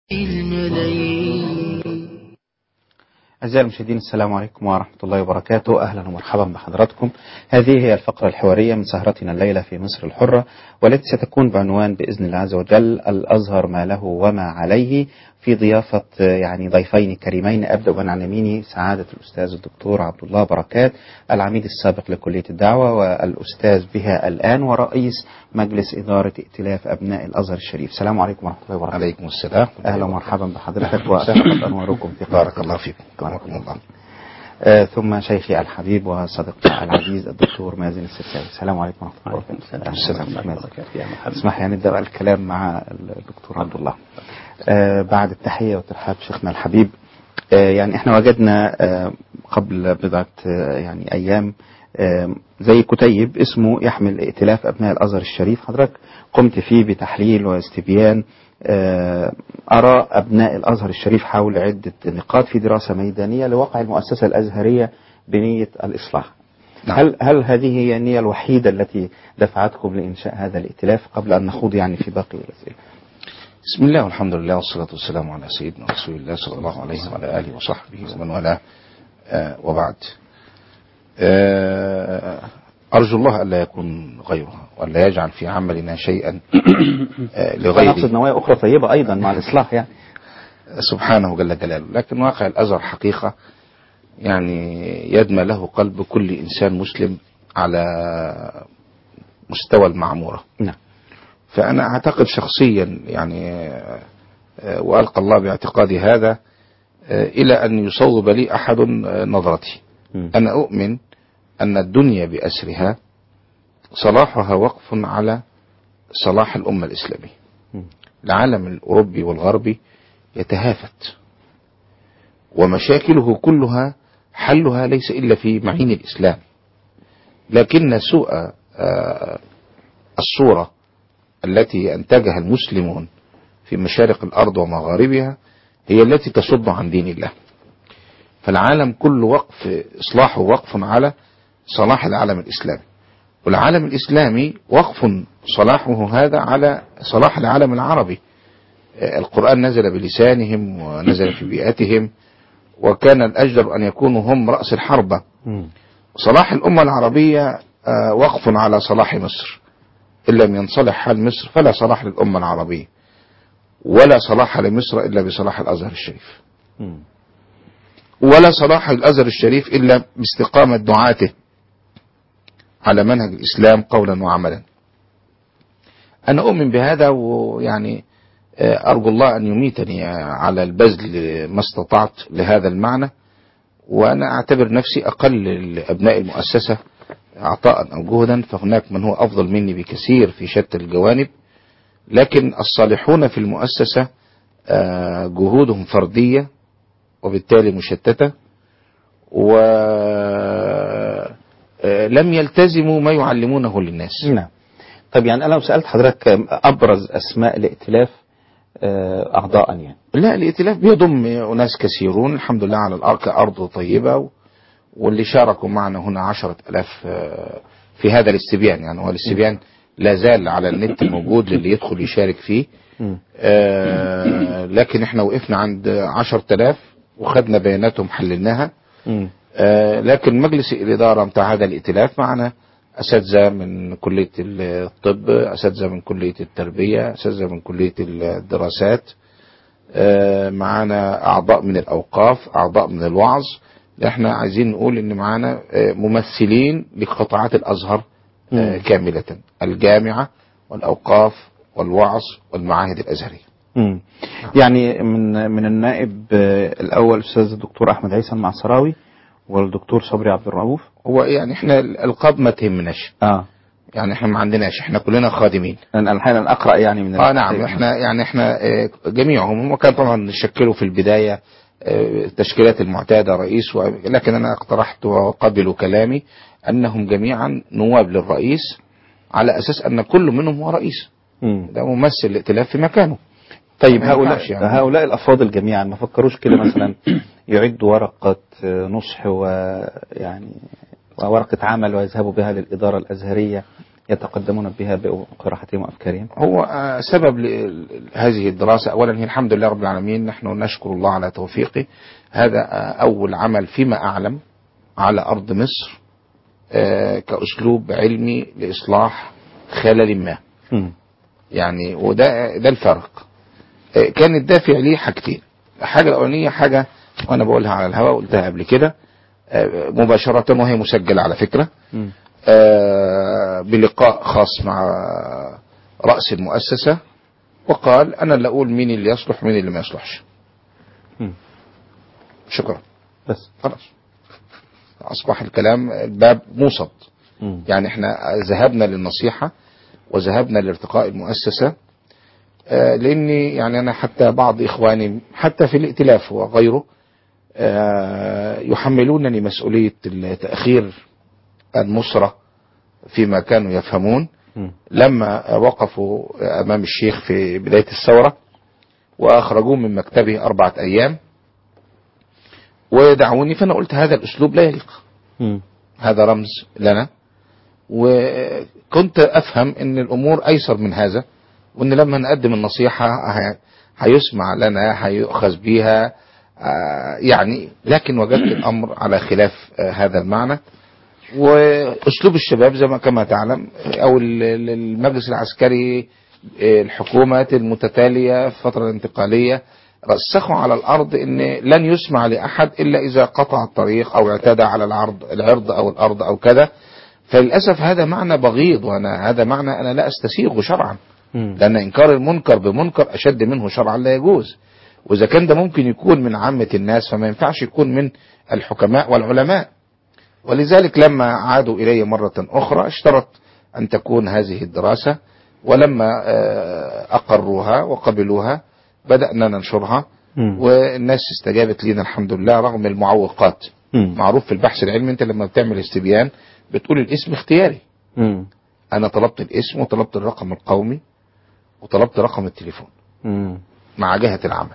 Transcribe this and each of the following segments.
الملايين أعزائي المشاهدين السلام عليكم ورحمة الله وبركاته أهلا ومرحبا بحضراتكم هذه هي الفقرة الحوارية من سهرتنا الليلة في مصر الحرة والتي ستكون بعنوان بإذن الله عز وجل الأزهر ما له وما عليه في ضيافة يعني ضيفين كريمين أبدأ عن يميني سعادة الأستاذ الدكتور عبد الله بركات العميد السابق لكلية الدعوة والأستاذ بها الآن ورئيس مجلس إدارة ائتلاف أبناء الأزهر الشريف السلام عليكم ورحمة الله وبركاته عليكم السلام أهلا ومرحبا بحضرتك وأسعد أنواركم في بارك الله فيكم بارك الله آه ثم شيخي الحبيب وصديقنا العزيز الدكتور مازن السرساوي السلام عليكم ورحمة الله وبركاته السلام أهلا مازن. اسمح لي نبدأ بقى الكلام مع الدكتور عبد الله آه بعد التحية والترحاب شيخنا الحبيب آه يعني احنا وجدنا آه قبل بضعة آه يعني أيام آه زي كتيب اسمه يحمل ائتلاف أبناء الأزهر الشريف حضرتك قمت فيه بتحليل واستبيان آه، آراء أبناء الأزهر الشريف حول عدة نقاط في دراسة ميدانية لوقع المؤسسة الأزهرية بنية الإصلاح نعم. هل هل هذه هي النية الوحيدة التي دفعتكم لإنشاء هذا الائتلاف قبل أن نخوض يعني في باقي الأسئلة؟ بسم الله والحمد لله والصلاة والسلام على سيدنا رسول الله صلى الله عليه وعلى آله وصحبه ومن والاه آه، وبعد آه، أرجو الله ألا يكون غيرها وألا يجعل في عملنا شيئا آه، نقصد لغيره نوايا أخرى طيبة أيضا مع الإصلاح يعني سبحانه جل جلاله لكن واقع الأزهر حقيقة يعني يدمى له قلب كل إنسان مسلم على مستوى المعمورة نعم فأنا أعتقد شخصيا يعني آه، آه، وألقى الله باعتقادي هذا آه، إلى أن يصوب لي أحد آه، نظرتي مم. أنا أؤمن أن الدنيا بأسرها صلاحها وقف على صلاح الأمة الإسلامية مم. العالم الأوروبي والغربي يتهافت ومشاكله كلها حلها ليس إلا في معين الإسلام لكن سوء آه، الصورة التي أنتجها المسلمون في مشارق الأرض ومغاربها هي التي تصد عن دين الله فالعالم كل وقف إصلاحه وقف على صلاح العالم الإسلامي والعالم الإسلامي وقف صلاحه هذا على صلاح العالم العربي آه، القرآن نزل بلسانهم ونزل في بيئتهم وكان الأجدر أن يكونوا هم رأس الحربة مم. صلاح الأمة العربية آه، وقف على صلاح مصر إن لم ينصلح حال مصر فلا صلاح للأمة العربية ولا صلاح لمصر إلا بصلاح الأزهر الشريف مم. ولا صلاح الأزهر الشريف إلا باستقامة دعاته على منهج الإسلام قولا وعملا أنا أؤمن بهذا ويعني آه، أرجو الله أن يميتني على البذل ما استطعت لهذا المعنى وأنا أعتبر نفسي أقل أبناء المؤسسة عطاء أو جهدا فهناك من هو أفضل مني بكثير في شتى الجوانب لكن الصالحون في المؤسسة آه، جهودهم فردية وبالتالي مشتتة ولم يلتزموا ما يعلمونه للناس نعم طب يعني أنا لو سألت حضرتك أبرز أسماء الائتلاف آه، أعضاء يعني لا الائتلاف بيضم أناس كثيرون الحمد لله على الأرض كأرض طيبة و- واللي شاركوا معنا هنا عشرة ألاف آه، في هذا الاستبيان يعني هو الاستبيان لا زال على النت موجود للي يدخل يشارك فيه مم. آه، لكن احنا وقفنا عند عشرة ألاف وخدنا بياناتهم حللناها مم. آه، لكن مجلس الإدارة بتاع هذا الائتلاف معنا أساتذة من كلية الطب أساتذة من كلية التربية أساتذة من كلية الدراسات آه، معانا أعضاء من الأوقاف أعضاء من الوعظ احنا عايزين نقول ان معانا آه، ممثلين لقطاعات الأزهر آه، مم. كاملة الجامعة والأوقاف والوعظ والمعاهد الأزهرية مم. يعني من من النائب آه، الأول أستاذ الدكتور أحمد عيسى المعصراوي والدكتور صبري عبد الرؤوف هو يعني احنا الألقاب ما تهمناش اه يعني احنا ما عندناش احنا كلنا خادمين أنا أحيانا أقرأ يعني من اه نعم الكتاب. احنا يعني احنا آه، جميعهم هم كان طبعا شكلوا في البدايه آه، التشكيلات المعتاده رئيس و... لكن انا اقترحت وقبلوا كلامي انهم جميعا نواب للرئيس على اساس ان كل منهم هو رئيس مم. ده ممثل الائتلاف في مكانه طيب ما هؤلاء ينفعش يعني. هؤلاء الافاضل جميعا ما فكروش كده مثلا يعدوا ورقه نصح ويعني ورقه عمل ويذهبوا بها للاداره الازهريه يتقدمون بها بقراحتهم وأفكارهم هو آه، سبب ل- هذه الدراسة أولا هي الحمد لله رب العالمين نحن نشكر الله على توفيقه هذا آه، أول عمل فيما أعلم على أرض مصر آه، كأسلوب علمي لإصلاح خلل ما مم. يعني وده ده الفرق آه، كان الدافع ليه حاجتين الحاجة الأولانية حاجة وأنا بقولها على الهواء قلتها قبل كده آه، مباشرة وهي مسجلة على فكرة مم. آه، بلقاء خاص مع رأس المؤسسة وقال أنا اللي أقول مين اللي يصلح ومين اللي ما يصلحش مم. شكرا بس خلاص أصبح الكلام الباب موصد مم. يعني احنا ذهبنا للنصيحة وذهبنا لارتقاء المؤسسة آه، لاني يعني انا حتى بعض اخواني حتى في الائتلاف وغيره آه، يحملونني مسؤولية تأخير النصرة فيما كانوا يفهمون مم. لما وقفوا امام الشيخ في بداية الثورة واخرجوه من مكتبه اربعة ايام ودعوني فانا قلت هذا الاسلوب لا يليق مم. هذا رمز لنا وكنت افهم ان الامور ايسر من هذا وان لما نقدم النصيحة ه- هيسمع لنا هيؤخذ بيها آه، يعني لكن وجدت الامر على خلاف آه، هذا المعنى واسلوب الشباب زي ما كما تعلم آه، او ال- ال- المجلس العسكري آه، الحكومات المتتالية في الفترة الانتقالية رسخوا على الارض ان لن يسمع لاحد الا اذا قطع الطريق او اعتدى على العرض العرض او الارض او كذا فللاسف هذا معنى بغيض وانا هذا معنى انا لا استسيغه شرعا مم. لأن إنكار المنكر بمنكر أشد منه شرعا لا يجوز وإذا كان ده ممكن يكون من عامة الناس فما ينفعش يكون من الحكماء والعلماء ولذلك لما عادوا إلي مرة أخرى اشترط أن تكون هذه الدراسة ولما آه، أقروها وقبلوها بدأنا ننشرها مم. والناس استجابت لنا الحمد لله رغم المعوقات مم. معروف في البحث العلمي أنت لما بتعمل استبيان بتقول الاسم اختياري مم. أنا طلبت الاسم وطلبت الرقم القومي وطلبت رقم التليفون مم. مع جهة العمل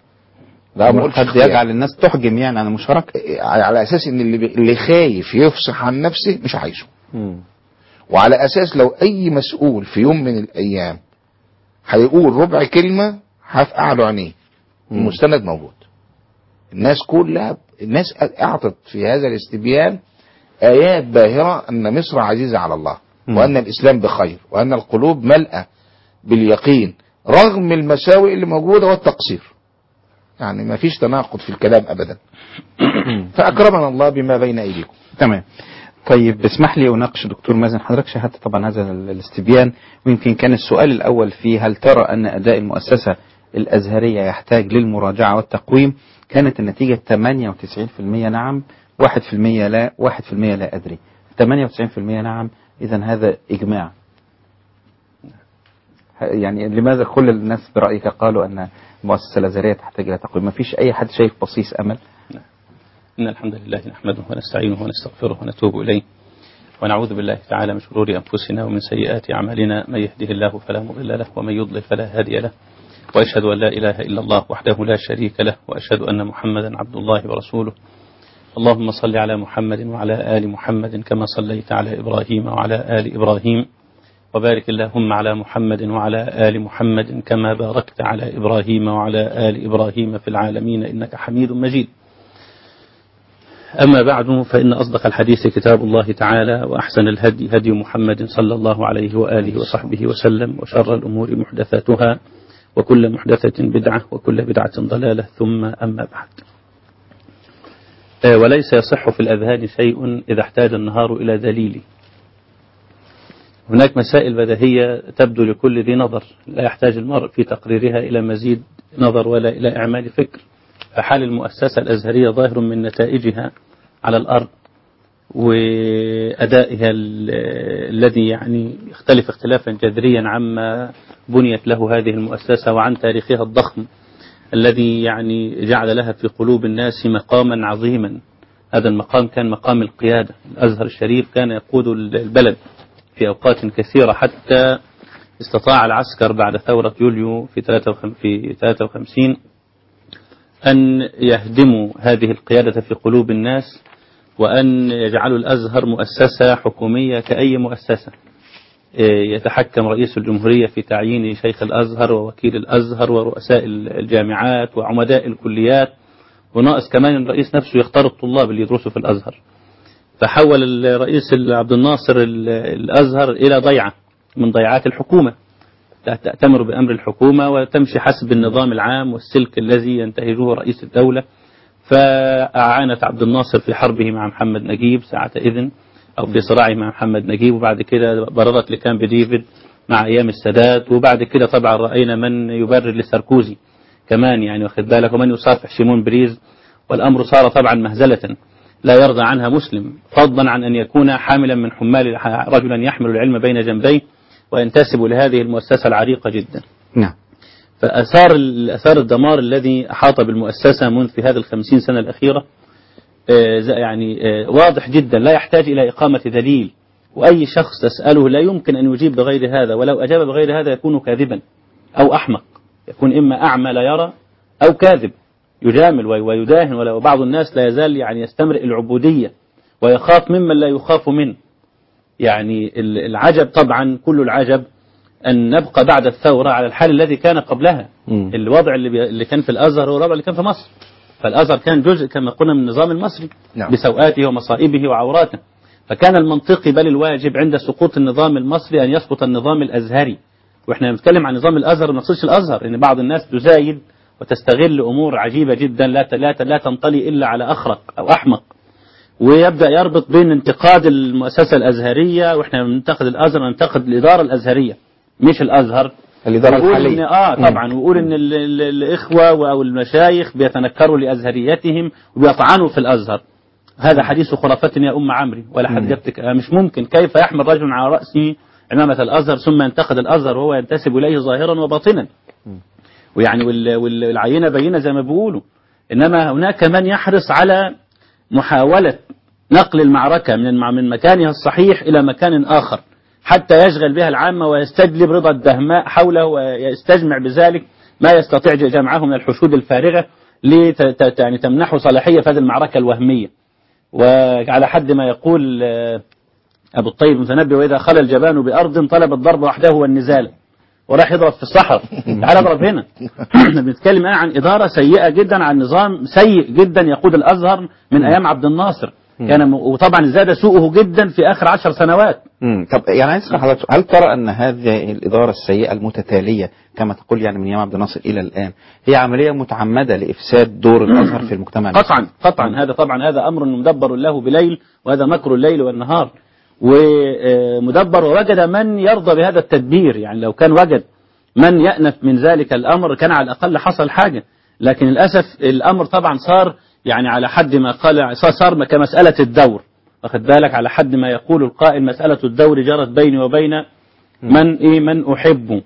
ده ما أمر قلتش قد اختيار. يجعل الناس تحجم يعني عن المشاركة على اساس ان اللي, بي- اللي خايف يفصح عن نفسه مش عايزه مم. وعلى اساس لو اي مسؤول في يوم من الايام هيقول ربع كلمة هفقع له عينيه مم. المستند موجود الناس كلها الناس اعطت في هذا الاستبيان ايات باهرة ان مصر عزيزة على الله مم. وان الاسلام بخير وان القلوب ملأة باليقين رغم المساوئ اللي موجودة والتقصير يعني ما فيش تناقض في الكلام ابدا فاكرمنا الله بما بين ايديكم تمام طيب اسمح لي اناقش دكتور مازن حضرتك شاهدت طبعا هذا ال- الاستبيان ويمكن كان السؤال الاول فيه هل ترى ان اداء المؤسسه الازهريه يحتاج للمراجعه والتقويم كانت النتيجه 98% نعم 1% لا 1% لا ادري 98% نعم اذا هذا اجماع ه- يعني لماذا كل الناس برايك قالوا ان المؤسسه الازهريه تحتاج الى تقويم ما فيش اي حد شايف بصيص امل إن الحمد لله نحمده ونستعينه ونستغفره ونتوب إليه ونعوذ بالله تعالى من شرور أنفسنا ومن سيئات أعمالنا من يهده الله فلا مضل له ومن يضلل فلا هادي له وأشهد أن لا إله إلا الله وحده لا شريك له وأشهد أن محمدا عبد الله ورسوله اللهم صل على محمد وعلى آل محمد كما صليت على إبراهيم وعلى آل إبراهيم وبارك اللهم على محمد وعلى آل محمد كما باركت على إبراهيم وعلى آل إبراهيم في العالمين إنك حميد مجيد أما بعد فإن أصدق الحديث كتاب الله تعالى وأحسن الهدي هدي محمد صلى الله عليه وآله وصحبه وسلم وشر الأمور محدثاتها وكل محدثة بدعة وكل بدعة ضلالة ثم أما بعد آه، وليس يصح في الأذهان شيء إذا احتاج النهار إلى دليل هناك مسائل بديهية تبدو لكل ذي نظر لا يحتاج المرء في تقريرها إلى مزيد نظر ولا إلى إعمال فكر فحال المؤسسة الأزهرية ظاهر من نتائجها على الأرض وأدائها ال- الذي يعني يختلف اختلافا جذريا عما بنيت له هذه المؤسسة وعن تاريخها الضخم الذي يعني جعل لها في قلوب الناس مقاما عظيما هذا المقام كان مقام القيادة الأزهر الشريف كان يقود البلد في أوقات كثيرة حتى استطاع العسكر بعد ثورة يوليو في 53 أن يهدموا هذه القيادة في قلوب الناس وأن يجعلوا الأزهر مؤسسة حكومية كأي مؤسسة يتحكم رئيس الجمهورية في تعيين شيخ الأزهر ووكيل الأزهر ورؤساء الجامعات وعمداء الكليات وناقص كمان الرئيس نفسه يختار الطلاب اللي يدرسوا في الأزهر فحول الرئيس عبد الناصر الأزهر إلى ضيعة من ضيعات الحكومة تأتمر بأمر الحكومة وتمشي حسب النظام العام والسلك الذي ينتهجه رئيس الدولة فأعانت عبد الناصر في حربه مع محمد نجيب ساعة إذن أو في صراعه مع محمد نجيب وبعد كده بررت لكامب ديفيد مع أيام السادات وبعد كده طبعا رأينا من يبرر لساركوزي كمان يعني واخد بالك ومن يصافح شيمون بريز والأمر صار طبعا مهزلة لا يرضى عنها مسلم فضلا عن أن يكون حاملا من حمال رجلا يحمل العلم بين جنبيه وينتسب لهذه المؤسسة العريقة جدا نعم فأثار أثار الدمار الذي أحاط بالمؤسسة منذ في هذه الخمسين سنة الأخيرة يعني واضح جدا لا يحتاج إلى إقامة دليل وأي شخص تسأله لا يمكن أن يجيب بغير هذا ولو أجاب بغير هذا يكون كاذبا أو أحمق يكون إما أعمى لا يرى أو كاذب يجامل ويداهن ولو بعض الناس لا يزال يعني يستمرئ العبودية ويخاف ممن لا يخاف منه يعني العجب طبعا كل العجب أن نبقى بعد الثورة على الحال الذي كان قبلها مم. الوضع اللي, بي... اللي كان في الأزهر هو الوضع اللي كان في مصر فالأزهر كان جزء كما قلنا من النظام المصري نعم. بسوءاته ومصائبه وعوراته فكان المنطقي بل الواجب عند سقوط النظام المصري أن يسقط النظام الأزهري وإحنا بنتكلم عن نظام الأزهر ما نقصدش الأزهر إن بعض الناس تزايد وتستغل أمور عجيبة جدا لا ت- لا ت- لا تنطلي إلا على أخرق أو أحمق ويبدأ يربط بين انتقاد المؤسسة الأزهرية وإحنا بننتقد الأزهر ننتقد الإدارة الأزهرية مش الأزهر الإدارة ويقول إن الحالية اه طبعا ويقول ان ال- ال- الاخوه او المشايخ بيتنكروا لازهريتهم وبيطعنوا في الازهر هذا حديث خرافة يا ام عمري ولا حد جبتك آه مش ممكن كيف يحمل رجل على راسه عمامة الازهر ثم ينتقد الازهر وهو ينتسب اليه ظاهرا وباطنا ويعني وال- وال- والعينه بينه زي ما بيقولوا انما هناك من يحرص على محاوله نقل المعركه من الم- من مكانها الصحيح الى مكان اخر حتى يشغل بها العامة ويستجلب رضا الدهماء حوله ويستجمع بذلك ما يستطيع جمعه من الحشود الفارغة لت يعني تمنحه صلاحية في هذه المعركة الوهمية وعلى حد ما يقول آه، أبو الطيب المتنبي وإذا خلى الجبان بأرض طلب الضرب وحده والنزال وراح يضرب في الصحراء تعال اضرب هنا احنا بنتكلم الآن عن إدارة سيئة جدا عن نظام سيء جدا يقود الأزهر من أيام عبد الناصر كان م- وطبعا زاد سوءه جدا في آخر عشر سنوات مم. طب يعني عايز اسال حضرتك هل ترى ان هذه الاداره السيئه المتتاليه كما تقول يعني من ايام عبد الناصر الى الان هي عمليه متعمده لافساد دور الازهر في المجتمع قطعا قطعا هذا طبعا هذا امر مدبر له بليل وهذا مكر الليل والنهار ومدبر ووجد من يرضى بهذا التدبير يعني لو كان وجد من يأنف من ذلك الامر كان على الاقل حصل حاجه لكن للاسف الامر طبعا صار يعني على حد ما قال صار- صار كمساله الدور واخد بالك على حد ما يقول القائل مساله الدور جرت بيني وبين من ايه من احبه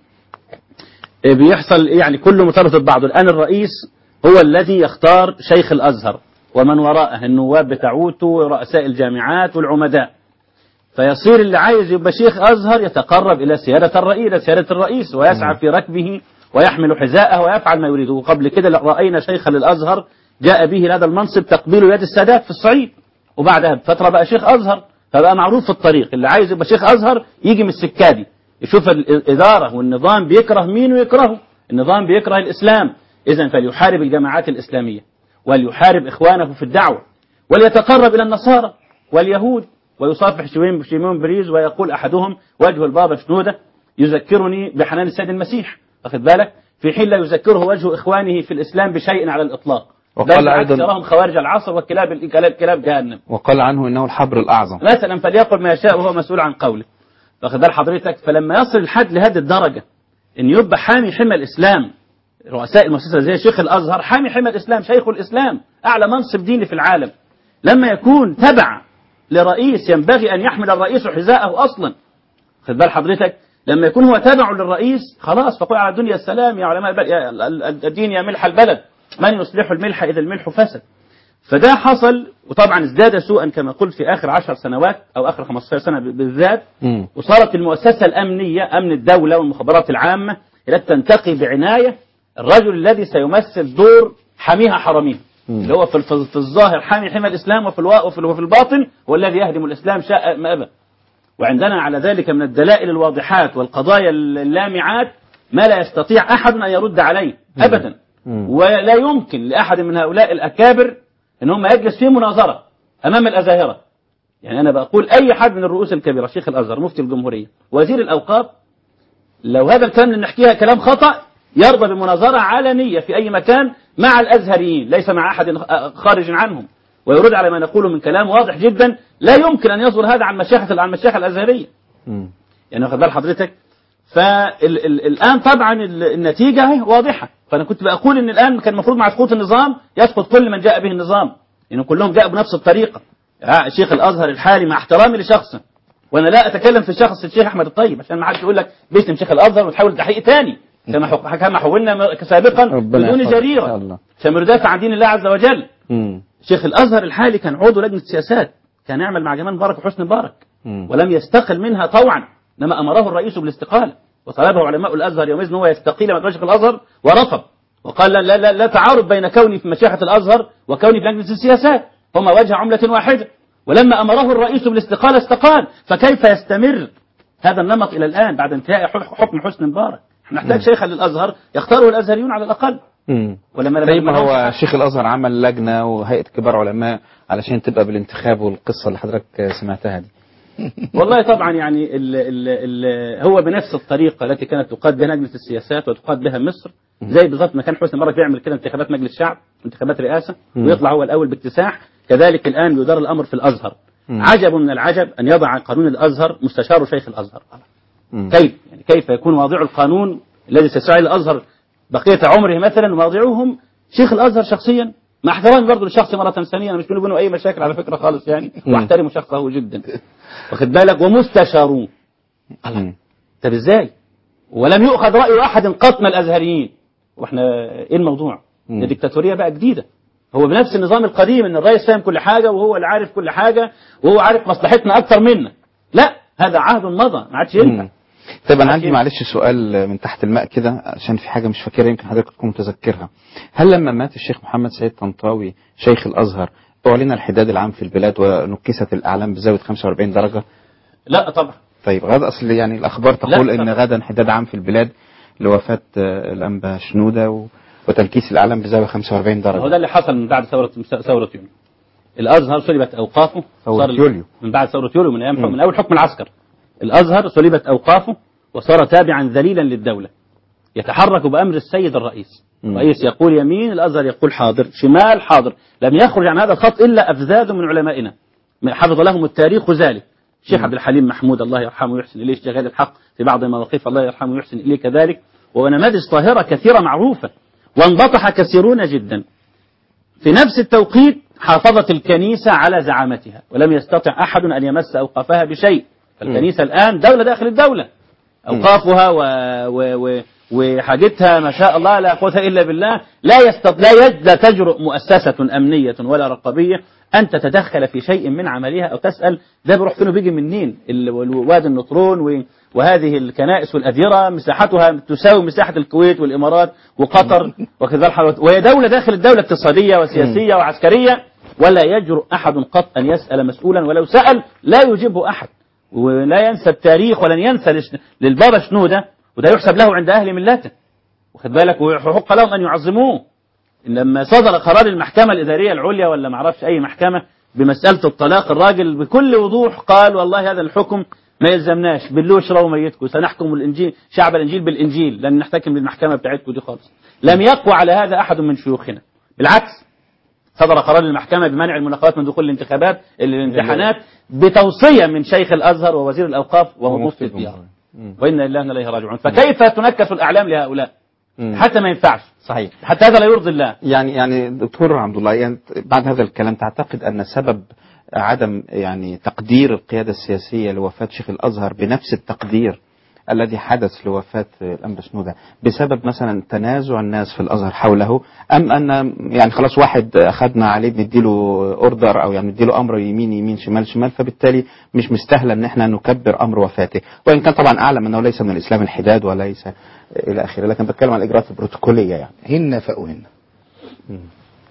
إيه بيحصل يعني كله مرتبط ببعضه الآن الرئيس هو الذي يختار شيخ الأزهر ومن وراءه النواب بتاعوته ورؤساء الجامعات والعمداء فيصير اللي عايز يبقى شيخ أزهر يتقرب إلى سيادة الرئيس إلى سيادة الرئيس ويسعى في ركبه ويحمل حذاءه ويفعل ما يريده وقبل كده رأينا شيخا للأزهر جاء به لهذا المنصب تقبيل يد السادات في الصعيد وبعدها بفترة بقى شيخ أزهر فبقى معروف في الطريق اللي عايز يبقى شيخ أزهر يجي من السكادي يشوف الإدارة والنظام بيكره مين ويكرهه النظام بيكره الإسلام إذا فليحارب الجماعات الإسلامية وليحارب إخوانه في الدعوة وليتقرب إلى النصارى واليهود ويصافح شيمون شيمون بريز ويقول أحدهم وجه البابا شنودة يذكرني بحنان السيد المسيح واخد بالك في حين لا يذكره وجه إخوانه في الإسلام بشيء على الإطلاق وقال بل بالعكس أيضاً- يراهم خوارج العصر وكلاب كلاب كلاب جهنم وقال عنه انه الحبر الاعظم مثلا فليقل ما يشاء وهو مسؤول عن قوله واخد بال حضرتك فلما يصل الحد لهذه الدرجة ان يبقى حامي حمى الاسلام رؤساء المؤسسة زي شيخ الازهر حامي حمى الاسلام شيخ الاسلام اعلى منصب ديني في العالم لما يكون تبع لرئيس ينبغي ان يحمل الرئيس حذاءه اصلا خد بال حضرتك لما يكون هو تابع للرئيس خلاص فقل على الدنيا السلام يا علماء البلد يا ال- ال- الدين يا ملح البلد من يصلح الملح اذا الملح فسد فده حصل وطبعا ازداد سوءا كما قلت في اخر عشر سنوات او اخر 15 سنه ب- بالذات مم. وصارت المؤسسه الامنيه امن الدوله والمخابرات العامه التي تنتقي بعنايه الرجل الذي سيمثل دور حميها حرميها اللي هو في الف- في الظاهر حامي حمى الاسلام وفي الوا- وفي وفي الباطن هو الذي يهدم الاسلام شاء ما ابى وعندنا على ذلك من الدلائل الواضحات والقضايا اللامعات ما لا يستطيع أحد أن يرد عليه أبدا مم. ولا يمكن لأحد من هؤلاء الأكابر أن هم يجلس في مناظرة أمام الأزاهرة يعني أنا بقول أي حد من الرؤوس الكبيرة شيخ الأزهر مفتي الجمهورية وزير الأوقاف لو هذا الكلام اللي نحكيها كلام خطأ يرضى بمناظرة علنية في أي مكان مع الأزهريين ليس مع أحد خارج عنهم ويرد على ما نقوله من كلام واضح جدا لا يمكن أن يصدر هذا عن مشايخ عن مشايخ الأزهرية مم. يعني واخد بال حضرتك فالآن طبعا ال- النتيجة اهي واضحة فأنا كنت بقول إن الآن كان المفروض مع سقوط النظام يسقط كل من جاء به النظام لأن كلهم جاءوا بنفس الطريقة آه، شيخ الأزهر الحالي مع احترامي لشخصه وأنا لا أتكلم في شخص الشيخ أحمد الطيب عشان ما حدش يقول لك باسم شيخ الأزهر وتحاول تحقيق تاني كما حق- كما حولنا م- سابقا ربنا بدون يحفظك. يا جريرة الله. عشان بندافع عن دين الله عز وجل مم. شيخ الأزهر الحالي كان عضو لجنة السياسات كان يعمل مع جمال مبارك وحسني مبارك مم. ولم يستقل منها طوعا انما امره الرئيس بالاستقاله وطلبه علماء الازهر يومئذ ان هو يستقيل من مشيخه الازهر ورفض وقال لا لا لا, لا تعارض بين كوني في مشيخه الازهر وكوني في لجنه السياسات هما وجه عمله واحده ولما امره الرئيس بالاستقاله استقال فكيف يستمر هذا النمط الى الان بعد انتهاء ح- حكم حسني مبارك احنا نحتاج شيخا للازهر يختاره الازهريون على الاقل مم. ولما لما- طيب ما لما هو شيخ الازهر عمل لجنه وهيئه كبار علماء علشان تبقى بالانتخاب والقصه اللي حضرتك سمعتها دي والله طبعا يعني ال ال ال هو بنفس الطريقة التي كانت تقاد بها لجنة السياسات وتقاد بها مصر زي بالضبط ما كان حسني مبارك بيعمل كده انتخابات مجلس شعب انتخابات رئاسة مم. ويطلع هو الأول باكتساح كذلك الآن يدار الأمر في الأزهر مم. عجب من العجب أن يضع قانون الأزهر مستشار شيخ الأزهر مم. كيف يعني كيف يكون واضع القانون الذي سيسعى الأزهر بقية عمره مثلا واضعوهم شيخ الأزهر شخصيا مع احترامي برضه للشخص مرة ثانية أنا مش بيني وبينه أي مشاكل على فكرة خالص يعني مم. واحترم شخصه جدا واخد بالك ومستشارون مم. طب ازاي ولم يؤخذ رأي أحد قط من الأزهريين واحنا ايه الموضوع مم. ده ديكتاتورية بقى جديدة هو بنفس النظام القديم ان الرئيس فاهم كل حاجة وهو اللي عارف كل حاجة وهو عارف مصلحتنا أكثر منا لا هذا عهد مضى ما عادش ينفع مم. طيب انا عندي أكيد. معلش سؤال من تحت الماء كده عشان في حاجه مش فاكرها يمكن حضرتك تكون متذكرها هل لما مات الشيخ محمد سيد طنطاوي شيخ الازهر اعلن الحداد العام في البلاد ونكست الاعلام بزاويه 45 درجه لا طبعا طيب غدا اصل يعني الاخبار تقول لا ان طبعا. غدا حداد عام في البلاد لوفاه آه، الانبا شنوده و... وتنكيس الاعلام بزاويه 45 هو ده درجه اللي حصل من بعد ثورة ثورة يوليو الأزهر سلبت أوقافه ثورة صار- يوليو. من بعد ثورة يوليو من أيام مم. من أول حكم العسكر الأزهر سلبت أوقافه وصار تابعا ذليلا للدولة يتحرك بأمر السيد الرئيس مم. الرئيس يقول يمين الأزهر يقول حاضر شمال حاضر لم يخرج عن هذا الخط إلا أفذاذ من علمائنا حفظ لهم التاريخ ذلك الشيخ عبد الحليم محمود الله يرحمه ويحسن إليه شغال الحق في بعض المواقف الله يرحمه ويحسن إليه كذلك ونماذج طاهرة كثيرة معروفة وانبطح كثيرون جدا في نفس التوقيت حافظت الكنيسة على زعامتها ولم يستطع أحد أن يمس أوقافها بشيء فالكنيسة الآن دولة داخل الدولة أوقافها و... و... و... وحاجتها ما شاء الله لا قوة إلا بالله لا يستط... لا, يج... لا تجرؤ مؤسسة أمنية ولا رقابية أن تتدخل في شيء من عملها أو تسأل ده بيروح فين وبيجي منين ال- وادي النطرون و... وهذه الكنائس والأديرة مساحتها تساوي مساحة الكويت والإمارات وقطر وكذا الحال وهي دولة داخل الدولة اقتصادية وسياسية وعسكرية ولا يجرؤ أحد قط أن يسأل مسؤولا ولو سأل لا يجيبه أحد ولا ينسى التاريخ ولن ينسى لش- للبابا شنودة وده يحسب له عند أهل ملته واخد بالك ويحق لهم أن يعظموه لما صدر قرار المحكمة الإدارية العليا ولا معرفش أي محكمة بمسألة الطلاق الراجل بكل وضوح قال والله هذا الحكم ما يلزمناش بالله اشربوا ميتكم سنحكم الإنجيل شعب الإنجيل بالإنجيل لن نحتكم للمحكمة بتاعتكم دي خالص لم يقوى على هذا أحد من شيوخنا بالعكس صدر قرار المحكمة بمنع المناقضات من دخول الانتخابات الامتحانات بتوصية من شيخ الأزهر ووزير الأوقاف وهو مفتي الديار وإنا لله وإنا إليه راجعون فكيف تنكس الأعلام لهؤلاء مم. حتى ما ينفعش صحيح حتى هذا لا يرضي الله يعني يعني دكتور عبد الله يعني بعد هذا الكلام تعتقد ان سبب عدم يعني تقدير القياده السياسيه لوفاه شيخ الازهر بنفس التقدير الذي حدث لوفاه الانبا شنوده بسبب مثلا تنازع الناس في الازهر حوله ام ان يعني خلاص واحد اخذنا عليه بنديله اوردر او يعني نديله امر يمين يمين شمال شمال فبالتالي مش مستاهله ان احنا نكبر امر وفاته وان كان طبعا اعلم انه ليس من الاسلام الحداد وليس الى اخره لكن بتكلم عن الاجراءات البروتوكوليه يعني هن فأهن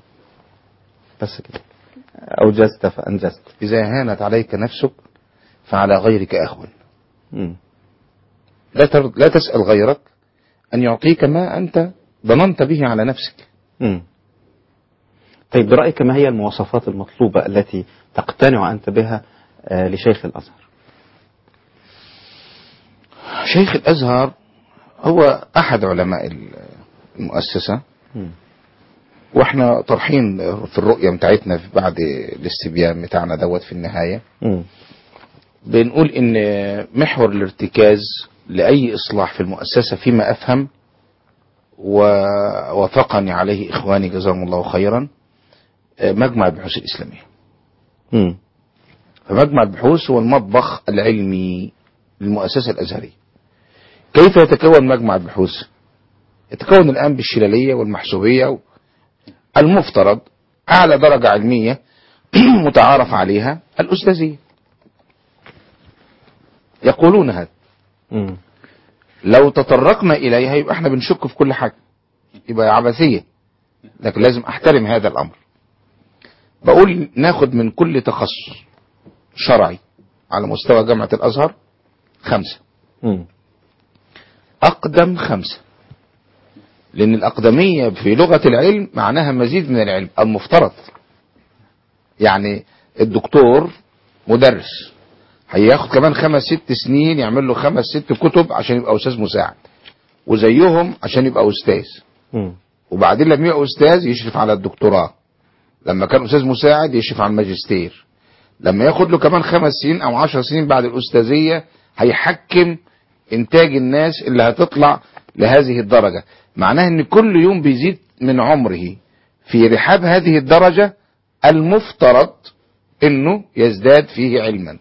بس كده أوجزت فأنجزت إذا هانت عليك نفسك فعلى غيرك أهون مم. لا, تر... لا تسأل غيرك أن يعطيك ما أنت ظننت به على نفسك مم. طيب برأيك ما هي المواصفات المطلوبة التي تقتنع أنت بها آه، لشيخ الأزهر شيخ الأزهر هو أحد علماء المؤسسة مم. واحنا طرحين في الرؤية بتاعتنا في بعد الاستبيان بتاعنا دوت في النهاية مم. بنقول ان محور الارتكاز لأي إصلاح في المؤسسة فيما أفهم ووافقني عليه إخواني جزاهم الله خيرا مجمع البحوث الإسلامية مم. فمجمع البحوث هو المطبخ العلمي للمؤسسة الأزهرية كيف يتكون مجمع البحوث يتكون الآن بالشلالية والمحسوبية المفترض أعلى درجة علمية متعارف عليها الأستاذية يقولون هذا مم. لو تطرقنا إليها يبقى احنا بنشك في كل حاجة يبقى عبثية لكن لازم احترم هذا الأمر بقول ناخد من كل تخصص شرعي على مستوى جامعة الأزهر خمسة مم. أقدم خمسة لأن الأقدمية في لغة العلم معناها مزيد من العلم المفترض يعني الدكتور مدرس هياخد كمان خمس ست سنين يعمل له خمس ست كتب عشان يبقى أستاذ مساعد وزيهم عشان يبقى أستاذ مم. وبعدين لما يبقى أستاذ يشرف على الدكتوراه لما كان أستاذ مساعد يشرف على الماجستير لما ياخد له كمان خمس سنين أو عشر سنين بعد الأستاذية هيحكم إنتاج الناس اللي هتطلع لهذه الدرجة معناها إن كل يوم بيزيد من عمره في رحاب هذه الدرجة المفترض إنه يزداد فيه علما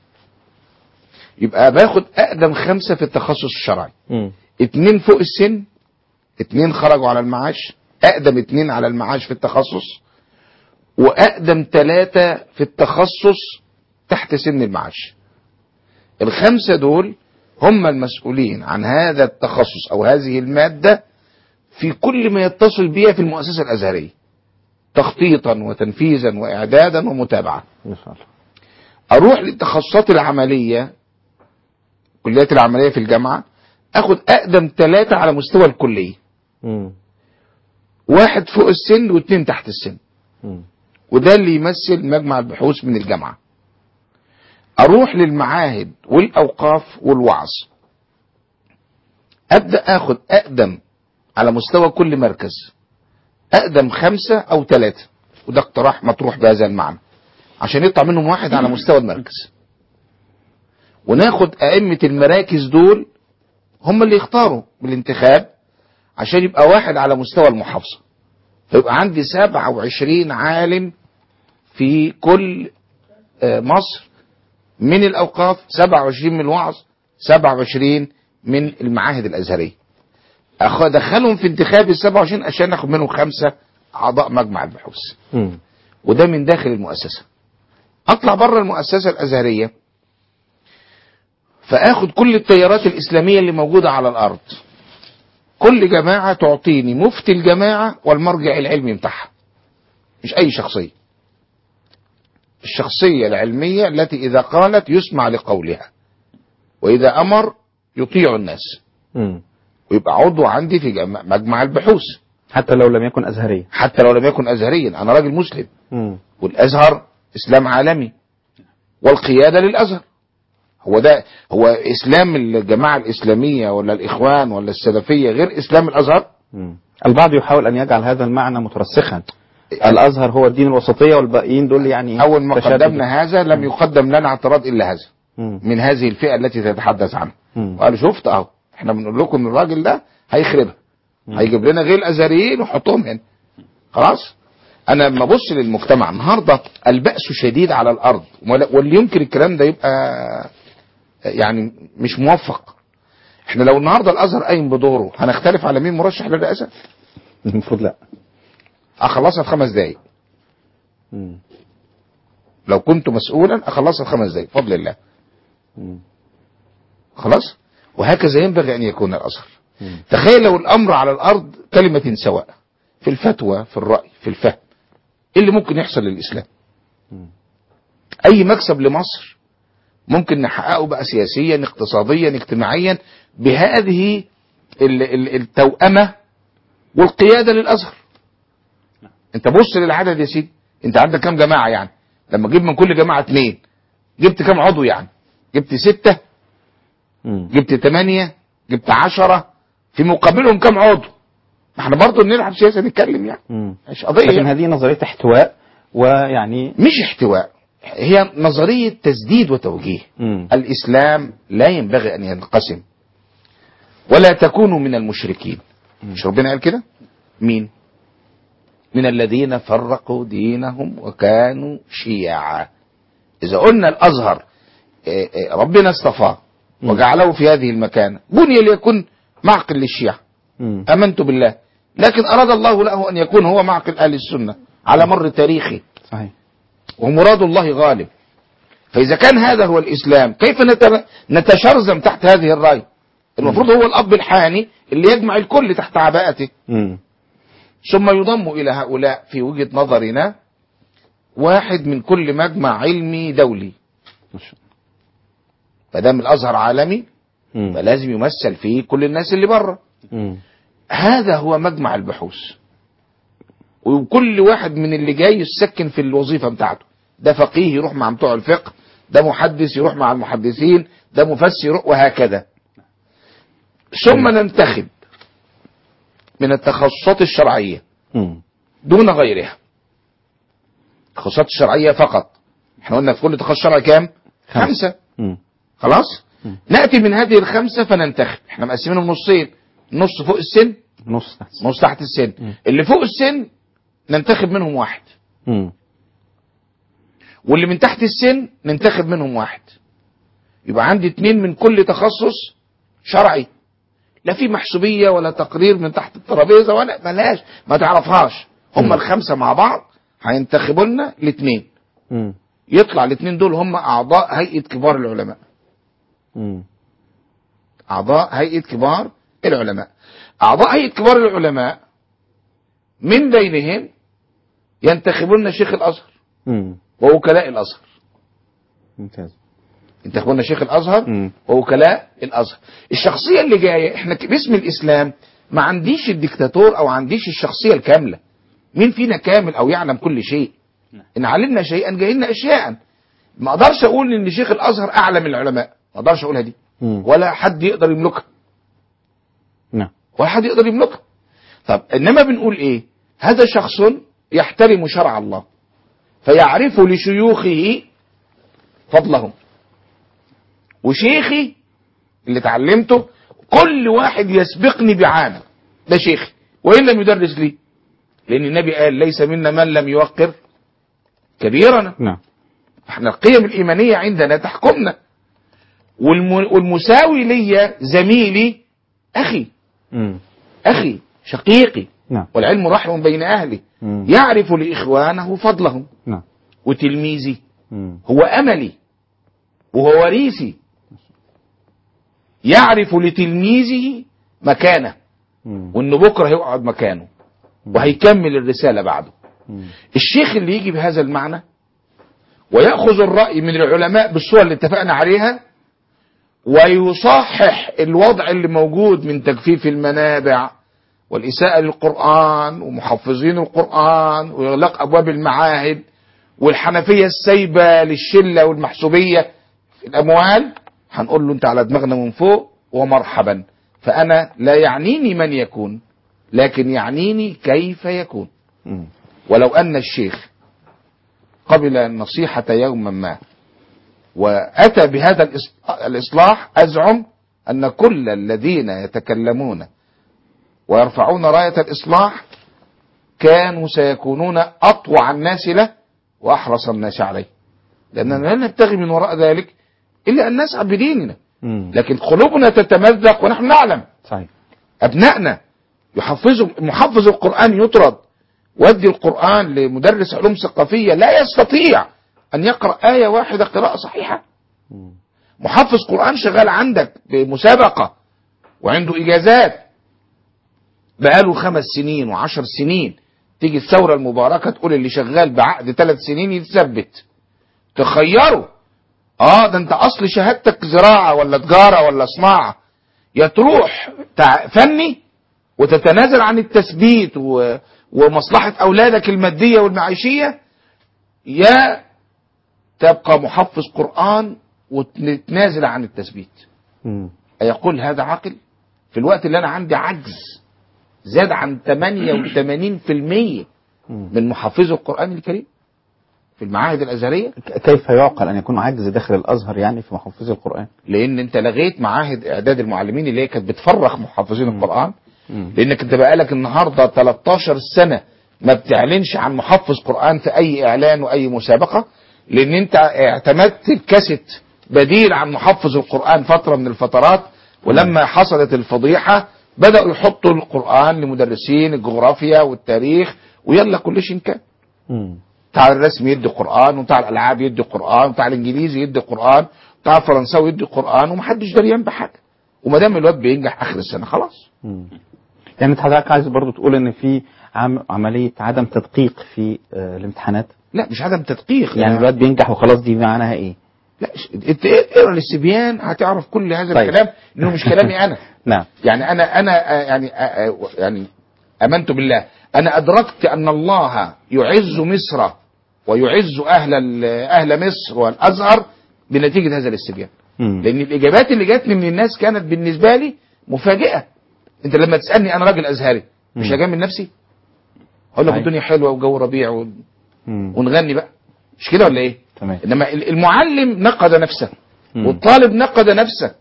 يبقى باخد أقدم خمسة في التخصص الشرعي مم. اتنين فوق السن اتنين خرجوا على المعاش اقدم اتنين على المعاش في التخصص واقدم ثلاثة في التخصص تحت سن المعاش الخمسة دول هم المسؤولين عن هذا التخصص او هذه المادة في كل ما يتصل بها في المؤسسة الازهرية تخطيطا وتنفيذا واعدادا ومتابعة ما شاء الله اروح للتخصصات العملية كليات العملية في الجامعة اخد اقدم ثلاثة على مستوى الكلية مم. واحد فوق السن واثنين تحت السن مم. وده اللي يمثل مجمع البحوث من الجامعة اروح للمعاهد والاوقاف والوعظ ابدا اخد اقدم على مستوى كل مركز اقدم خمسة او ثلاثة وده اقتراح مطروح بهذا المعنى عشان يطلع منهم واحد على مستوى المركز وناخد ائمة المراكز دول هم اللي يختاروا بالانتخاب عشان يبقى واحد على مستوى المحافظة فيبقى عندي 27 عالم في كل آه، مصر من الأوقاف 27 من الوعظ 27 من المعاهد الأزهرية أخ- أدخلهم في انتخاب ال 27 عشان ناخد منهم خمسة أعضاء مجمع البحوث مم. وده من داخل المؤسسة اطلع بره المؤسسة الازهرية فاخد كل التيارات الاسلامية اللي موجودة على الارض كل جماعة تعطيني مفتي الجماعة والمرجع العلمي بتاعها مش اي شخصية الشخصية العلمية التي اذا قالت يسمع لقولها واذا امر يطيع الناس مم. ويبقى عضو عندي في جم- مجمع البحوث حتى لو لم يكن أزهريا حتى لو لم يكن ازهريا انا راجل مسلم مم. والازهر اسلام عالمي والقياده للازهر هو ده هو اسلام الجماعه الاسلاميه ولا الاخوان ولا السلفيه غير اسلام الازهر مم. البعض يحاول أن يجعل هذا المعنى مترسخا الأزهر هو الدين الوسطية والباقيين دول يعني اول ما تشدد. قدمنا هذا لم يقدم لنا اعتراض الا هذا مم. من هذه الفئه التي تتحدث عنها مم. وقالوا شفت اهو احنا بنقول لكم ان الراجل ده هيخربها هيجيب لنا غير الازهريين ويحطهم هنا خلاص انا لما ابص للمجتمع النهارده البأس شديد على الارض ولا- واللي ينكر الكلام ده يبقى يعني مش موفق احنا لو النهارده الازهر قايم بدوره هنختلف على مين مرشح للرئاسه المفروض لا اخلصها في خمس دقايق مم. لو كنت مسؤولا اخلصها في خمس دقايق بفضل الله مم. خلاص وهكذا ينبغي ان يكون الازهر مم. تخيل لو الامر على الارض كلمه سواء في الفتوى في الراي في الفهم ايه اللي ممكن يحصل للاسلام مم. اي مكسب لمصر ممكن نحققه بقى سياسيا اقتصاديا اجتماعيا بهذه ال- ال- التوأمة والقيادة للأزهر انت بص للعدد يا سيدي انت عندك كام جماعة يعني لما تجيب من كل جماعة اتنين جبت كام عضو يعني جبت ستة مم. جبت ثمانية جبت عشرة في مقابلهم كام عضو ما احنا برضه نلعب سياسة نتكلم يعني مم. مش قضية لكن يعني. هذه نظرية احتواء ويعني مش احتواء هي نظرية تسديد وتوجيه مم. الإسلام لا ينبغي أن ينقسم ولا تكونوا من المشركين مش ربنا قال كده مين من الذين فرقوا دينهم وكانوا شيعا إذا قلنا الأزهر آه، آه، ربنا اصطفاه وجعله في هذه المكانة بني ليكون معقل للشيعة مم. آمنت بالله لكن أراد الله له أن يكون هو معقل أهل السنة على مر تاريخه صحيح ومراد الله غالب فإذا كان هذا هو الإسلام كيف نت- نتشرذم تحت هذه الراية المفروض هو الأب الحاني اللي يجمع الكل تحت عباءته مم. ثم يضم إلى هؤلاء في وجهة نظرنا واحد من كل مجمع علمي دولي ما شاء فدام الأزهر عالمي الله. مم. فلازم يمثل فيه كل الناس اللي بره مم. هذا هو مجمع البحوث وكل واحد من اللي جاي يسكن في الوظيفة بتاعته ده فقيه يروح مع بتوع الفقه ده محدث يروح مع المحدثين ده مفسر يروح وهكذا ثم ننتخب من التخصصات الشرعية مم. دون غيرها التخصصات الشرعية فقط احنا قلنا في كل تخصص شرعي كام خمسة. خمسة مم. خلاص نأتي من هذه الخمسة فننتخب احنا مقسمينهم نصين نص فوق السن نص تحت نص تحت السن مم. اللي فوق السن ننتخب منهم واحد مم. واللي من تحت السن ننتخب منهم واحد يبقى عندي اتنين من كل تخصص شرعي لا في محسوبية ولا تقرير من تحت الترابيزة ولا بلاش ما تعرفهاش هم مم. الخمسة مع بعض هينتخبوا لنا الاثنين مم. يطلع الاثنين دول هم أعضاء هيئة كبار العلماء مم. أعضاء هيئة كبار العلماء أعضاء هيئة كبار العلماء من بينهم ينتخبون شيخ الأزهر مم. ووكلاء الأزهر ممتاز ينتخبون شيخ الأزهر مم. ووكلاء الأزهر الشخصية اللي جاية احنا ك- باسم الإسلام ما عنديش الدكتاتور أو عنديش الشخصية الكاملة مين فينا كامل أو يعلم كل شيء إن علمنا شيئا جايلنا أشياء ما أقدرش أقول إن شيخ الأزهر أعلى من العلماء ما أقدرش أقولها دي مم. ولا حد يقدر يملكها نعم ولا حد يقدر يملكها طب انما بنقول ايه هذا شخص يحترم شرع الله فيعرف لشيوخه فضلهم وشيخي اللي اتعلمته كل واحد يسبقني بعام ده شيخي وان لم يدرس لي لان النبي قال ليس منا من لم يوقر كبيرنا نعم احنا القيم الايمانيه عندنا تحكمنا والم- والمساوي ليا زميلي اخي مم. أخي شقيقي نعم والعلم رحم بين أهله مم. يعرف لإخوانه فضلهم نعم وتلميذي مم. هو أملي وهو وريثي يعرف لتلميذه مكانه مم. وإنه بكرة هيقعد مكانه وهيكمل الرسالة بعده مم. الشيخ اللي يجي بهذا المعنى ويأخذ الرأي من العلماء بالصور اللي اتفقنا عليها ويصحح الوضع اللي موجود من تجفيف المنابع والإساءة للقرآن ومحفظين القرآن وإغلاق أبواب المعاهد والحنفية السايبة للشلة والمحسوبية في الأموال هنقول له أنت على دماغنا من فوق ومرحبا فأنا لا يعنيني من يكون لكن يعنيني كيف يكون مم. ولو أن الشيخ قبل النصيحة يوما ما وأتى بهذا الإص- الإصلاح أزعم أن كل الذين يتكلمون ويرفعون راية الإصلاح كانوا سيكونون أطوع الناس له وأحرص الناس عليه لأننا لا نبتغي من وراء ذلك إلا أن نسعى بديننا مم. لكن قلوبنا تتمزق ونحن نعلم صحيح أبنائنا يحفظوا محفظ القرآن يطرد ودي القرآن لمدرس علوم ثقافية لا يستطيع أن يقرأ آية واحدة قراءة صحيحة مم. محفظ قرآن شغال عندك بمسابقة وعنده إجازات بقاله خمس سنين وعشر سنين تيجي الثورة المباركة تقول اللي شغال بعقد ثلاث سنين يتثبت تخيره اه ده انت اصل شهادتك زراعة ولا تجارة ولا صناعة يا تروح تع- فني وتتنازل عن التثبيت و... ومصلحة اولادك المادية والمعيشية يا تبقى محفظ قرآن وتتنازل عن التثبيت مم. أيقول هذا عاقل في الوقت اللي أنا عندي عجز زاد عن 88% مم. من محافظي القرآن الكريم في المعاهد الأزهرية ك- كيف يعقل أن يكون عجز داخل الأزهر يعني في محفظي القرآن لأن أنت لغيت معاهد إعداد المعلمين اللي هي كانت بتفرخ محافظين القرآن مم. لأنك أنت بقالك النهاردة 13 سنة ما بتعلنش عن محفظ قرآن في أي إعلان وأي مسابقة لأن أنت اعتمدت الكاسيت بديل عن محفظ القرآن فترة من الفترات ولما حصلت الفضيحة بدأوا يحطوا القرآن لمدرسين الجغرافيا والتاريخ ويلا كل شيء كان مم. بتاع الرسم يدي قرآن وبتاع الألعاب يدي قرآن وبتاع الإنجليزي يدي قرآن وبتاع الفرنساوي يدي قرآن ومحدش دريان بحاجة وما دام الواد بينجح آخر السنة خلاص مم. يعني انت حضرتك عايز برضو تقول ان في عم عمليه عدم تدقيق في آه، الامتحانات لا مش عدم تدقيق يعني الواد بينجح وخلاص دي معناها ايه؟ لا ش- انت اقرا للسبيان هتعرف كل هذا طيب. الكلام انه مش كلامي انا نعم يعني انا انا آه، يعني آه، آه، يعني امنت بالله انا ادركت ان الله يعز مصر ويعز اهل ال- اهل مصر والازهر بنتيجه هذا الاستبيان مم. لان الاجابات اللي جاتني من الناس كانت بالنسبه لي مفاجئه انت لما تسالني انا راجل ازهري مش مم. هجامل نفسي اقول لك أيوة. الدنيا حلوه وجو ربيع و- مم. ونغني بقى مش كده ولا ايه تمام انما ال- المعلم نقد نفسه مم. والطالب نقد نفسه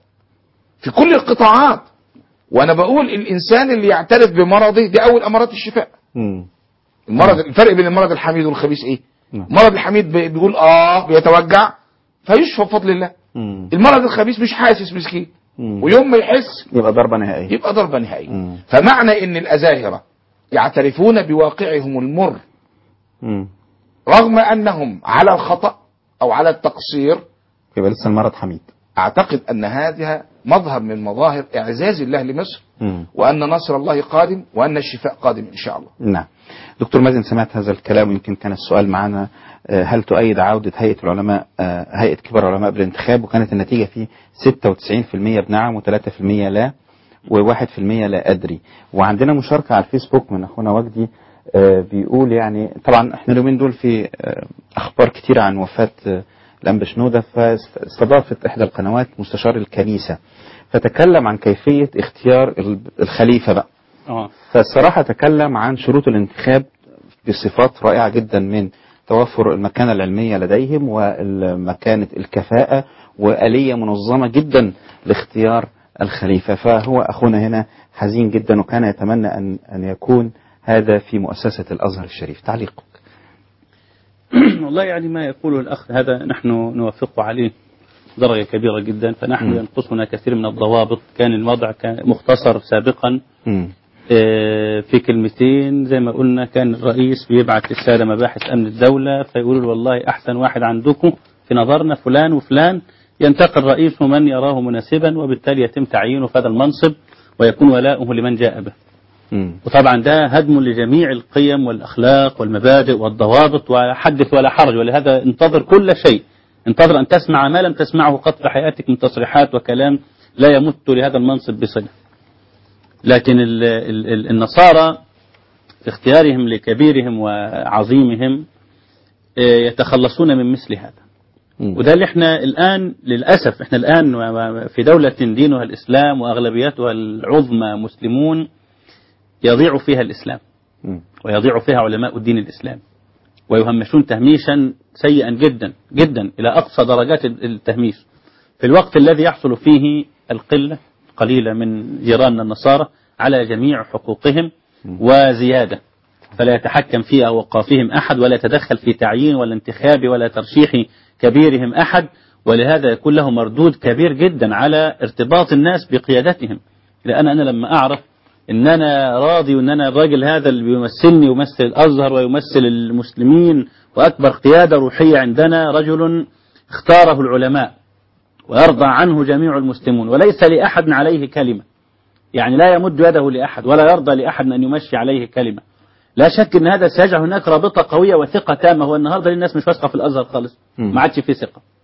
في كل القطاعات وانا بقول الانسان اللي يعترف بمرضه دي اول امارات الشفاء مم. المرض الفرق بين المرض الحميد والخبيث ايه نعم. المرض الحميد بي- بيقول اه بيتوجع فيشفى بفضل الله مم. المرض الخبيث مش حاسس مسكين مم. ويوم ما يحس يبقى ضربه نهائيه يبقى ضربة نهائية مم. فمعنى ان الازاهرة يعترفون بواقعهم المر مم. رغم انهم على الخطأ او على التقصير يبقى لسه المرض حميد اعتقد ان هذا مظهر من مظاهر اعزاز الله لمصر مم. وان نصر الله قادم وان الشفاء قادم ان شاء الله نعم دكتور مازن سمعت هذا الكلام ويمكن كان السؤال معنا آه، هل تؤيد عودة هيئة العلماء آه، هيئة كبار العلماء بالانتخاب وكانت النتيجة فيه 96% بنعم و3% لا و1% لا أدري وعندنا مشاركة على الفيسبوك من أخونا وجدي آه، بيقول يعني طبعا احنا اليومين دول في آه، أخبار كتيرة عن وفاة آه، الأنبا شنودة فاستضافت إحدى القنوات مستشار الكنيسة فتكلم عن كيفية اختيار الخليفة بقى اه فالصراحة تكلم عن شروط الانتخاب بصفات رائعة جدا من توفر المكانة العلمية لديهم ومكانة الكفاءة وآلية منظمة جدا لاختيار الخليفة فهو أخونا هنا حزين جدا وكان يتمنى أن, أن يكون هذا في مؤسسة الأزهر الشريف تعليقك والله يعني ما يقوله الأخ هذا نحن نوافق عليه درجة كبيرة جدا فنحن مم. ينقصنا كثير من الضوابط كان الوضع كان مختصر سابقا مم. آه، في كلمتين زي ما قلنا كان الرئيس بيبعت للسادة مباحث أمن الدولة فيقولوا له والله أحسن واحد عندكم في نظرنا فلان وفلان ينتقل رئيسه من يراه مناسبا وبالتالي يتم تعيينه في هذا المنصب ويكون ولاؤه لمن جاء به مم. وطبعا ده هدم لجميع القيم والأخلاق والمبادئ والضوابط وحدث ولا حرج ولهذا انتظر كل شيء انتظر أن تسمع ما لم تسمعه قط في حياتك من تصريحات وكلام لا يمت لهذا المنصب بصلة لكن ال ال ال النصارى في اختيارهم لكبيرهم وعظيمهم آه، يتخلصون من مثل هذا مم. وده اللي احنا الآن للأسف احنا الآن في دولة دينها الإسلام وأغلبيتها العظمى مسلمون يضيع فيها الإسلام مم. ويضيع فيها علماء الدين الإسلامي ويهمشون تهميشا سيئا جدا جدا إلى أقصى درجات التهميش في الوقت الذي يحصل فيه القلة قليلة من جيراننا النصارى على جميع حقوقهم وزيادة فلا يتحكم في أوقافهم أحد ولا يتدخل في تعيين ولا انتخاب ولا ترشيح كبيرهم أحد ولهذا يكون له مردود كبير جدا على ارتباط الناس بقيادتهم لأن أنا لما أعرف ان انا راضي وان انا الراجل هذا اللي بيمثلني ويمثل الازهر ويمثل المسلمين واكبر قياده روحيه عندنا رجل اختاره العلماء ويرضى عنه جميع المسلمون وليس لاحد عليه كلمه يعني لا يمد يده لاحد ولا يرضى لاحد ان يمشي عليه كلمه لا شك ان هذا سيجعل هناك رابطه قويه وثقه تامه هو النهارده الناس مش واثقه في الازهر خالص مم. ما عادش فيه ثقه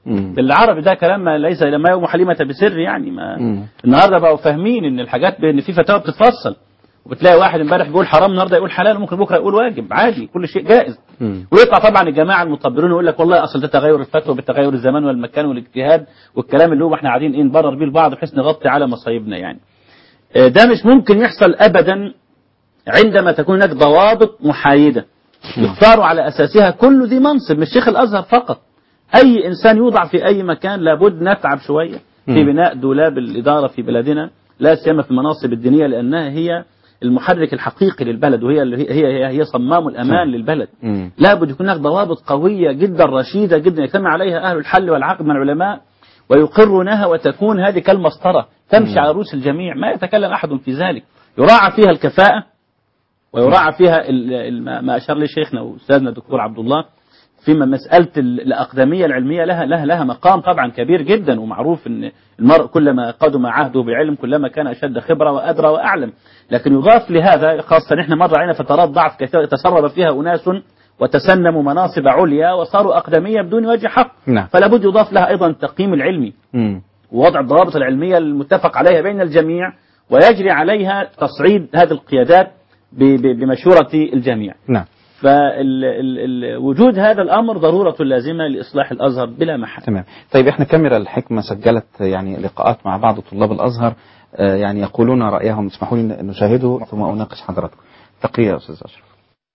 مم. بالعربي ده كلام ما ليس لما يوم حليمة بسر يعني ما مم. النهارده بقوا فاهمين ان الحاجات ان في فتاوى بتتفصل وبتلاقي واحد امبارح بيقول حرام النهارده يقول حلال وممكن بكره يقول واجب عادي كل شيء جائز مم. ويطلع طبعا الجماعه المطبرون يقول لك والله اصل ده تغير الفتوى بالتغير الزمان والمكان والاجتهاد والكلام اللي هو احنا قاعدين ايه نبرر بيه لبعض بحيث نغطي على مصايبنا يعني آه، ده مش ممكن يحصل ابدا عندما تكون هناك ضوابط محايده يختار على اساسها كل ذي منصب مش شيخ الازهر فقط اي انسان يوضع في اي مكان لابد نتعب شويه في مم. بناء دولاب الاداره في بلدنا لا سيما في المناصب الدينيه لانها هي المحرك الحقيقي للبلد وهي اللي هي هي, هي صمام الامان للبلد مم. لابد يكون هناك ضوابط قوية جدا رشيدة جدا يجتمع عليها أهل الحل والعقد من العلماء ويقرونها وتكون هذه كالمسطرة تمشي على رؤوس الجميع ما يتكلم أحد في ذلك يراعى فيها الكفاءة ويراعى فيها ال- ال- ما أشار لي شيخنا وأستاذنا الدكتور عبد الله فيما مسألة ال- الأقدمية العلمية لها لها لها مقام طبعا كبير جدا ومعروف أن المرء كلما قدم عهده بعلم كلما كان أشد خبرة وأدرى وأعلم لكن يضاف لهذا خاصة نحن مر علينا فترات ضعف كثيرة تسرب فيها أناس وتسنموا مناصب عليا وصاروا أقدمية بدون وجه حق نعم. فلا بد يضاف لها أيضا التقييم العلمي مم. ووضع الضوابط العلمية المتفق عليها بين الجميع ويجري عليها تصعيد هذه القيادات ب- ب- بمشورة الجميع نعم فوجود هذا الأمر ضرورة لازمة لإصلاح الأزهر بلا محل تمام طيب احنا كاميرا الحكمة سجلت يعني لقاءات مع بعض طلاب الأزهر آه، يعني يقولون رأيهم اسمحوا لي نشاهده ثم أناقش حضراتكم تقرير يا أستاذ أشرف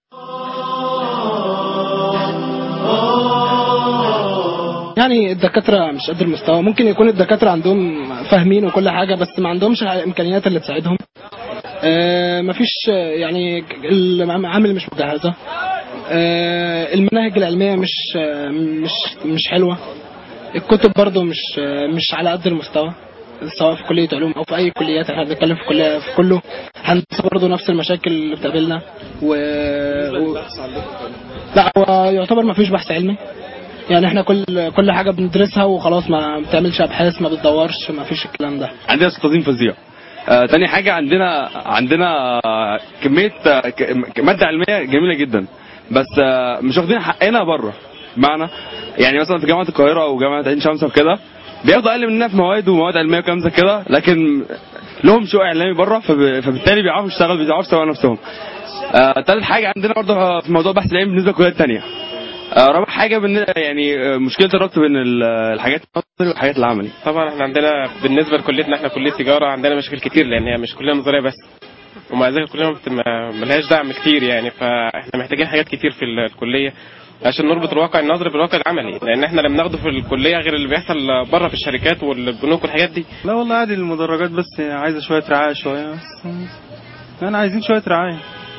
يعني الدكاترة مش قد المستوى ممكن يكون الدكاترة عندهم فاهمين وكل حاجة بس ما عندهمش الإمكانيات اللي تساعدهم آه، مفيش آه، يعني العامل مش مجهزة آه، المناهج العلمية مش آه، مش مش حلوة الكتب برضو مش آه، مش على قد المستوى سواء في كلية علوم أو في أي كليات احنا بنتكلم في كلية في كله هندسة برضو نفس المشاكل اللي بتقابلنا و... و... لا هو يعتبر ما فيش بحث علمي يعني احنا كل كل حاجه بندرسها وخلاص ما بتعملش ابحاث ما بتدورش ما فيش الكلام ده عندنا استاذين فظيع آه تاني حاجة عندنا عندنا آه، كمية آه، ك- مادة علمية جميلة جدا بس آه مش واخدين حقنا بره بمعنى يعني مثلا في جامعة القاهرة أو جامعة عين شمس وكده بياخدوا أقل مننا في مواد ومواد علمية وكلام زي كده لكن لهم شوق إعلامي بره فب- فبالتالي بيعرفوا يشتغلوا بيعرفوا يسوقوا نفسهم. آه تالت حاجة عندنا برضه في موضوع بحث العلمي بالنسبة للكليات التانية. آه رابع حاجة بالن- يعني آه، مشكلة الربط بين ال- الحاجات النظري والحاجات العملي. طبعا احنا عندنا بالنسبه لكليتنا احنا كليه تجاره عندنا مشاكل كتير لان هي مش كليه نظريه بس ومع ذلك الكليه ما بت- ما- ملهاش دعم كتير يعني فاحنا محتاجين حاجات كتير في ال- الكليه عشان نربط الواقع النظري بالواقع العملي لان احنا اللي بناخده في الكليه غير اللي بيحصل بره في الشركات والبنوك والحاجات دي لا والله عادي المدرجات بس عايزه شويه رعايه شويه بس انا عايزين شويه رعايه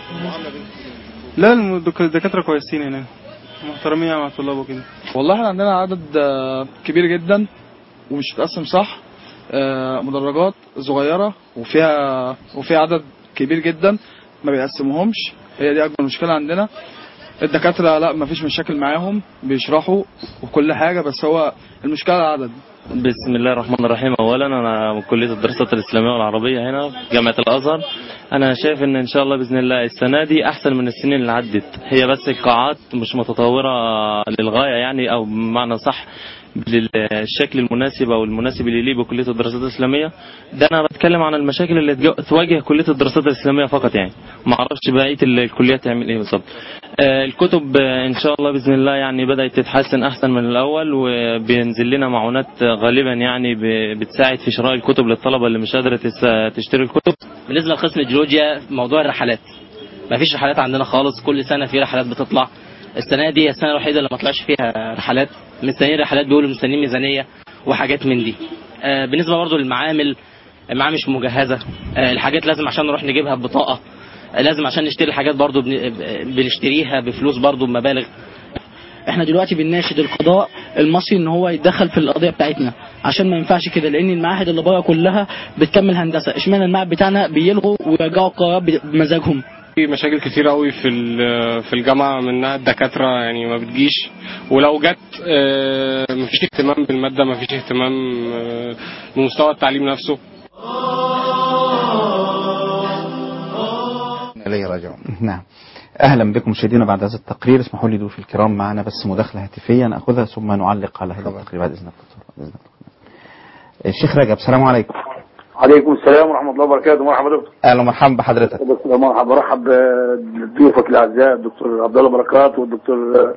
لا المدك- الدكاتره كويسين هنا محترمين مع الطلاب وكده والله احنا عندنا عدد آه، كبير جدا ومش متقسم صح آه، مدرجات صغيرة وفيها وفيها عدد كبير جدا ما بيقسموهمش هي دي أكبر مشكلة عندنا الدكاترة لا ما فيش مشاكل معاهم بيشرحوا وكل حاجة بس هو المشكلة العدد بسم الله الرحمن الرحيم اولا انا من كليه الدراسات الاسلاميه والعربيه هنا في جامعه الازهر انا شايف ان ان شاء الله باذن الله السنه دي احسن من السنين اللي عدت هي بس القاعات مش متطوره للغايه يعني او بمعنى صح بالشكل المناسب او المناسب اللي يليق بكليه الدراسات الاسلاميه ده انا بتكلم عن المشاكل اللي تجو- تواجه كليه الدراسات الاسلاميه فقط يعني ما اعرفش بقيه الكليات تعمل ايه بالظبط آه، الكتب آه، ان شاء الله باذن الله يعني بدات تتحسن احسن من الاول وبينزل لنا معونات آه، غالبا يعني ب- بتساعد في شراء الكتب للطلبه اللي مش قادره تس- تشتري الكتب بالنسبه لقسم الجيولوجيا موضوع الرحلات ما فيش رحلات عندنا خالص كل سنه في رحلات بتطلع السنه دي هي السنه الوحيده اللي ما طلعش فيها رحلات مستنيين رحلات بيقولوا مستنيين ميزانيه وحاجات من دي آه، بالنسبه برضو للمعامل المعامل مش مجهزه آه، الحاجات لازم عشان نروح نجيبها ببطاقه آه، لازم عشان نشتري الحاجات برضو بن- بنشتريها بفلوس برضو بمبالغ احنا دلوقتي بنناشد القضاء المصري ان هو يتدخل في القضيه بتاعتنا عشان ما ينفعش كده لان المعاهد اللي بره كلها بتكمل هندسه اشمعنى المعهد بتاعنا بيلغوا ويرجعوا القرارات بمزاجهم في مشاكل كتير قوي في ال- في الجامعه منها الدكاتره يعني ما بتجيش ولو جت آه، مفيش اهتمام بالماده مفيش اهتمام آه، بمستوى التعليم نفسه إليه راجعون نعم اهلا بكم مشاهدينا بعد هذا التقرير اسمحوا لي ضيوف الكرام معنا بس مداخله هاتفيه ناخذها ثم نعلق على هذا التقرير بعد اذنك دكتور بإذن الله. الشيخ رجب السلام عليكم عليكم السلام ورحمة الله وبركاته مرحبا دكتور اهلا ومرحبا بحضرتك دكتور مرحبا برحب بضيوفك الاعزاء الدكتور عبد الله بركات والدكتور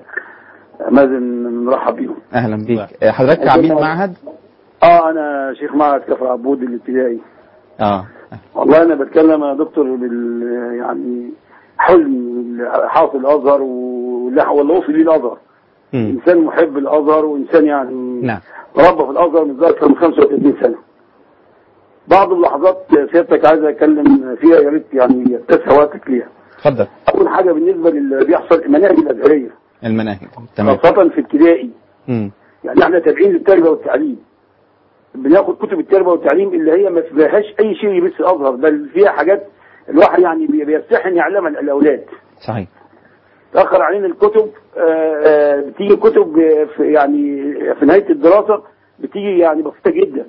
مازن نرحب بيهم اهلا بيك حضرتك عميد معهد اه انا شيخ معهد كفر عبود الابتدائي اه والله انا بتكلم يا دكتور بال يعني حلم حاصل الازهر واللي واللي وصل ليه الازهر مم. انسان محب الازهر وانسان يعني نعم ربى في الازهر من اكثر من 35 سنه بعض اللحظات سيادتك عايز اتكلم فيها يا ريت يعني يتسع وقتك ليها اتفضل اول حاجه بالنسبه للي بيحصل المناهج الازهريه المناهج تمام خاصه في ابتدائي مم. يعني احنا تابعين للتربيه والتعليم بناخد كتب التربيه والتعليم اللي هي ما فيهاش اي شيء يمس الازهر بل فيها حاجات الواحد يعني بي- بيستحي ان يعلمها الاولاد صحيح تاخر علينا الكتب آه، آه، بتيجي كتب آه، في يعني في نهايه الدراسه بتيجي يعني بسيطه جدا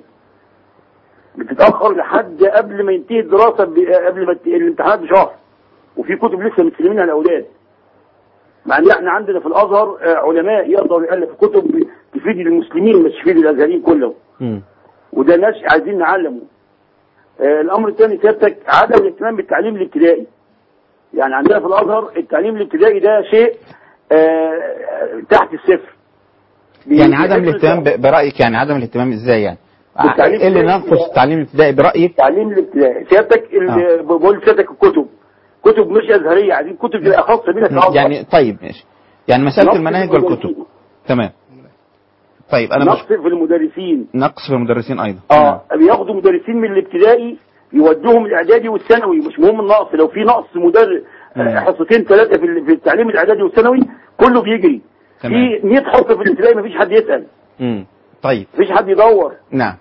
بتتاخر لحد قبل ما ينتهي الدراسه ب- آه، قبل ما ت- الامتحانات بشهر وفي كتب لسه مستلمينها الاولاد مع ان احنا عندنا في الازهر آه، علماء يقدروا يالفوا كتب تفيد المسلمين مش تفيد الازهريين كلهم مم. وده ناس عايزين نعلمه آه، الامر الثاني سيادتك عدم الاهتمام بالتعليم الابتدائي يعني عندنا في الازهر التعليم الابتدائي ده شيء آه، تحت الصفر يعني عدم الاهتمام ب- برايك يعني عدم الاهتمام ازاي يعني بالتعليم ايه اللي الابتدائي. ننقص التعليم الابتدائي برايك التعليم الابتدائي سيادتك ال- بقول سيادتك الكتب كتب مش ازهريه عايزين كتب تبقى خاصه بينا كازهر يعني طيب ماشي يعني مساله نقص المناهج في والكتب تمام طيب انا نقص مش في المدرسين نقص في المدرسين ايضا اه بياخدوا مدرسين من الابتدائي يودوهم الاعدادي والثانوي مش مهم النقص لو في نقص مدرس مم. حصتين ثلاثه في ال- في التعليم الاعدادي والثانوي كله بيجري تمام. في 100 حصه في الابتدائي مفيش حد يسال مم. طيب مفيش حد يدور نعم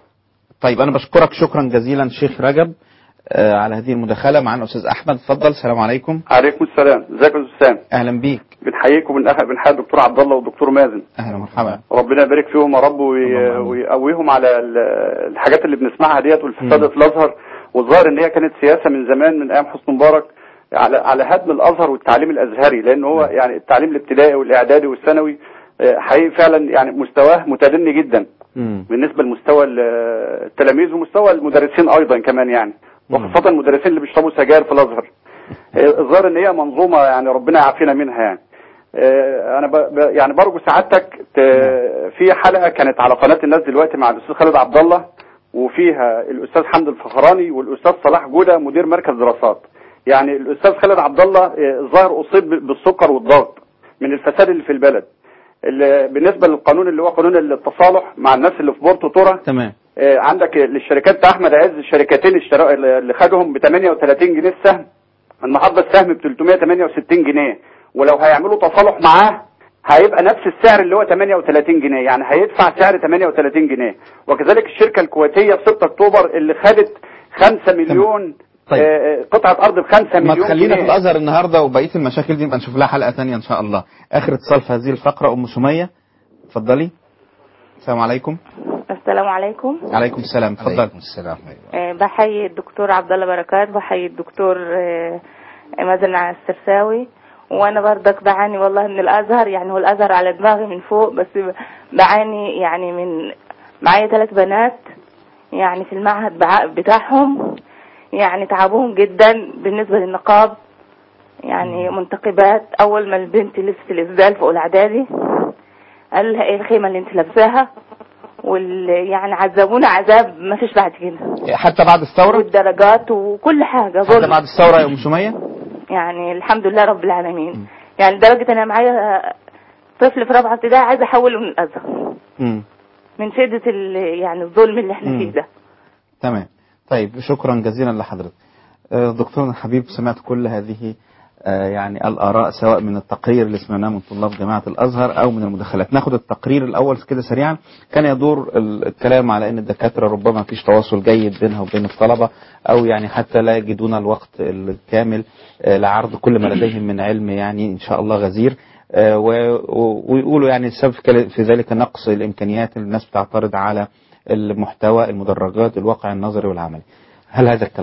طيب انا بشكرك شكرا جزيلا شيخ رجب آه على هذه المداخله معنا استاذ احمد اتفضل السلام عليكم عليكم السلام ازيك يا استاذ سام اهلا بيك بنحييكم من أهل بنحيي الدكتور عبد الله والدكتور مازن اهلا ومرحبا ربنا يبارك فيهم يا رب وي- ويقويهم على ال- الحاجات اللي بنسمعها ديت والفساد في الازهر والظاهر ان هي كانت سياسه من زمان من ايام حسني مبارك على على هدم الازهر والتعليم الازهري لان هو يعني التعليم الابتدائي والاعدادي والثانوي آه، حقيقي فعلا يعني مستواه متدني جدا مم. بالنسبه لمستوى ال- التلاميذ ومستوى المدرسين ايضا كمان يعني وخاصه المدرسين اللي بيشربوا سجاير في الازهر آه، الظاهر ان هي منظومه يعني ربنا يعافينا منها يعني آه، انا ب... ب... يعني برجو سعادتك ت... في حلقه كانت على قناه الناس دلوقتي مع الاستاذ خالد عبد الله وفيها الاستاذ حمد الفخراني والاستاذ صلاح جوده مدير مركز دراسات يعني الاستاذ خالد عبد الله آه، الظاهر اصيب بالسكر والضغط من الفساد اللي في البلد اللي بالنسبه للقانون اللي هو قانون التصالح مع الناس اللي في بورتو تورا تمام آه، عندك للشركات بتاع احمد عز الشركتين اشترا- اللي خدهم ب 38 جنيه السهم النهارده السهم ب 368 جنيه ولو هيعملوا تصالح معاه هيبقى نفس السعر اللي هو 38 جنيه يعني هيدفع سعر 38 جنيه وكذلك الشركه الكويتيه في 6 اكتوبر اللي خدت 5 مليون طيب. آه، قطعه ارض ب 5 ما مليون تخلينا في جنيه الازهر النهارده وبقيه المشاكل دي نبقى نشوف لها حلقه ثانيه ان شاء الله اخر اتصال في هذه الفقره ام سميه اتفضلي السلام عليكم السلام عليكم عليكم السلام اتفضل السلام آه، بحيي الدكتور عبد الله بركات بحيي الدكتور آه، مازن السرساوي وانا برضك بعاني والله من الازهر يعني هو الازهر على دماغي من فوق بس بعاني يعني من معايا ثلاث بنات يعني في المعهد بع- بتاعهم يعني تعبوهم جدا بالنسبة للنقاب يعني منتقبات اول ما البنت لبست الاسدال فوق الاعدادي قال لها ايه الخيمة اللي انت لابساها وال يعني عذبونا عذاب ما فيش بعد كده حتى بعد الثوره والدرجات وكل حاجة حتى ظلم بعد الثوره يا ام سميه يعني الحمد لله رب العالمين يعني لدرجة انا معايا طفل في رابعة ابتدائي عايزة احوله من الازهر مم. من شدة ال- يعني الظلم اللي احنا مم. فيه ده تمام طيب شكرا جزيلا لحضرتك آه، دكتورنا الحبيب سمعت كل هذه آه، يعني الآراء سواء من التقرير اللي سمعناه من طلاب جامعة الأزهر أو من المداخلات ناخد التقرير الأول كده سريعا كان يدور ال- الكلام على أن الدكاترة ربما فيش تواصل جيد بينها وبين الطلبة أو يعني حتى لا يجدون الوقت الكامل آه، لعرض كل ما لديهم من علم يعني إن شاء الله غزير آه، و- و- ويقولوا يعني السبب في كل- في ذلك نقص الإمكانيات الناس بتعترض على المحتوى المدرجات الواقع النظري والعملي هل هذا الكلام صحيح؟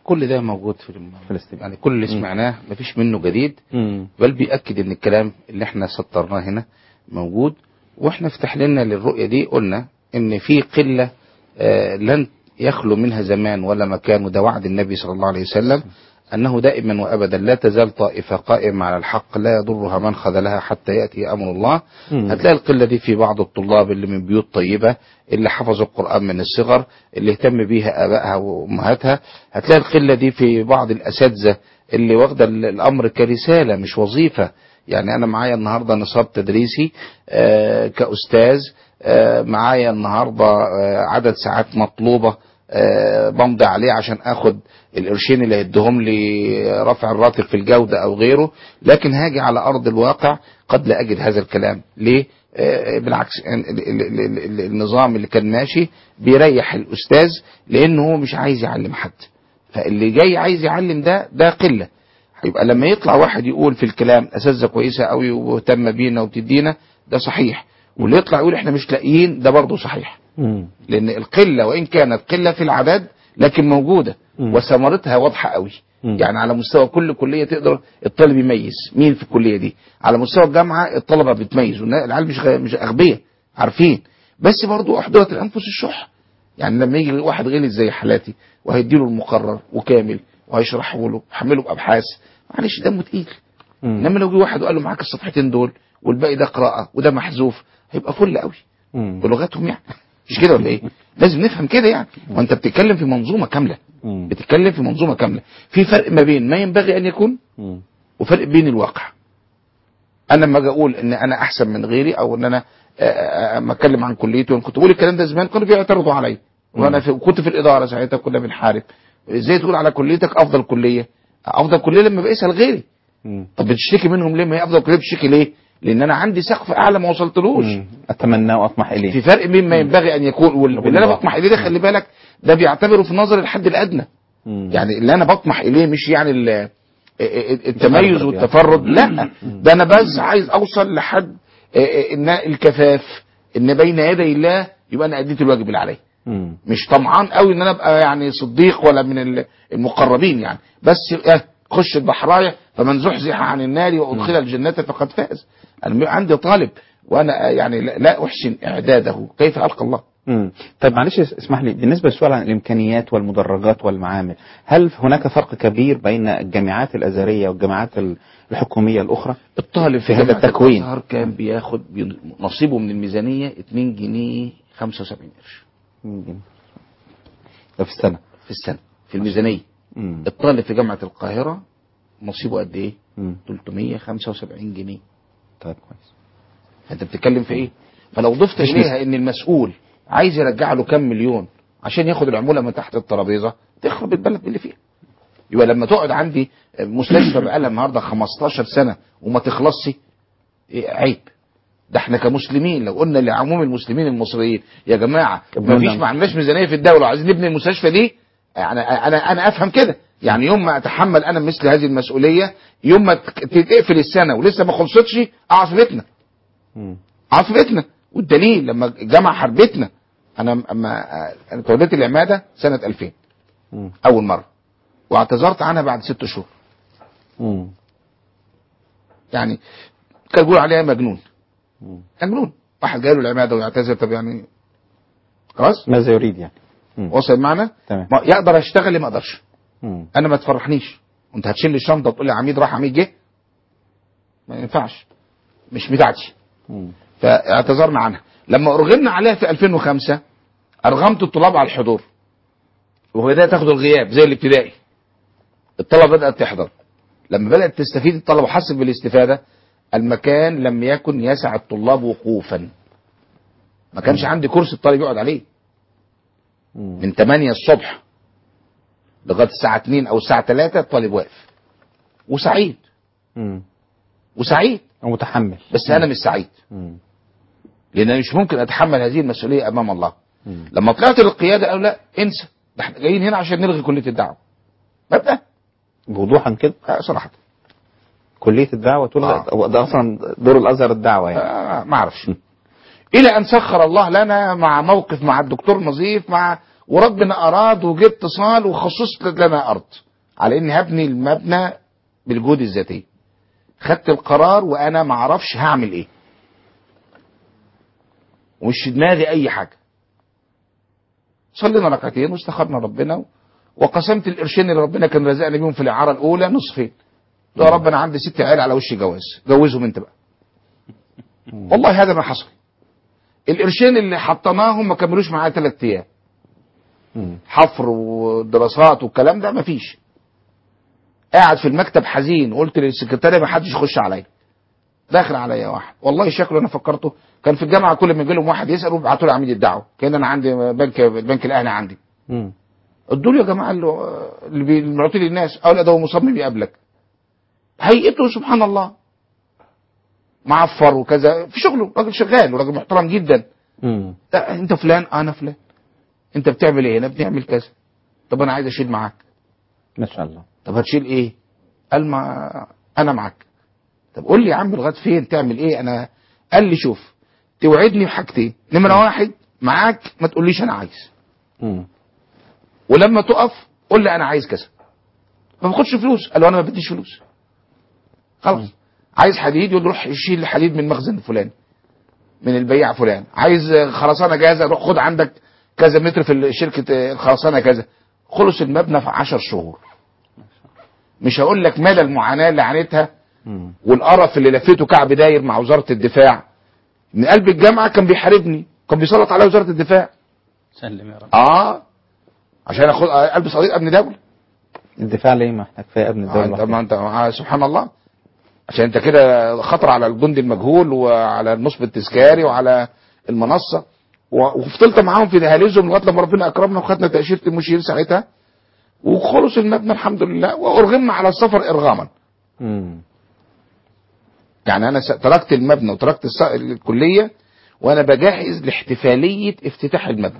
كل ده موجود في فلسطين يعني كل اللي سمعناه مفيش منه جديد بل بيأكد ان الكلام اللي احنا سطرناه هنا موجود واحنا فتح لنا للرؤية دي قلنا ان في قلة آه، لن يخلو منها زمان ولا مكان وده وعد النبي صلى الله عليه وسلم أنه دائما وأبدا لا تزال طائفة قائمة على الحق لا يضرها من خذلها حتى يأتي أمر الله مم. هتلاقي القلة دي في بعض الطلاب اللي من بيوت طيبة اللي حفظوا القرآن من الصغر اللي اهتم بيها آبائها وأمهاتها هتلاقي القلة دي في بعض الأساتذة اللي واخدة ال- الأمر كرسالة مش وظيفة يعني أنا معايا النهاردة نصاب تدريسي آه كأستاذ آه معايا النهاردة آه عدد ساعات مطلوبة آه بمضي عليه عشان اخد القرشين اللي هيديهم لي رفع الراتب في الجودة او غيره لكن هاجي على ارض الواقع قد لا اجد هذا الكلام ليه آه، بالعكس ال- ال- ال- ال- ال- النظام اللي كان ماشي بيريح الاستاذ لانه هو مش عايز يعلم حد فاللي جاي عايز يعلم ده ده قله يبقى لما يطلع واحد يقول في الكلام اساتذه كويسه قوي وتم بينا وبتدينا ده صحيح واللي يطلع يقول احنا مش لاقيين ده برضه صحيح لان القله وان كانت قله في العدد لكن موجوده وثمرتها واضحه قوي يعني على مستوى كل كليه تقدر الطالب يميز مين في الكليه دي على مستوى الجامعه الطلبه بتميز والنا- العيال مش غ- مش اغبياء عارفين بس برضو احضرت الانفس الشح يعني لما يجي واحد غلط زي حالاتي وهيديله المقرر وكامل وهيشرحه له ويحمله بابحاث معلش دمه تقيل انما لو جه واحد وقال له معاك الصفحتين دول والباقي ده قراءه وده محذوف هيبقى فل قوي بلغتهم يعني مش كده ولا ايه لازم نفهم كده يعني وانت بتتكلم في منظومه كامله بتتكلم في منظومه كامله في فرق ما بين ما ينبغي ان يكون وفرق بين الواقع انا لما اجي اقول ان انا احسن من غيري او ان انا آه، آه، اما اتكلم عن كليتي وانا كنت بقول الكلام ده زمان كانوا بيعترضوا عليا وانا في كنت في الاداره ساعتها كنا بنحارب ازاي تقول على كليتك افضل كليه افضل كليه لما بقيسها لغيري طب بتشتكي منهم ليه ما هي افضل كليه بتشتكي ليه لان انا عندي سقف اعلى ما وصلتلوش اتمنى واطمح اليه في فرق بين ما ينبغي ان يكون وال- واللي انا بطمح اليه ده خلي بالك ده بيعتبره في نظر الحد الادنى يعني اللي انا بطمح اليه مش يعني ال- التميز والتفرد لا ده انا بس عايز اوصل لحد ان الكفاف ان بين يدي الله يبقى انا اديت الواجب اللي عليا مش طمعان قوي ان انا ابقى يعني صديق ولا من ال- المقربين يعني بس اه خش البحرايه فمن زحزح عن النار وادخل الجنه فقد فاز انا عندي طالب وانا يعني لا- لا احسن اعداده كيف القى الله مم. طيب معلش اسمح لي بالنسبه للسؤال عن الامكانيات والمدرجات والمعامل هل هناك فرق كبير بين الجامعات الازهريه والجامعات ال- الحكوميه الاخرى الطالب في هذا جامعة التكوين الازهر كان بياخد بي- نصيبه من الميزانيه 2 جنيه 75 قرش ده في السنه في السنه في الميزانيه الطالب في جامعه القاهره نصيبه قد ايه 375 جنيه طيب كويس فانت بتتكلم في ايه فلو ضفت مش اليها ان المسؤول عايز يرجع له كام مليون عشان ياخد العموله من تحت الترابيزه تخرب البلد اللي فيها يبقى لما تقعد عندي مستشفى بقالها النهارده 15 سنه وما تخلصش إيه عيب ده احنا كمسلمين لو قلنا لعموم المسلمين المصريين يا جماعه ما فيش ما عندناش ميزانيه في الدوله وعايزين نبني المستشفى دي يعني انا انا افهم كده يعني يوم ما اتحمل انا مثل هذه المسؤوليه يوم ما تك- تقفل السنه ولسه ما خلصتش اقعد في بيتنا اقعد في بيتنا والدليل لما الجامعه حربتنا انا اما انا توليت العماده سنه 2000 اول مره واعتذرت عنها بعد ست شهور يعني كان بيقولوا عليها مجنون مجنون واحد جاي له العماده ويعتذر طب يعني خلاص ماذا يريد يعني وصل معنا تمام ما يقدر اشتغل ليه ما اقدرش مم. انا ما تفرحنيش وانت هتشيل لي الشنطه وتقول لي عميد راح عميد جه ما ينفعش مش بتاعتي فاعتذرنا عنها لما ارغمنا عليها في 2005 ارغمت الطلاب على الحضور وبدات تاخد الغياب زي الابتدائي الطلبه بدات تحضر لما بدات تستفيد الطلبه وحست بالاستفاده المكان لم يكن يسع الطلاب وقوفا ما كانش عندي كرسي الطالب يقعد عليه من 8 الصبح لغايه الساعه 2 او الساعه 3 الطالب واقف وسعيد وسعيد ومتحمل بس انا مش سعيد لان أنا مش ممكن اتحمل هذه المسؤوليه امام الله لما طلعت للقياده قالوا لا انسى ده احنا جايين هنا عشان نلغي كليه الدعوه مبدا بوضوحا كده آه صراحه كليه الدعوه تقول آه. ده اصلا دور الازهر الدعوه يعني آه ما اعرفش الى ان سخر الله لنا مع موقف مع الدكتور نظيف مع وربنا اراد وجه اتصال وخصصت لنا ارض على اني هبني المبنى بالجهود الذاتيه خدت القرار وانا ما اعرفش هعمل ايه ومش في دماغي اي حاجه صلينا ركعتين واستخرنا ربنا وقسمت القرشين اللي ربنا كان رزقني بيهم في الاعاره الاولى نصفين يا رب انا عندي ست عيال على وش جواز جوزهم انت بقى والله هذا ما حصل القرشين اللي حطيناهم ما كملوش معايا ثلاث ايام حفر ودراسات والكلام ده مفيش قاعد في المكتب حزين قلت للسكرتاريه ما حدش يخش عليا داخل عليا واحد والله شكله انا فكرته كان في الجامعه كل ما يجي لهم واحد يسال ويبعتوا لي عميد الدعوه كان انا عندي بنك البنك الاهلي عندي ادوا له يا جماعه اللي اللي بي- اللي بيعطيه للناس قال لا ده هو مصمم يقابلك هيئته سبحان الله معفر وكذا في شغله راجل شغال وراجل محترم جدا لا انت فلان انا فلان انت بتعمل ايه انا بنعمل كذا طب انا عايز اشيل معاك ما شاء الله طب هتشيل ايه قال ما انا معاك طب قول لي يا عم لغايه فين تعمل ايه انا قال لي شوف توعدني بحاجتين نمره واحد معاك ما تقوليش انا عايز ولما تقف قول لي انا عايز كذا ما باخدش فلوس قال له انا ما بديش فلوس خلاص عايز حديد يقول له روح شيل الحديد من المخزن الفلاني من البياع فلان عايز خرسانه جاهزه روح خد عندك كذا متر في شركه الخرسانه كذا خلص المبنى في 10 شهور مش هقول لك مدى المعاناه اللي عانيتها والقرف اللي لفيته كعب داير مع وزاره الدفاع من قلب الجامعه كان بيحاربني كان بيسلط عليا وزاره الدفاع سلم يا رب اه عشان اخد البس قضيه ابن دوله الدفاع ليه ما احنا كفايه ابن آه الدوله انت ما انت آه سبحان الله عشان انت كده خطر على الجندي المجهول وعلى النصب التذكاري وعلى المنصه و- وفضلت معاهم في دهاليزهم لغايه لما ربنا اكرمنا وخدنا تاشيره المشير ساعتها وخلص المبنى الحمد لله وارغمنا على السفر ارغاما يعني انا س- تركت المبنى وتركت الس- الكليه وانا بجهز لاحتفاليه افتتاح المبنى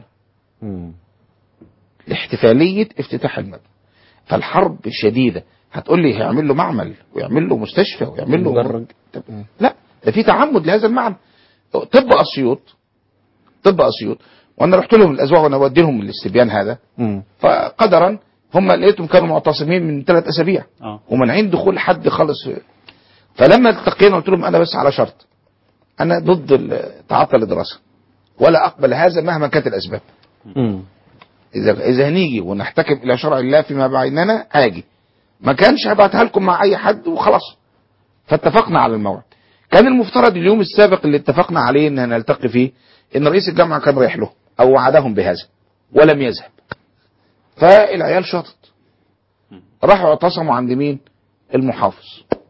لاحتفاليه افتتاح المبنى فالحرب شديده هتقول لي هيعمل له معمل ويعمل له مستشفى ويعمل له مدرج. طب لا ده في تعمد لهذا المعنى طب اسيوط طب اسيوط وانا رحت لهم الازواج وانا اودي لهم الاستبيان هذا فقدرا هم لقيتهم كانوا معتصمين من ثلاث اسابيع اه ومنعين دخول حد خالص فلما التقينا قلت لهم انا بس على شرط انا ضد ال- تعطل الدراسه ولا اقبل هذا مهما كانت الاسباب اذا اذا هنيجي ونحتكم الى شرع الله فيما بيننا اجي ما كانش هبعتها لكم مع اي حد وخلاص فاتفقنا على الموعد كان المفترض اليوم السابق اللي اتفقنا عليه ان نلتقي فيه ان رئيس الجامعه كان رايح له او وعدهم بهذا ولم يذهب فالعيال شاطت راحوا اعتصموا عند مين المحافظ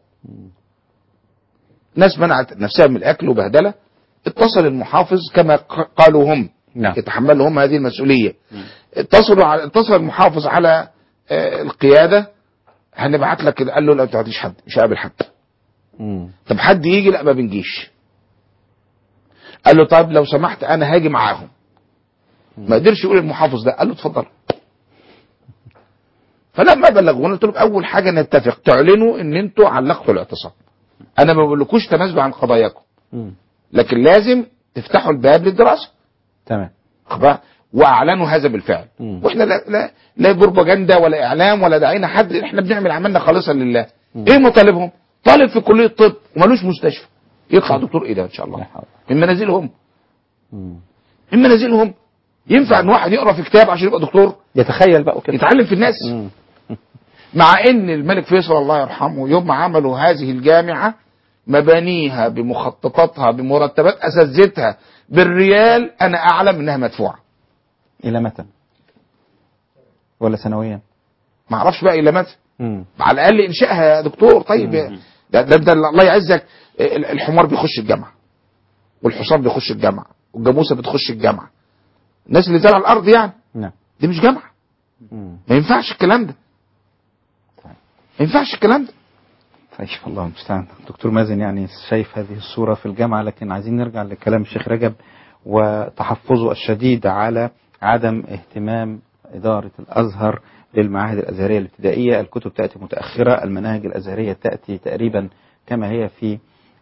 ناس منعت نفسها من الاكل وبهدله اتصل المحافظ كما ق- قالوا هم نعم. يتحملوا هم هذه المسؤوليه اتصلوا على اتصل المحافظ على آه، القياده هنبعت لك كده قال له لا انت ما تعطيش حد مش هقابل حد طب حد يجي لا ما بنجيش قال له طيب لو سمحت انا هاجي معاهم ما قدرش يقول المحافظ ده قال له اتفضل فلما بلغونا قلت لهم اول حاجه نتفق تعلنوا ان انتوا علقتوا الاعتصام انا ما بقولكوش تنازلوا عن قضاياكم لكن لازم تفتحوا الباب للدراسه تمام أخبار واعلنوا هذا بالفعل واحنا لا لا لا بروباجندا ولا اعلام ولا دعينا حد احنا بنعمل عملنا خالصا لله ايه مطالبهم طالب في كليه طب ومالوش مستشفى يطلع دكتور ايه ده ان شاء الله من منازلهم من منازلهم ينفع ان واحد يقرا في كتاب عشان يبقى دكتور يتخيل بقى وكده يتعلم في الناس مع ان الملك فيصل الله يرحمه يوم ما عملوا هذه الجامعه مبانيها بمخططاتها بمرتبات اساتذتها بالريال انا اعلم انها مدفوعه الى متى ولا سنويا ما اعرفش بقى الى متى على الاقل انشائها يا دكتور طيب ده ده, ده الله يعزك ال- الحمار بيخش الجامعه والحصان بيخش الجامعه والجاموسه بتخش الجامعه الناس اللي زرع الارض يعني نعم دي مش جامعه ما ينفعش الكلام ده ما ينفعش الكلام ده طيب الله المستعان دكتور مازن يعني شايف هذه الصورة في الجامعة لكن عايزين نرجع لكلام الشيخ رجب وتحفظه الشديد على عدم اهتمام إدارة الأزهر للمعاهد الأزهرية الابتدائية الكتب تأتي متأخرة المناهج الأزهرية تأتي تقريبا كما هي في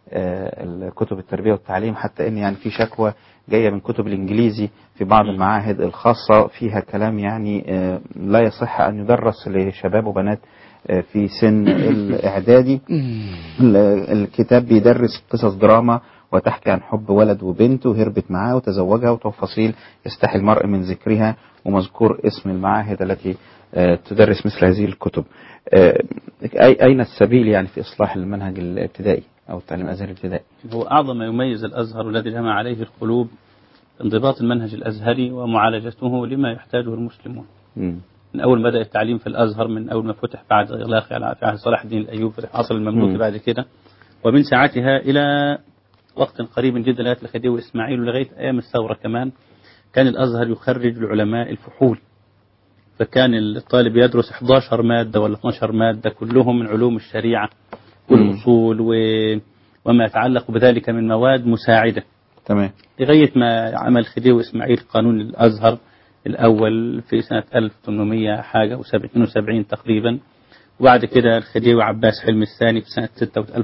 آه، الكتب التربية والتعليم حتى ان يعني في شكوى جاية من كتب الانجليزي في بعض المعاهد الخاصة فيها كلام يعني آه، لا يصح ان يدرس لشباب وبنات آه، في سن الاعدادي ال- الكتاب بيدرس قصص دراما وتحكي عن حب ولد وبنت وهربت معاه وتزوجها وتفاصيل يستحي المرء من ذكرها ومذكور اسم المعاهد التي آه، تدرس مثل هذه الكتب آه، أي- أين السبيل يعني في إصلاح المنهج الابتدائي أو التعليم الأزهري الابتدائي هو أعظم ما يميز الأزهر والذي جمع عليه القلوب انضباط المنهج الأزهري ومعالجته لما يحتاجه المسلمون مم. من أول ما بدأ التعليم في الأزهر من أول ما فتح بعد إغلاق على في عهد صلاح الدين الأيوبي في العصر المملوكي مم. بعد كده ومن ساعتها إلى وقت قريب جدا لغاية الخديوي وإسماعيل ولغاية أيام الثورة كمان كان الأزهر يخرج العلماء الفحول فكان الطالب يدرس 11 مادة ولا 12 مادة كلهم من علوم الشريعة والأصول و... وما يتعلق بذلك من مواد مساعدة تمام لغاية ما عمل خديوي إسماعيل قانون الأزهر الأول في سنة 1800 حاجة و72 تقريبا وبعد كده الخديوي عباس حلمي الثاني في سنة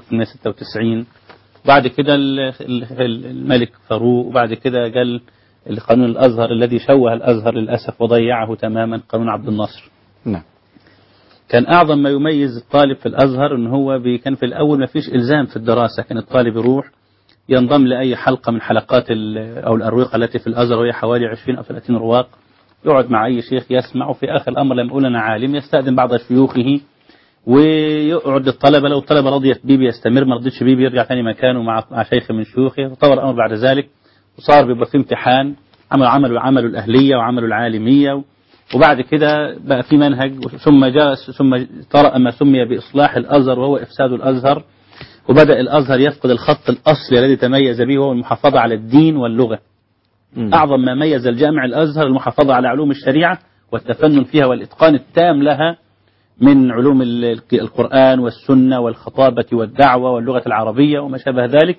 1896 وبعد كده ال- ال- الملك فاروق وبعد كده قال قانون الأزهر الذي شوه الأزهر للأسف وضيعه تماما قانون عبد الناصر نعم كان أعظم ما يميز الطالب في الأزهر أن هو بي- كان في الأول ما فيش إلزام في الدراسة كان الطالب يروح ينضم لأي حلقة من حلقات ال- أو الأروقة التي في الأزهر وهي حوالي 20 أو 30 رواق يقعد مع أي شيخ يسمع وفي آخر الأمر لما يقول أنا عالم يستأذن بعض شيوخه ويقعد الطلبة لو الطلبة رضيت بيه بيستمر ما رضيتش بيه بيرجع تاني مكانه مع مع شيخ من شيوخه تطور الأمر بعد ذلك وصار بيبقى في امتحان عملوا عملوا عملوا الأهلية وعملوا العالمية وبعد كده بقى في منهج ثم جاء ثم طرأ ما سمي بإصلاح الأزهر وهو إفساد الأزهر وبدأ الأزهر يفقد الخط الأصلي الذي تميز به وهو المحافظة على الدين واللغة أعظم ما ميز الجامع الأزهر المحافظة على علوم الشريعة والتفنن فيها والإتقان التام لها من علوم ال- القرآن والسنة والخطابة والدعوة واللغة العربية وما شابه ذلك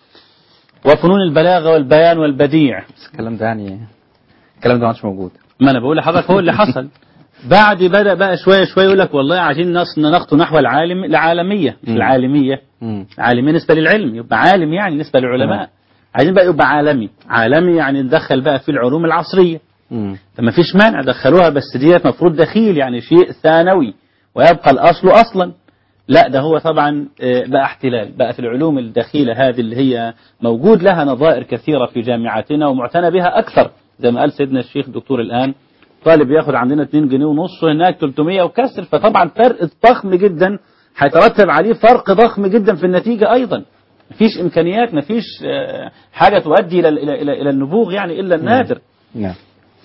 وفنون البلاغة والبيان والبديع بس الكلام ده يعني الكلام ده ما عادش موجود ما أنا بقول لحضرتك هو اللي حصل بعد بدأ بقى شوية شوية يقول لك والله عايزين نص نخطو نحو العالم العالمية مش مم. العالمية مم. عالمية نسبة للعلم يبقى عالم يعني نسبة للعلماء تمام. عايزين بقى يبقى عالمي عالمي يعني ندخل بقى في العلوم العصرية مم. فما فيش مانع دخلوها بس ديت مفروض دخيل يعني شيء ثانوي ويبقى الأصل أصلا لا ده هو طبعا آه، بقى احتلال بقى في العلوم الدخيلة هذه اللي هي موجود لها نظائر كثيرة في جامعاتنا ومعتنى بها أكثر زي ما قال سيدنا الشيخ دكتور الآن طالب ياخد عندنا 2 جنيه ونص وهناك 300 وكسر فطبعا فرق ضخم جدا هيترتب عليه فرق ضخم جدا في النتيجة أيضا مفيش إمكانيات مفيش آه، حاجة تؤدي إلى إلى إلى إلى النبوغ يعني إلا النادر نعم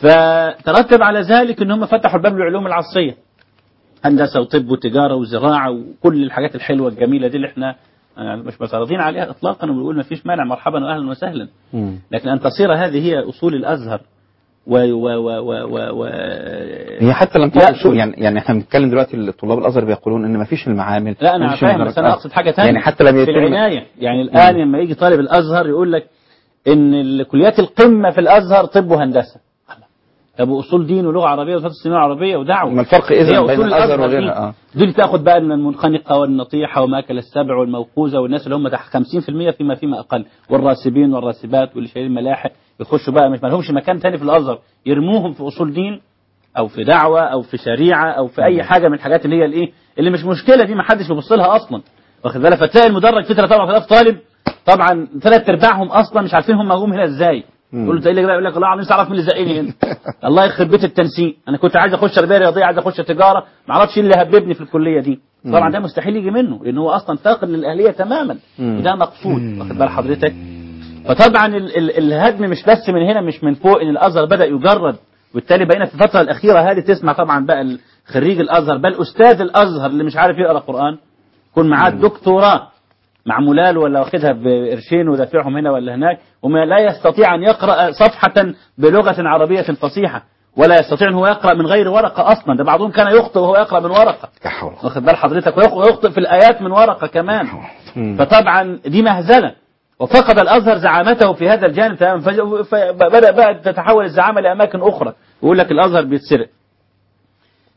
فترتب على ذلك ان هم فتحوا الباب للعلوم العصريه هندسه وطب وتجاره وزراعه وكل الحاجات الحلوه الجميله دي اللي احنا آه، مش معترضين عليها اطلاقا وبنقول ما فيش مانع مرحبا واهلا وسهلا مم. لكن ان تصير هذه هي اصول الازهر و و و و و, و هي حتى لم لا، تكن شو يعني يعني احنا بنتكلم دلوقتي الطلاب الازهر بيقولون ان ما فيش المعامل لا انا مفيش فاهم المدرج- بس انا آه. اقصد حاجه ثانيه يعني حتى لم في يتم العنايه يعني الان لما يجي طالب الازهر يقول لك ان الكليات القمه في الازهر طب وهندسه طب واصول دين ولغه عربيه وثلاث سنين عربيه ودعوه ما الفرق هي اذا بين أصول الازهر دي. وغيرها اه دول تاخد بقى من المنخنقه والنطيحه وماكل السبع والموقوذه والناس اللي هم تحت 50% فيما فيما اقل والراسبين والراسبات واللي شايلين ملاحق يخشوا بقى مش ما لهمش مكان تاني في الازهر يرموهم في اصول دين او في دعوه او في شريعه او في اي حاجه من الحاجات اللي هي الايه اللي مش مشكله دي ما حدش بيبص لها اصلا واخد بالك فتلاقي المدرج فيه 3 4000 طالب طبعا ثلاث ارباعهم اصلا مش عارفين هم جم هنا ازاي يقول له تقول لك بقى يقول لك الله عايز اعرف مين اللي زقني هنا الله يخرب بيت التنسيق انا كنت عايز اخش تربيه رياضيه عايز اخش تجاره ما اعرفش ايه اللي هببني في الكليه دي طبعا ده مستحيل يجي منه لان هو اصلا فاقد للاهليه تماما مم. وده مقصود واخد بال حضرتك فطبعا ال ال الهدم مش بس من هنا مش من فوق ان الازهر بدا يجرد وبالتالي بقينا في الفتره الاخيره هذه تسمع طبعا بقى خريج الازهر بل استاذ الازهر اللي مش عارف يقرا قران يكون معاه دكتوراه معموله له ولا واخدها بقرشين ودافعهم هنا ولا هناك وما لا يستطيع ان يقرا صفحه بلغه عربيه فصيحه ولا يستطيع ان هو يقرا من غير ورقه اصلا ده بعضهم كان يخطئ وهو يقرا من ورقه واخد بال حضرتك ويخ- ويخطئ في الايات من ورقه كمان فطبعا دي مهزله وفقد الازهر زعامته في هذا الجانب تماما فج- فبدا بقى تتحول الزعامه لاماكن اخرى يقول لك الازهر بيتسرق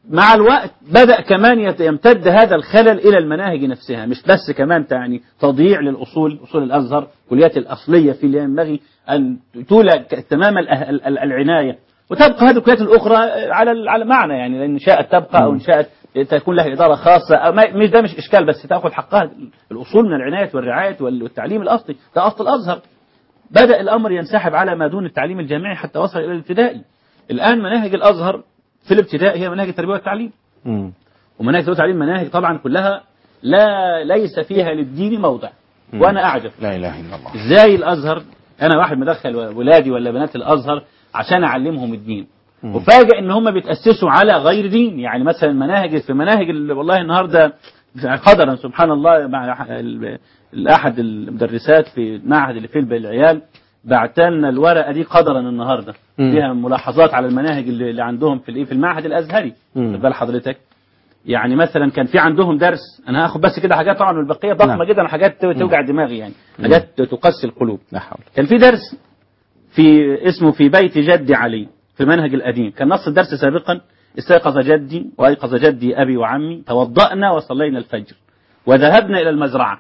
مع الوقت بدأ كمان يت- يمتد هذا الخلل إلى المناهج نفسها مش بس كمان يعني تضييع للأصول أصول الأزهر كليات الأصلية في اللي ينبغي أن تولى ك- تمام ال- ال- ال- العناية وتبقى هذه الكليات الأخرى على ال- على معنى يعني لأن شاءت تبقى أو إن شاءت تكون لها إدارة خاصة أو ما- مش ده مش إشكال بس تأخذ حقها الأصول من العناية والرعاية وال- والتعليم الأصلي ده أصل الأزهر بدأ الأمر ينسحب على ما دون التعليم الجامعي حتى وصل إلى الابتدائي الآن مناهج الأزهر في الابتدائي هي مناهج التربية والتعليم ومناهج التربية والتعليم مناهج طبعا كلها لا ليس فيها للدين موضع وأنا أعجب لا إله إلا الله ازاي الازهر انا واحد مدخل ولادي ولا بنات الازهر عشان اعلمهم الدين وفاجئ ان هم بيتاسسوا على غير دين يعني مثلا مناهج في مناهج ال- والله النهارده قدرا سبحان الله مع ال- احد المدرسات في المعهد اللي في العيال بعتلنا الورقه دي قدرا النهارده مم. فيها ملاحظات على المناهج اللي اللي عندهم في الايه في المعهد الازهري مم. خد بال حضرتك يعني مثلا كان في عندهم درس انا هاخد بس كده حاجات طبعا البقيه ضخمه نعم. جدا حاجات توجع دماغي يعني حاجات تقسي القلوب لا حول كان في درس في اسمه في بيت جد علي في المنهج القديم كان نص الدرس سابقا استيقظ جدي وأيقظ جدي أبي وعمي توضأنا وصلينا الفجر وذهبنا إلى المزرعة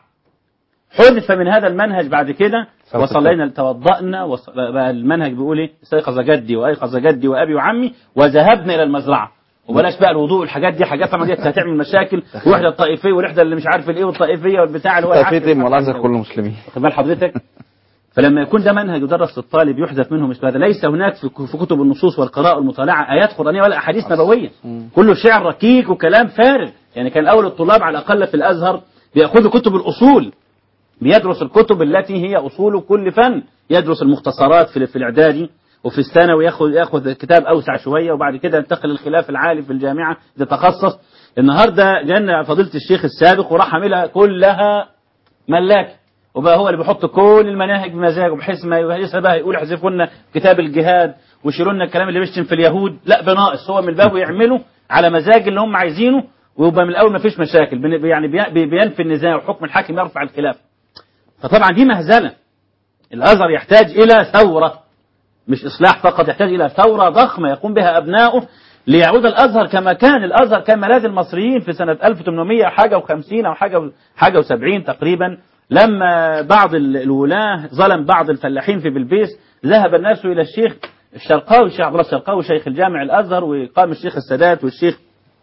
حذف من هذا المنهج بعد كده صوت وصلينا توضأنا وص... بقى المنهج بيقول ايه استيقظ جدي وأيقظ جدي وأبي وعمي وذهبنا إلى المزرعة وبلاش بقى الوضوء والحاجات دي حاجات طبعا دي هتعمل مشاكل والوحده الطائفيه والوحده اللي مش عارف الايه والطائفيه والبتاع اللي هو العكس. تفيد والازهر كله مسلمين واخد بال حضرتك فلما يكون ده منهج يدرس للطالب يحذف منه مثل هذا ليس هناك في في كتب النصوص والقراءة والمطالعة آيات قرآنية ولا أحاديث نبوية كله شعر ركيك وكلام فارغ يعني كان أول الطلاب على الأقل في الأزهر بيأخذوا كتب الأصول بيدرس الكتب التي هي أصول كل فن يدرس المختصرات في في الإعدادي وفي الثانوي ياخذ ياخذ كتاب اوسع شويه وبعد كده ينتقل للخلاف العالي في الجامعه يتخصص النهارده جانا فضيله الشيخ السابق وراح عاملها كلها ملاك وبقى هو اللي بيحط كل المناهج بمزاجه بحيث ما يهيسها بقى يقول احذفوا لنا كتاب الجهاد وشيلوا لنا الكلام اللي بيشتم في اليهود لا بناقص هو من الباب يعمله على مزاج اللي هم عايزينه ويبقى من الاول ما فيش مشاكل بن- يعني بي- بينفي النزاع وحكم الحاكم يرفع الخلاف فطبعا دي مهزله الازهر يحتاج الى ثوره مش اصلاح فقط يحتاج الى ثوره ضخمه يقوم بها ابناؤه ليعود الازهر كما كان الازهر كان ملاذ المصريين في سنه 1800 حاجه و50 او حاجه و- حاجه و70 تقريبا لما بعض ال- الولاه ظلم بعض الفلاحين في بلبيس ذهب الناس الى الشيخ الشرقاوي الشيخ عبد الله الشرقاوي شيخ الجامع الازهر وقام الشيخ السادات والشيخ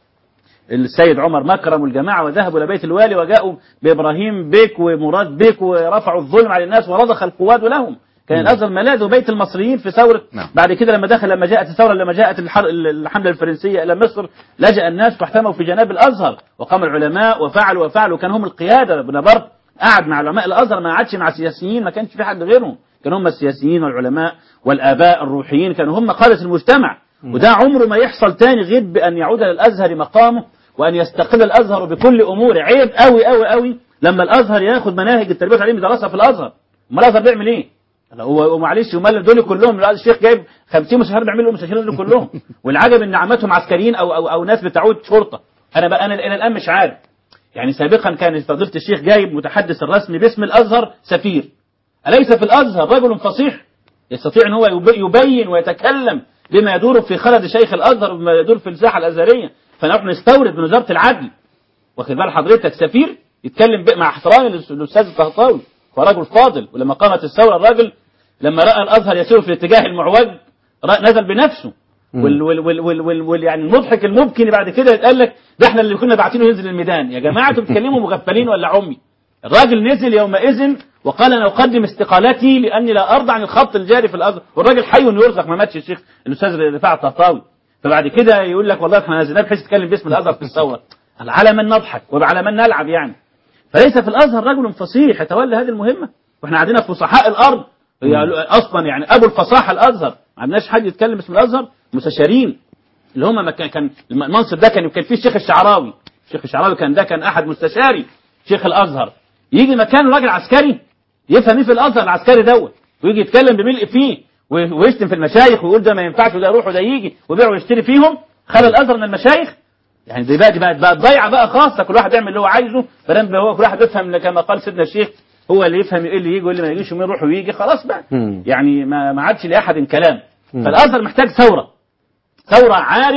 السيد عمر مكرم والجماعة وذهبوا إلى بيت الوالي وجاءوا بإبراهيم بيك ومراد بيك ورفعوا الظلم على الناس ورضخ القواد لهم كان الأزهر ملاذ بيت المصريين في ثورة بعد كده لما دخل لما جاءت الثورة لما جاءت الحر- الحملة الفرنسية إلى مصر لجأ الناس واحتموا في جناب الأزهر وقام العلماء وفعلوا وفعلوا كان هم القيادة ابن برد قعد مع علماء الأزهر ما قعدش مع السياسيين ما كانش في حد غيرهم كانوا هم السياسيين والعلماء والآباء الروحيين كانوا هم قادة المجتمع وده عمره ما يحصل تاني غير بأن يعود للأزهر مقامه وأن يستقل الأزهر بكل أموره عيب قوي قوي قوي لما الأزهر ياخد مناهج التربية والتعليم يدرسها في الأزهر أما الأزهر بيعمل إيه؟ لا هو معلش امال دول كلهم لا، الشيخ جايب 50 مستشار بيعملوا مستشارين دول كلهم والعجب ان عمتهم عسكريين او او او ناس بتعود شرطه انا بقى انا الى الان مش عارف يعني سابقا كان فضيله الشيخ جايب متحدث الرسمي باسم الازهر سفير اليس في الازهر رجل فصيح يستطيع ان هو يب- يبين ويتكلم بما يدور في خلد شيخ الازهر وبما يدور في الساحه الازهريه فنحن نستورد من وزاره العدل واخد بال حضرتك سفير يتكلم ب- مع احترامي للأس- للاستاذ الطهطاوي هو رجل فاضل ولما قامت الثوره الراجل لما راى الازهر يسير في الاتجاه المعوج رأى- نزل بنفسه وال وال وال وال وال وال يعني المضحك المبكي بعد كده يتقال لك ده احنا اللي كنا باعتينه ينزل الميدان يا جماعه انتوا بتتكلموا مغفلين ولا عمي الراجل نزل يومئذ وقال انا اقدم استقالتي لاني لا ارضى عن الخط الجاري في الازهر والراجل حي يرزق ما ماتش الشيخ الاستاذ رفاعة الطهطاوي فبعد كده يقول لك والله احنا نزلناه بحيث يتكلم باسم الازهر في الثوره على من نضحك وعلى من نلعب يعني فليس في الازهر رجل فصيح يتولى هذه المهمه واحنا عندنا فصحاء الارض هي اصلا يعني ابو الفصاحه الازهر ما عندناش حد يتكلم باسم الازهر مستشارين اللي هم ما كان كان المنصب ده كان كان فيه الشيخ الشعراوي الشيخ الشعراوي كان ده كان احد مستشاري شيخ الازهر يجي مكانه راجل عسكري يفهم ايه في الازهر العسكري دوت ويجي يتكلم بملء فيه و- ويشتم في المشايخ ويقول ده ما ينفعش وده يروح وده يجي ويبيع ويشتري فيهم خلى الازهر من المشايخ يعني دي بقى دي بقت بقت ضيعه بقى خاصه كل واحد يعمل اللي هو عايزه فلما هو كل واحد يفهم كما قال سيدنا الشيخ هو اللي يفهم ايه اللي يجي واللي ما يجيش ومين يروح ويجي خلاص بقى يعني ما ما عادش لاحد كلام مم. فالازهر محتاج ثوره ثوره عارمه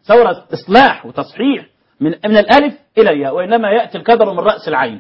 ثورة إصلاح وتصحيح من من الألف إلى الياء وإنما يأتي الكدر من رأس العين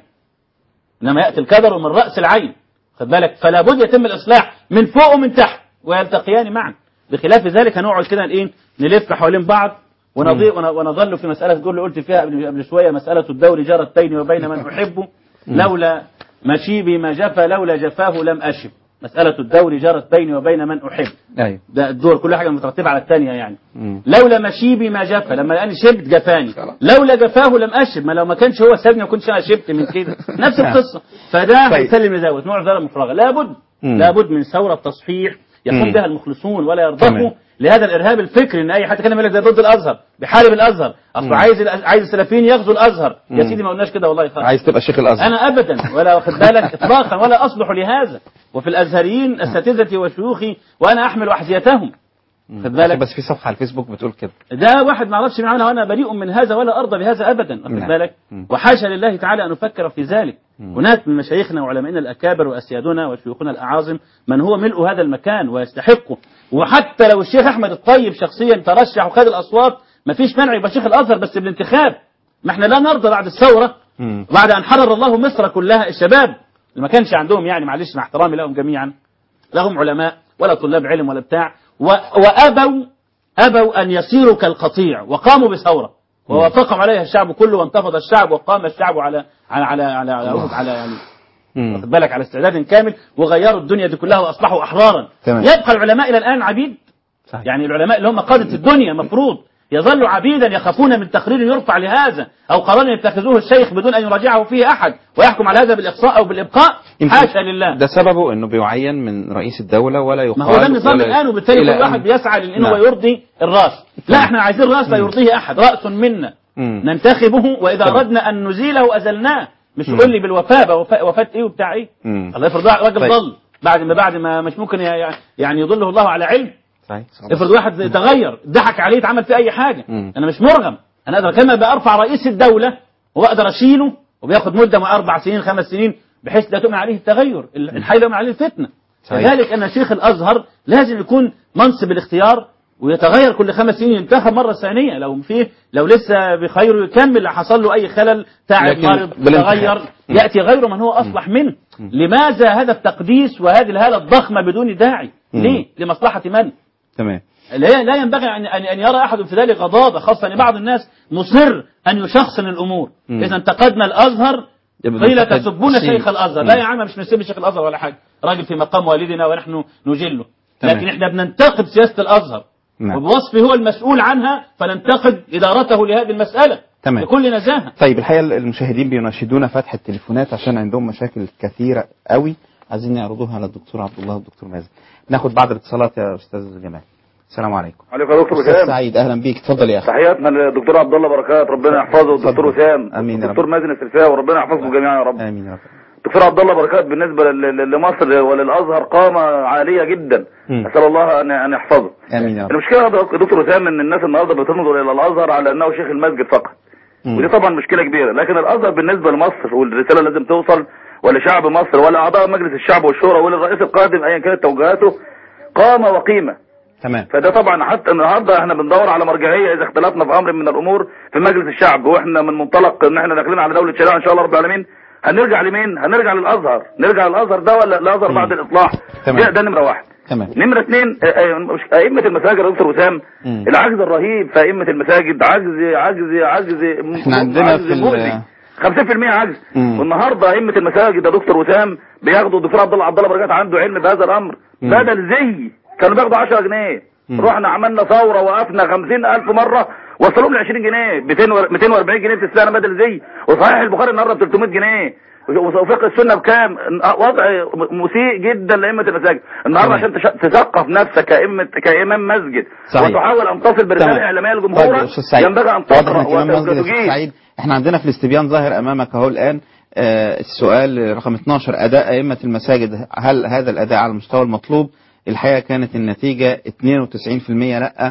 إنما يأتي الكدر من رأس العين خد بالك فلا بد يتم الإصلاح من فوق ومن تحت ويلتقيان معا بخلاف ذلك هنقعد كده ايه نلف حوالين بعض ونضي ون- ونظل في مسألة تقول اللي قلت فيها قبل قبل شوية مسألة الدور جرت بيني وبين من أحبه لولا مشيبي ما جفا لولا جفاه لم أشب مسألة الدور جرت بيني وبين من أحب ايوه ده الدور كل حاجة مترتبة على الثانية يعني مم. لولا مشيبي ما جفا لما لقاني شبت جفاني لولا جفاه لم أشب ما لو ما كانش هو سابني ما كنتش أنا شبت من كده نفس القصة فده طيب. هيسلم لزاوت نوع ذره مفرغة لابد مم. لابد من ثورة تصحيح يقوم مم. بها المخلصون ولا تمام. يرضخوا لهذا الارهاب الفكري ان اي حد كان يقول لك ده ضد الازهر بيحارب الازهر اصل مم. عايز ال- عايز السلفيين يغزوا الازهر يا مم. سيدي ما قلناش كده والله خالص عايز تبقى شيخ الازهر انا ابدا ولا واخد بالك اطلاقا ولا اصلح لهذا وفي الازهريين اساتذتي وشيوخي وانا احمل احذيتهم خد بالك بس في صفحه على الفيسبوك بتقول كده ده واحد ما اعرفش معناه وانا بريء من هذا ولا ارضى بهذا ابدا واخد نعم. بالك مم. وحاشا لله تعالى ان نفكر في ذلك مم. هناك من مشايخنا وعلمائنا الاكابر واسيادنا وشيوخنا الاعاظم من هو ملء هذا المكان ويستحقه وحتى لو الشيخ احمد الطيب شخصيا ترشح وخد الاصوات ما فيش مانع يبقى شيخ الازهر بس بالانتخاب ما احنا لا نرضى بعد الثوره مم. بعد ان حرر الله مصر كلها الشباب اللي ما كانش عندهم يعني معلش مع احترامي لهم جميعا لهم علماء ولا طلاب علم ولا بتاع و... وابوا ابوا ان يصيروا كالقطيع وقاموا بثوره ووافقهم عليها الشعب كله وانتفض الشعب وقام الشعب على على على على على, على يعني واخد بالك على استعداد كامل وغيروا الدنيا دي كلها واصبحوا احرارا تمام. يبقى العلماء الى الان عبيد صحيح. يعني العلماء اللي هم قادة الدنيا مفروض يظلوا عبيدا يخافون من تقرير يرفع لهذا أو قرار يتخذوه الشيخ بدون أن يراجعه فيه أحد ويحكم على هذا بالإقصاء أو بالإبقاء يمكن حاشا لله ده سببه انه بيعين من رئيس الدوله ولا يقال ما هو ده النظام ولا- الآن وبالتالي إلى كل واحد أن- بيسعى لأنه نعم. يرضي الراس لا احنا عايزين راس لا يرضيه أحد رأس منا مم. ننتخبه وإذا تمام. أردنا أن نزيله أزلناه مش مم. يقول لي بالوفاة وفاة وفاة إيه وبتاع إيه مم. الله يفرض راجل طيب. ضل بعد ما بعد ما مش ممكن ي- يعني يضله الله على علم صحيح. افرض واحد تغير ضحك عليه اتعمل فيه اي حاجه مم. انا مش مرغم انا اقدر كما بارفع رئيس الدوله واقدر اشيله وبياخد مده مع اربع سنين خمس سنين بحيث لا تؤمن عليه التغير الحي لا يؤمن عليه الفتنه صحيح. كذلك ان شيخ الازهر لازم يكون منصب الاختيار ويتغير كل خمس سنين ينتخب مره ثانيه لو فيه لو لسه بخير يكمل حصل له اي خلل تعب لكن مرض بالانتخاب. تغير مم. ياتي غيره من هو اصلح منه لماذا هذا التقديس وهذه الهاله الضخمه بدون داعي مم. ليه لمصلحه من تمام لا لا ينبغي أن أن أن يرى أحد في ذلك غضاضة خاصة أن بعض الناس مصر أن يشخصن الأمور مم. إذا انتقدنا الأزهر يبقى قيل ننتقد تسبون شيء. شيخ الأزهر مم. لا يا عم مش نسب شيخ الأزهر ولا حاجة راجل في مقام والدنا ونحن نجله تمام. لكن احنا بننتقد سياسة الأزهر نعم. وبوصفه هو المسؤول عنها فننتقد إدارته لهذه المسألة تمام. بكل نزاهة طيب الحقيقه المشاهدين بيناشدونا فتح التليفونات عشان عندهم مشاكل كثيره قوي عايزين يعرضوها على الدكتور عبد الله والدكتور مازن ناخد بعض الاتصالات يا استاذ جمال السلام عليكم عليكم يا دكتور استاذ وسام سعيد اهلا بيك اتفضل يا اخي تحياتنا للدكتور عبد الله بركات ربنا يحفظه والدكتور وسام امين يا رب والدكتور مازن السلساوي وربنا يحفظكم جميعا يا رب امين يا رب دكتور عبد الله بركات بالنسبه لل- لل- لمصر وللازهر قامه عاليه جدا مم. اسال الله ان ان يحفظه امين يا رب المشكله يا دكتور وسام ان الناس النهارده بتنظر الى الازهر على انه شيخ المسجد فقط مم. ودي طبعا مشكله كبيره لكن الازهر بالنسبه لمصر والرساله لازم توصل ولشعب مصر ولاعضاء مجلس الشعب والشورى وللرئيس القادم ايا كانت توجيهاته قامه وقيمه تمام فده طبعا حتى النهارده احنا بندور على مرجعيه اذا اختلفنا في امر من الامور في مجلس الشعب واحنا من منطلق ان احنا داخلين على دوله شريعه ان شاء الله رب العالمين هنرجع لمين؟ هنرجع للازهر، نرجع للازهر ده ولا الازهر بعد الاصلاح؟ تمام. ده, ده نمره واحد. تمام نمره اثنين اه، اه، مش- ائمه المساجد يا دكتور وسام مم. العجز الرهيب في ائمه المساجد عجز عجز عجز احنا عندنا عجز في ال- مؤذي. 50% عجز مم. والنهارده ائمه المساجد يا دكتور وسام بياخدوا الدكتور عبد الله عبد الله بركات عنده علم بهذا الامر مم. بدل زي كانوا بياخدوا 10 جنيه مم. رحنا عملنا ثوره وقفنا 50000 مره وصلوا ل 20 جنيه 200 و- 240 جنيه في السنه بدل زي وصحيح البخاري النهارده ب 300 جنيه وفقه السنه بكام وضع مسيء جدا لائمه المساجد النهارده تمام. عشان تش- تثقف نفسك كائمه كامام مسجد صحيح. وتحاول ان تصل برساله تمام. اعلاميه طيب لجمهورك يا استاذ سعيد ينبغي ان واضح تقرا ان اهتمام مسجد الشيخ وتجيب سعيد احنا عندنا في الاستبيان ظاهر امامك اهو الان آه، السؤال رقم 12 اداء ائمه المساجد هل هذا الاداء على المستوى المطلوب الحقيقه كانت النتيجه 92% لا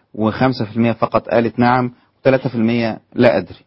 و5% فقط قالت نعم و3% لا ادري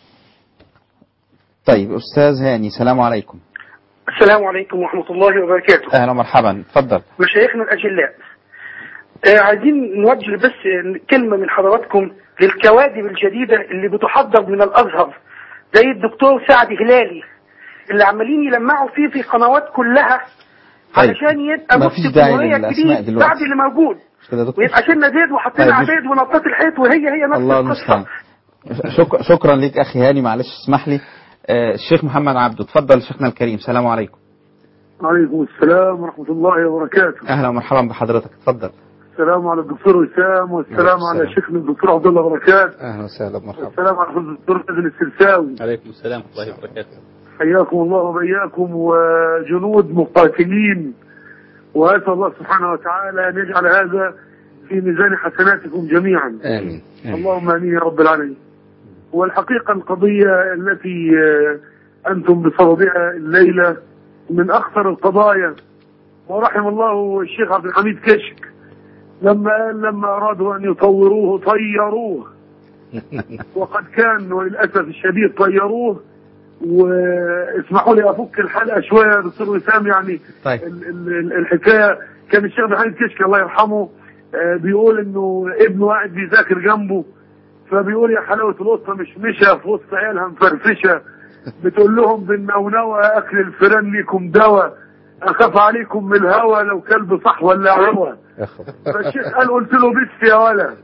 طيب استاذ هاني السلام عليكم السلام عليكم ورحمة الله وبركاته اهلا ومرحبا اتفضل مشايخنا الأجلاء آه، عايزين نوجه بس كلمة من حضراتكم للكوادر الجديدة اللي بتحضر من الأزهر زي الدكتور سعد هلالي اللي عمالين يلمعوا فيه في قنوات كلها طيب. علشان يبقى ما مفتي فيش داعي الجمهورية للأسماء الجديد دلوقتي. بعد اللي موجود مش كده يا دكتور ويبقى شلنا زيد وحطينا طيب، عبيد ونطاط الحيط وهي هي نفس الله القصة المستعان شك... شكرا ليك اخي هاني معلش اسمح لي آه، الشيخ محمد عبده اتفضل شيخنا الكريم السلام عليكم عليكم السلام ورحمة الله وبركاته اهلا ومرحبا بحضرتك اتفضل السلام على الدكتور وسام والسلام على شيخنا الدكتور عبد الله بركات اهلا وسهلا مرحبا والسلام على الدكتور مازن السرساوي عليكم السلام ورحمة الله وبركاته حياكم الله وبياكم وجنود مقاتلين وأسأل الله سبحانه وتعالى أن يجعل هذا في ميزان حسناتكم جميعا امين اللهم امين يا رب العالمين والحقيقه القضيه التي آه، انتم بصددها الليله من اخطر القضايا ورحم الله الشيخ عبد الحميد كشك لما قال لما ارادوا ان يطوروه طيروه وقد كان وللاسف الشديد طيروه واسمحوا لي افك الحلقه شويه يا دكتور وسام يعني طيب. ال- ال- ال- الحكايه كان الشيخ عبد الحميد كشك الله يرحمه آه، بيقول انه ابنه قاعد بيذاكر جنبه فبيقول يا حلاوه القطه مش مشى في وسط عيالها مفرفشه بتقول لهم بالنونوه اكل الفيران ليكم دواء اخاف عليكم من الهوى لو كلب صح ولا عوى فالشيخ قال قلت له بس يا ولا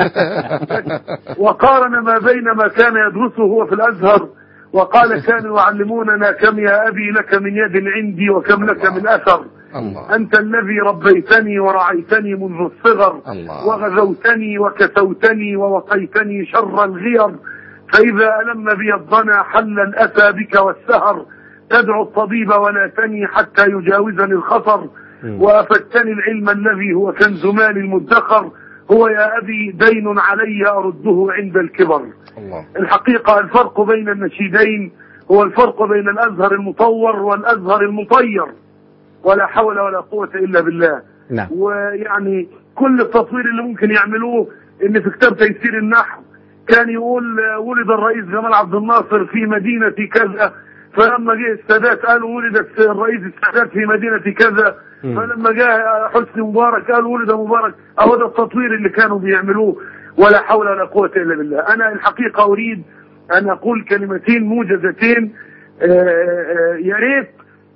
وقارن ما بين ما كان يدرسه هو في الازهر وقال كانوا يعلموننا كم يا ابي لك من يد عندي وكم لك من اثر الله أنت الذي ربيتني ورعيتني منذ الصغر الله. وغزوتني وكسوتني ووقيتني شر الغير فإذا ألم بي الضنا حل الأتى بك والسهر تدعو الطبيب ولا تني حتى يجاوزني الخطر وأفدتني العلم الذي هو كنز مالي المدخر هو يا أبي دين علي أرده عند الكبر الله الحقيقة الفرق بين النشيدين هو الفرق بين الأزهر المطور والأزهر المطير ولا حول ولا قوة إلا بالله نعم ويعني كل التطوير اللي ممكن يعملوه ان في كتاب تيسير النحو كان يقول آه، ولد الرئيس جمال عبد الناصر في مدينة كذا فلما جه السادات قالوا ولد الرئيس السادات في مدينة كذا فلما جاء حسني مبارك قالوا ولد مبارك اهو ده التطوير اللي كانوا بيعملوه ولا حول ولا قوة الا بالله انا الحقيقة اريد ان اقول كلمتين موجزتين آه، آه، يا ريت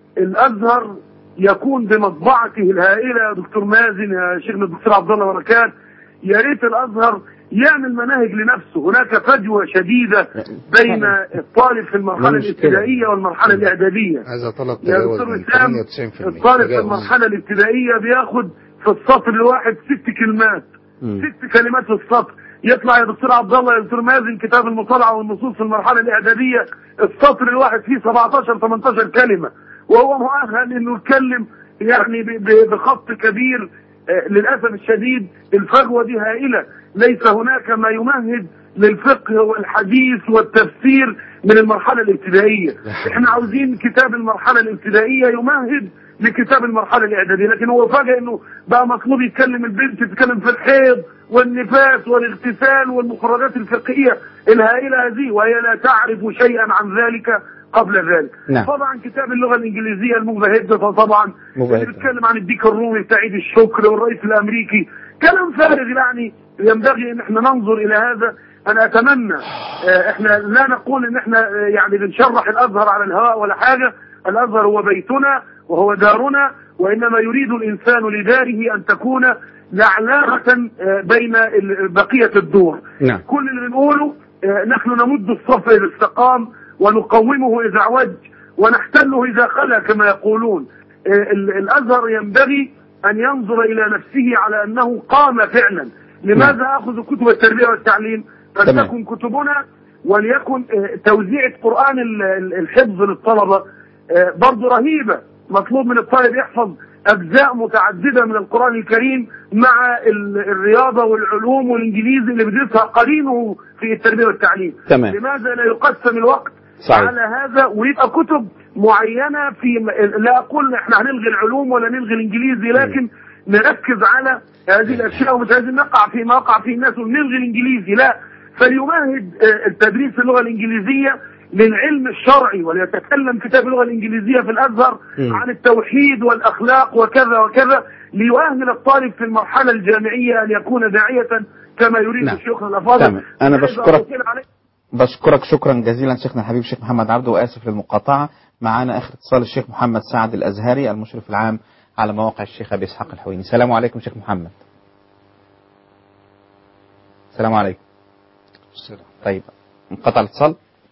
الازهر يكون بمطبعته الهائله يا دكتور مازن يا شيخنا الدكتور عبد الله بركات يا ريت الازهر يعمل مناهج لنفسه هناك فجوه شديده بين الطالب في المرحله مشكلة. الابتدائيه والمرحله الاعداديه هذا طلب يا تجاوز دكتور من وسام 98% الطالب في تجاوز. المرحله الابتدائيه بياخد في السطر الواحد ست كلمات ست كلمات في السطر يطلع يا دكتور عبد الله يا دكتور مازن كتاب المطالعه والنصوص في المرحله الاعداديه السطر الواحد فيه 17 18 كلمه وهو مؤهل انه يتكلم يعني ب- ب- بخط كبير آه، للاسف الشديد الفجوه دي هائله ليس هناك ما يمهد للفقه والحديث والتفسير من المرحله الابتدائيه احنا عاوزين كتاب المرحله الابتدائيه يمهد لكتاب المرحله الاعداديه لكن هو فجاه انه بقى مطلوب يتكلم البنت تتكلم في الحيض والنفاس والاغتسال والمخرجات الفقهيه الهائله هذه وهي لا تعرف شيئا عن ذلك قبل ذلك نعم. طبعا كتاب اللغه الانجليزيه المبهجه طبعا مبهجة. اللي بيتكلم عن الديك الرومي بتاع عيد الشكر والرئيس الامريكي كلام فارغ يعني ينبغي ان احنا ننظر الى هذا انا اتمنى آه، احنا لا نقول ان احنا آه، يعني بنشرح الازهر على الهواء ولا حاجه الازهر هو بيتنا وهو دارنا وانما يريد الانسان لداره ان تكون لعلاقه آه، بين ال- بقيه الدور نعم كل اللي بنقوله آه، نحن نمد الصف اذا استقام ونقومه اذا اعوج ونحتله اذا خلا كما يقولون آه، ال- الازهر ينبغي ان ينظر الى نفسه على انه قام فعلا لماذا اخذ كتب التربيه والتعليم فلتكن كتبنا وليكن آه، توزيع قران ال- ال- الحفظ للطلبه آه، برضه رهيبه مطلوب من الطالب يحفظ اجزاء متعدده من القران الكريم مع ال- الرياضه والعلوم والانجليزي اللي بيدرسها قرينه في التربيه والتعليم تمام. لماذا لا يقسم الوقت صحيح. على هذا ويبقى كتب معينه في لا اقول احنا هنلغي العلوم ولا نلغي الانجليزي لكن نركز على هذه الاشياء ومش عايزين نقع في ما وقع فيه الناس ونلغي الانجليزي لا فليمهد آه، التدريس اللغه الانجليزيه للعلم الشرعي وليتكلم كتاب اللغه الانجليزيه في الازهر مم. عن التوحيد والاخلاق وكذا وكذا ليؤهل الطالب في المرحله الجامعيه ان يكون داعيه كما يريد نعم. الشيخ الافاضل تمام. أنا إذا بشكرك. أطيل عليك- بشكرك شكرا جزيلا شيخنا الحبيب الشيخ محمد عبده واسف للمقاطعه معانا اخر اتصال الشيخ محمد سعد الازهري المشرف العام على مواقع الشيخ ابي اسحاق الحويني السلام عليكم شيخ محمد السلام عليكم طيب انقطع الاتصال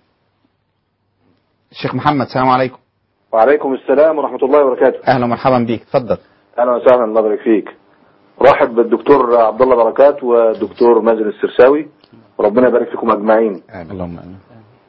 الشيخ محمد السلام عليكم وعليكم السلام ورحمة الله وبركاته اهلا ومرحبا بيك اتفضل أهلا وسهلا الله يبارك فيك رحب بالدكتور عبد الله بركات والدكتور مازن السرساوي وربنا يبارك فيكم أجمعين اللهم امين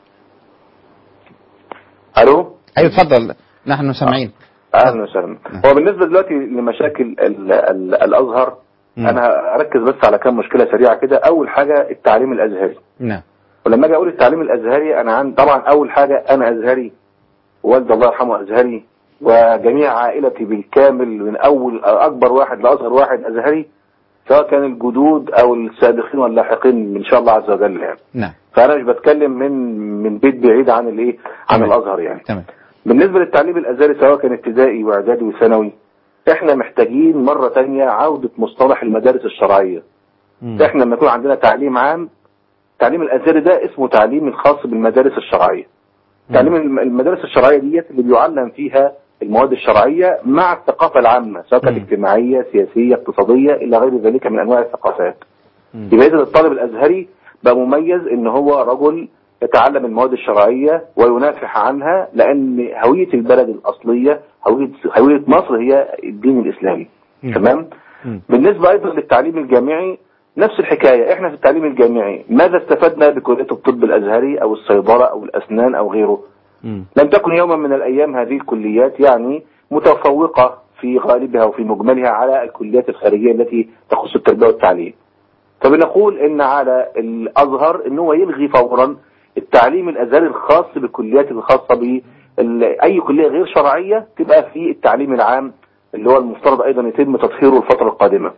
ألو ايوه اتفضل نحن سامعين أهلا وسهلا هو بالنسبة دلوقتي لمشاكل ال ال الأزهر أنا أركز بس على كم مشكلة سريعة كده أول حاجة التعليم الأزهري نعم ولما أجي أقول التعليم الأزهري أنا عن طبعا أول حاجة أنا أزهري والدي الله يرحمه أزهري وجميع عائلتي بالكامل من أول أكبر واحد لأصغر واحد أزهري سواء كان الجدود أو السابقين واللاحقين إن شاء الله عز وجل يعني نعم فأنا مش بتكلم من من بيت بعيد عن الإيه عن الأزهر يعني تمام بالنسبة للتعليم الأزهري سواء كان ابتدائي وإعدادي وثانوي احنا محتاجين مرة تانية عودة مصطلح المدارس الشرعية احنا لما يكون عندنا تعليم عام التعليم الازهري ده اسمه تعليم الخاص بالمدارس الشرعيه تعليم الم- المدارس الشرعيه ديت اللي بيعلم فيها المواد الشرعيه مع الثقافه العامه سواء كانت اجتماعيه سياسيه اقتصاديه الى غير ذلك من انواع الثقافات يبقى اذا الطالب الازهري بقى مميز ان هو رجل يتعلم المواد الشرعيه وينافح عنها لان هويه البلد الاصليه هويه هويه مصر هي الدين الاسلامي تمام بالنسبة أيضا للتعليم الجامعي نفس الحكاية احنا في التعليم الجامعي ماذا استفدنا بكلية الطب الأزهري أو الصيدلة أو الأسنان أو غيره لم تكن يوما من الأيام هذه الكليات يعني متفوقة في غالبها وفي مجملها على الكليات الخارجية التي تخص التربية والتعليم فبنقول ان على الازهر ان هو يلغي فورا التعليم الازهري الخاص بالكليات الخاصه ب اي كليه غير شرعيه تبقى في التعليم العام اللي هو المفترض ايضا يتم تطهيره الفتره القادمه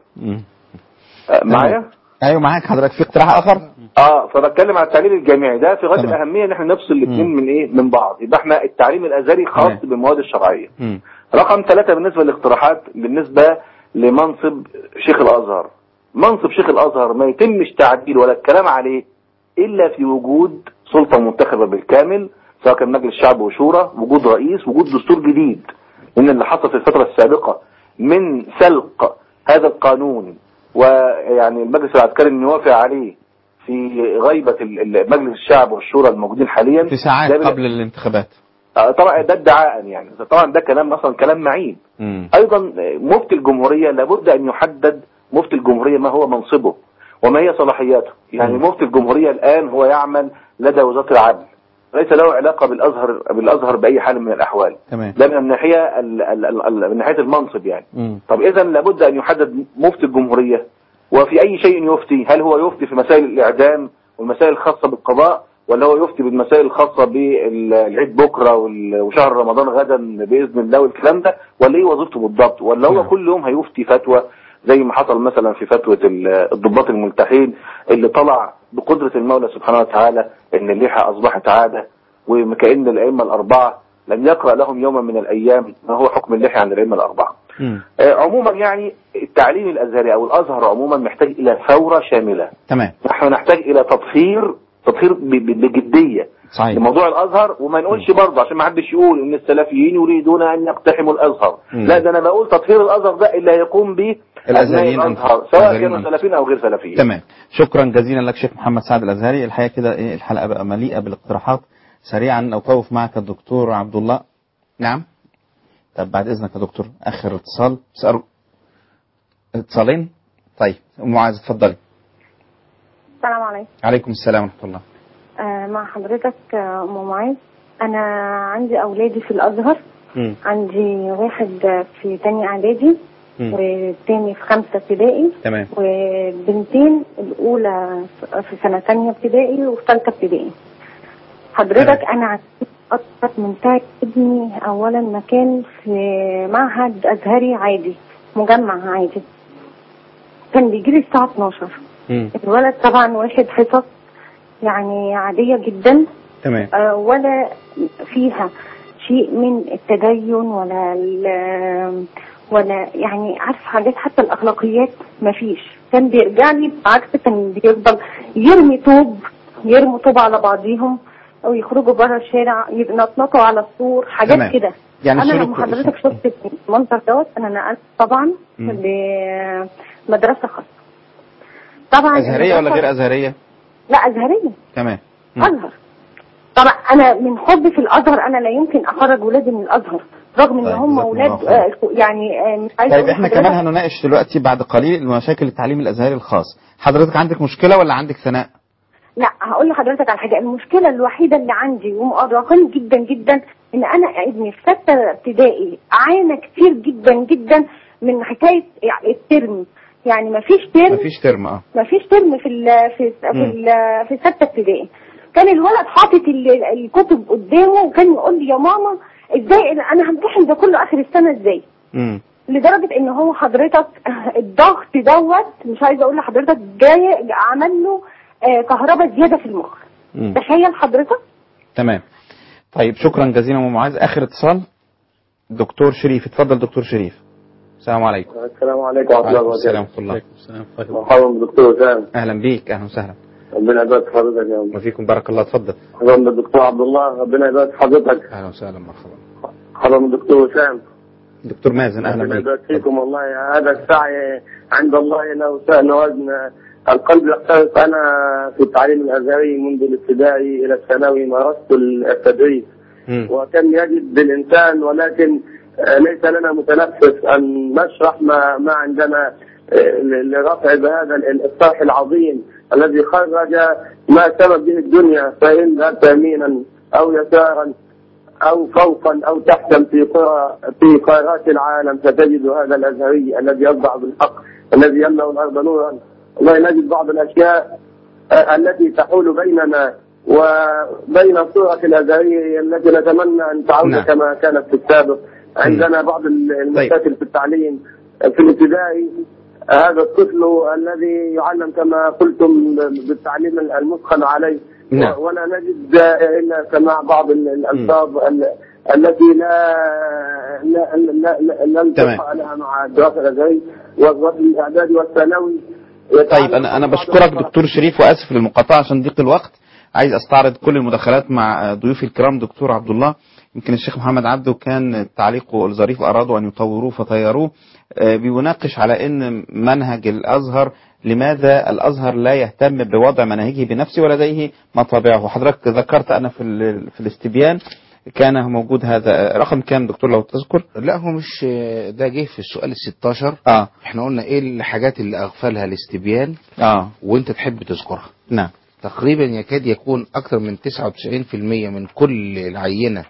آه، معايا ايوه معاك حضرتك في اقتراح اخر اه فبتكلم على التعليم الجامعي ده في غايه تمام. الاهميه ان احنا نفصل الاثنين من ايه من بعض يبقى احنا التعليم الازهري خاص بالمواد الشرعيه رقم ثلاثة بالنسبة للاقتراحات بالنسبة لمنصب شيخ الأزهر منصب شيخ الأزهر ما يتمش تعديل ولا الكلام عليه إلا في وجود سلطة منتخبة بالكامل سواء كان مجلس شعب وشورى وجود رئيس وجود دستور جديد لأن اللي حصل في الفترة السابقة من سلق هذا القانون ويعني المجلس العسكري انه يوافق عليه في غيبة ال- ال- مجلس الشعب والشورى الموجودين حاليا في ساعات ده بال- قبل الانتخابات آه، طبعا ده ادعاء يعني طبعا ده كلام اصلا كلام معين ايضا مفتي الجمهورية لابد ان يحدد مفتي الجمهورية ما هو منصبه وما هي صلاحياته يعني مفتي الجمهورية الان هو يعمل لدى وزارة العدل ليس له علاقة بالازهر بالازهر باي حال من الاحوال تمام ده من الناحية ال- ال- ال- ال- من ناحية المنصب يعني طب اذا لابد ان يحدد مفتي الجمهورية وفي اي شيء يفتي هل هو يفتي في مسائل الاعدام والمسائل الخاصة بالقضاء ولا هو يفتي بالمسائل الخاصة بالعيد بكرة وال- وشهر رمضان غدا بإذن الله والكلام ده ولا ايه وظيفته بالضبط ولا هو كل يوم هيفتي فتوى زي ما حصل مثلا في فتوى ال- الضباط الملتحين اللي طلع بقدرة المولى سبحانه وتعالى ان اللحى اصبحت عادة وكأن الائمة الاربعة لم يقرأ لهم يوما من الايام ما هو حكم اللحية عن الائمة الاربعة آه، عموما يعني التعليم الازهري او الازهر عموما محتاج الى ثورة شاملة تمام نحن نحتاج الى تطهير تطهير ب- ب- بجدية صحيح لموضوع الازهر وما نقولش برضه عشان ما حدش يقول ان السلفيين يريدون ان يقتحموا الازهر مم. لا ده انا بقول تطهير الازهر ده اللي هيقوم به الأزهريين أبناء الازهر أنفسهم. سواء الأزهريين كانوا سلفيين او غير سلفيين تمام شكرا جزيلا لك شيخ محمد سعد الازهري الحقيقه كده ايه الحلقه بقى مليئه بالاقتراحات سريعا اوقف معك الدكتور عبد الله نعم طب بعد اذنك يا دكتور اخر اتصال سأر... اتصالين طيب ام معاذ اتفضلي السلام عليكم عليكم السلام ورحمه الله آه مع حضرتك آه، ام معاذ انا عندي اولادي في الازهر مم. عندي واحد في تاني اعدادي مم. والتاني في خمسة ابتدائي تمام وبنتين الاولى في سنة تانية ابتدائي وفي ثالثة ابتدائي حضرتك انا عندي اكتر من ساعة ابني اولا مكان في معهد ازهري عادي مجمع عادي كان بيجي لي الساعة 12 الولد طبعا واخد حصص يعني عادية جدا تمام آه، ولا فيها شيء من التدين ولا ال- ولا يعني عارف حاجات حتى الاخلاقيات مفيش كان بيرجع لي بعكس كان بيفضل يرمي طوب يرموا طوب على بعضيهم او يخرجوا بره الشارع يتنططوا على السور حاجات تمام. كده يعني انا سلوك- لما حضرتك شفت المنظر دوت انا نقلت طبعا مم. لمدرسه خاصه طبعا ازهريه ولا المدرسة- غير ازهريه لا ازهريه تمام مم. ازهر طبعا انا من حبي في الازهر انا لا يمكن اخرج ولادي من الازهر رغم ان طيب، هم جزاكم اولاد الله خير. آه، يعني آه، مش عايزه طيب أقول احنا لحضرتك- كمان هنناقش دلوقتي بعد قليل مشاكل التعليم الازهري الخاص حضرتك عندك مشكله ولا عندك ثناء لا هقول لحضرتك على حاجه المشكله الوحيده اللي عندي ومؤرقاني جدا جدا ان انا ابني في سته ابتدائي عانى كتير جدا جدا من حكايه يعني الترم يعني ما فيش ترم مفيش ترم اه ما فيش ترم في ال في في مم. ال في سته ابتدائي كان الولد حاطط ال- الكتب قدامه وكان يقول لي يا ماما ازاي انا أنا همتحن ده كله اخر السنه ازاي مم. لدرجه ان هو حضرتك الضغط دوت مش عايزه اقول لحضرتك جاي عمل له آه، كهرباء زياده في المخ مم. تخيل حضرتك تمام طيب شكرا جزيلا ام معاذ اخر اتصال دكتور شريف اتفضل دكتور شريف السلام عليكم السلام عليكم ورحمة الله وعليكم السلام وبركاته ورحمه الله مرحبا بالدكتور وسام اهلا بيك اهلا وسهلا ربنا يبارك في حضرتك يا رب وفيكم بارك الله اتفضل مرحبا بالدكتور عبد الله ربنا يبارك في حضرتك اهلا وسهلا مرحبا مرحبا بالدكتور وسام دكتور مازن اهلا ربنا بيك يبارك فيكم والله هذا السعي عند الله له سهل وزن القلب يحترق انا في التعليم الازهري منذ الابتدائي الى الثانوي مارست التدريس وكم يجد الإنسان ولكن آه، ليس لنا متنفس أن نشرح ما, ما عندنا آه، لرفع بهذا الإصلاح العظيم الذي خرج ما سبب به الدنيا فإن ذهبت يمينا أو يسارا أو فوقا أو تحتا في قرى في قارات العالم ستجد هذا الأزهري الذي يصدع بالحق الذي يملأ الأرض نورا والله نجد بعض الأشياء آه، التي تحول بيننا وبين الصورة الأزهرية التي نتمنى أن تعود نعم. كما كانت في السابق عندنا بعض المشاكل في التعليم في الابتدائي هذا الطفل الذي يعلم كما قلتم بالتعليم المثقل عليه نعم. و- ولا نجد إلا سماع بعض ال- الألفاظ ال- التي لا لا لا لا لم تمام. تلقى لها مع الدراسة الأزهرية وفي الإعدادي والثانوي طيب انا انا بشكرك دكتور شريف واسف للمقاطعه عشان ضيق الوقت عايز استعرض كل المداخلات مع ضيوفي الكرام دكتور عبد الله يمكن الشيخ محمد عبده كان تعليقه الظريف ارادوا ان يطوروه فطيروه آه، بيناقش على ان منهج الازهر لماذا الازهر لا يهتم بوضع مناهجه بنفسه ولديه مطابعه وحضرتك ذكرت انا في ال- في الاستبيان كان موجود هذا رقم كام دكتور لو تذكر لا هو مش ده جه في السؤال ال 16 اه احنا قلنا ايه الحاجات اللي اغفلها الاستبيان اه وانت تحب تذكرها نعم تقريبا يكاد يكون اكثر من 99% من كل العينه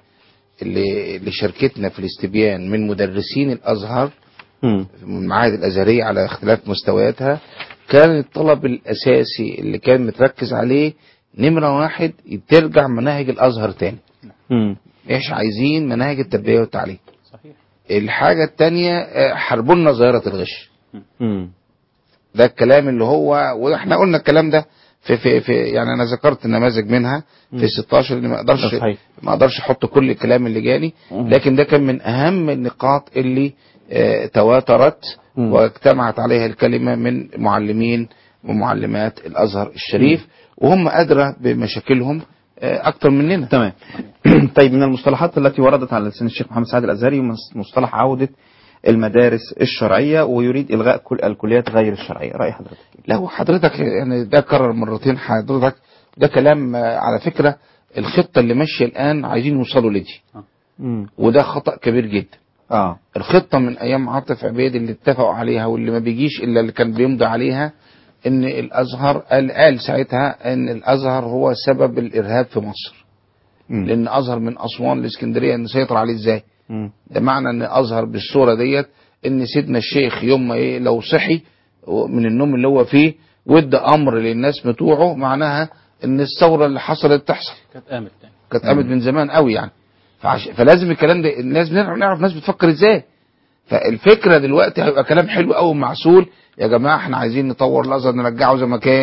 اللي اللي شاركتنا في الاستبيان من مدرسين الازهر مم. من المعاهد الازهريه على اختلاف مستوياتها كان الطلب الاساسي اللي كان متركز عليه نمره واحد ترجع مناهج الازهر تاني مم. مش عايزين مناهج التربيه والتعليم صحيح الحاجه الثانيه حربنا ظاهره الغش مم. ده الكلام اللي هو واحنا قلنا الكلام ده في في في يعني انا ذكرت نماذج منها في 16 اللي ما اقدرش صحيح. ما اقدرش احط كل الكلام اللي جاني لكن ده كان من اهم النقاط اللي آه، تواترت واجتمعت عليها الكلمه من معلمين ومعلمات الازهر الشريف وهم ادرى بمشاكلهم آه، اكتر مننا تمام طيب من المصطلحات التي وردت على لسان الشيخ محمد سعد الازهري مص- مصطلح عوده المدارس الشرعيه ويريد الغاء كل الكليات غير الشرعيه راي حضرتك لا وحضرتك يعني ده كرر مرتين حضرتك ده كلام آه، على فكره الخطه اللي ماشيه الان عايزين يوصلوا لدي مم. وده خطا كبير جدا اه الخطه من ايام عاطف عبيد اللي اتفقوا عليها واللي ما بيجيش الا اللي كان بيمضي عليها ان الازهر قال, قال ساعتها ان الازهر هو سبب الارهاب في مصر مم. لان ازهر من اسوان لاسكندريه نسيطر عليه ازاي مم. ده معنى ان ازهر بالصوره ديت ان سيدنا الشيخ يوم ما ايه لو صحي من النوم اللي هو فيه وادى امر للناس بتوعه معناها ان الثوره اللي حصلت تحصل كانت قامت تاني كانت قامت من زمان قوي يعني فعش... فلازم الكلام ده الناس بنعرف نعرف الناس بتفكر ازاي فالفكره دلوقتي هيبقى كلام حلو قوي معسول يا جماعه احنا عايزين نطور الازهر نرجعه زي ما كان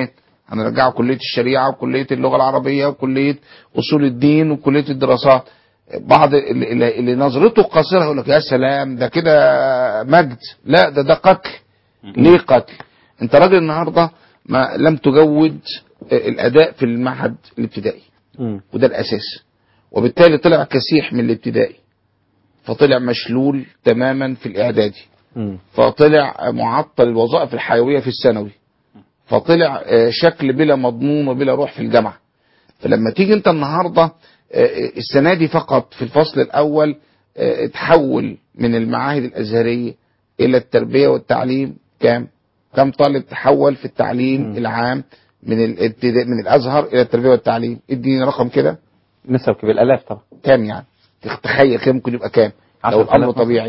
هنرجعه كليه الشريعه وكليه اللغه العربيه وكليه اصول الدين وكليه الدراسات بعض اللي, اللي- اللي نظرته قاصره يقول لك يا سلام ده كده مجد لا ده ده قتل ليه قتل انت راجل النهارده ما لم تجود الاداء في المعهد الابتدائي وده الاساس وبالتالي طلع كسيح من الابتدائي فطلع مشلول تماما في الاعدادي فطلع معطل الوظائف الحيويه في الثانوي فطلع آه، شكل بلا مضمون وبلا روح في الجامعه فلما تيجي انت النهارده آه، السنه دي فقط في الفصل الاول آه، تحول من المعاهد الازهريه الى التربيه والتعليم كام؟ كم طالب تحول في التعليم العام من الابتداء من الازهر الى التربيه والتعليم؟ اديني رقم كده نسب كبير الاف طبعا كام يعني؟ تخيل كام ممكن يبقى كام؟ لو 10,000 الامر مثلا. طبيعي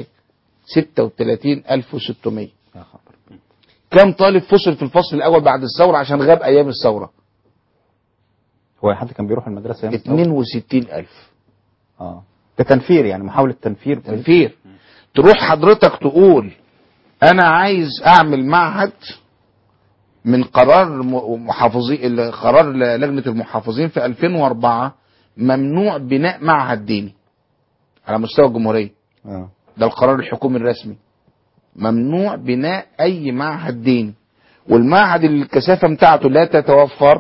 36600 كم طالب فصل في الفصل الاول بعد الثوره عشان غاب ايام الثوره؟ هو حد كان بيروح المدرسه يوم الثورة؟ 62000 اه ده تنفير يعني محاولة تنفير تنفير تروح حضرتك تقول انا عايز اعمل معهد من قرار م- محافظي قرار لجنه المحافظين في 2004 ممنوع بناء معهد ديني على مستوى الجمهوريه اه ده القرار الحكومي الرسمي ممنوع بناء اي معهد ديني والمعهد اللي الكثافه بتاعته لا تتوفر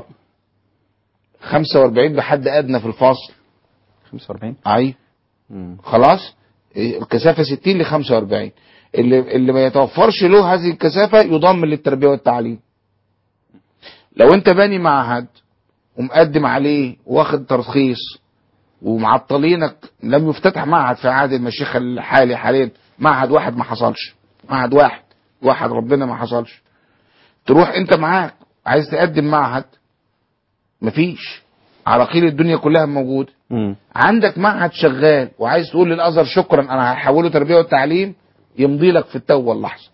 45 بحد ادنى في الفصل 45 ايوه خلاص إيه، الكثافه 60 ل 45 اللي اللي ما يتوفرش له هذه الكثافه يضم للتربيه والتعليم لو انت باني معهد ومقدم عليه واخد ترخيص ومعطلينك لم يفتتح معهد في عهد المشيخ الحالي حاليا معهد واحد ما حصلش معهد واحد واحد ربنا ما حصلش تروح انت معاك عايز تقدم معهد مفيش عراقيل الدنيا كلها موجود عندك معهد شغال وعايز تقول للازهر شكرا انا هحوله تربيه والتعليم يمضي لك في التو واللحظه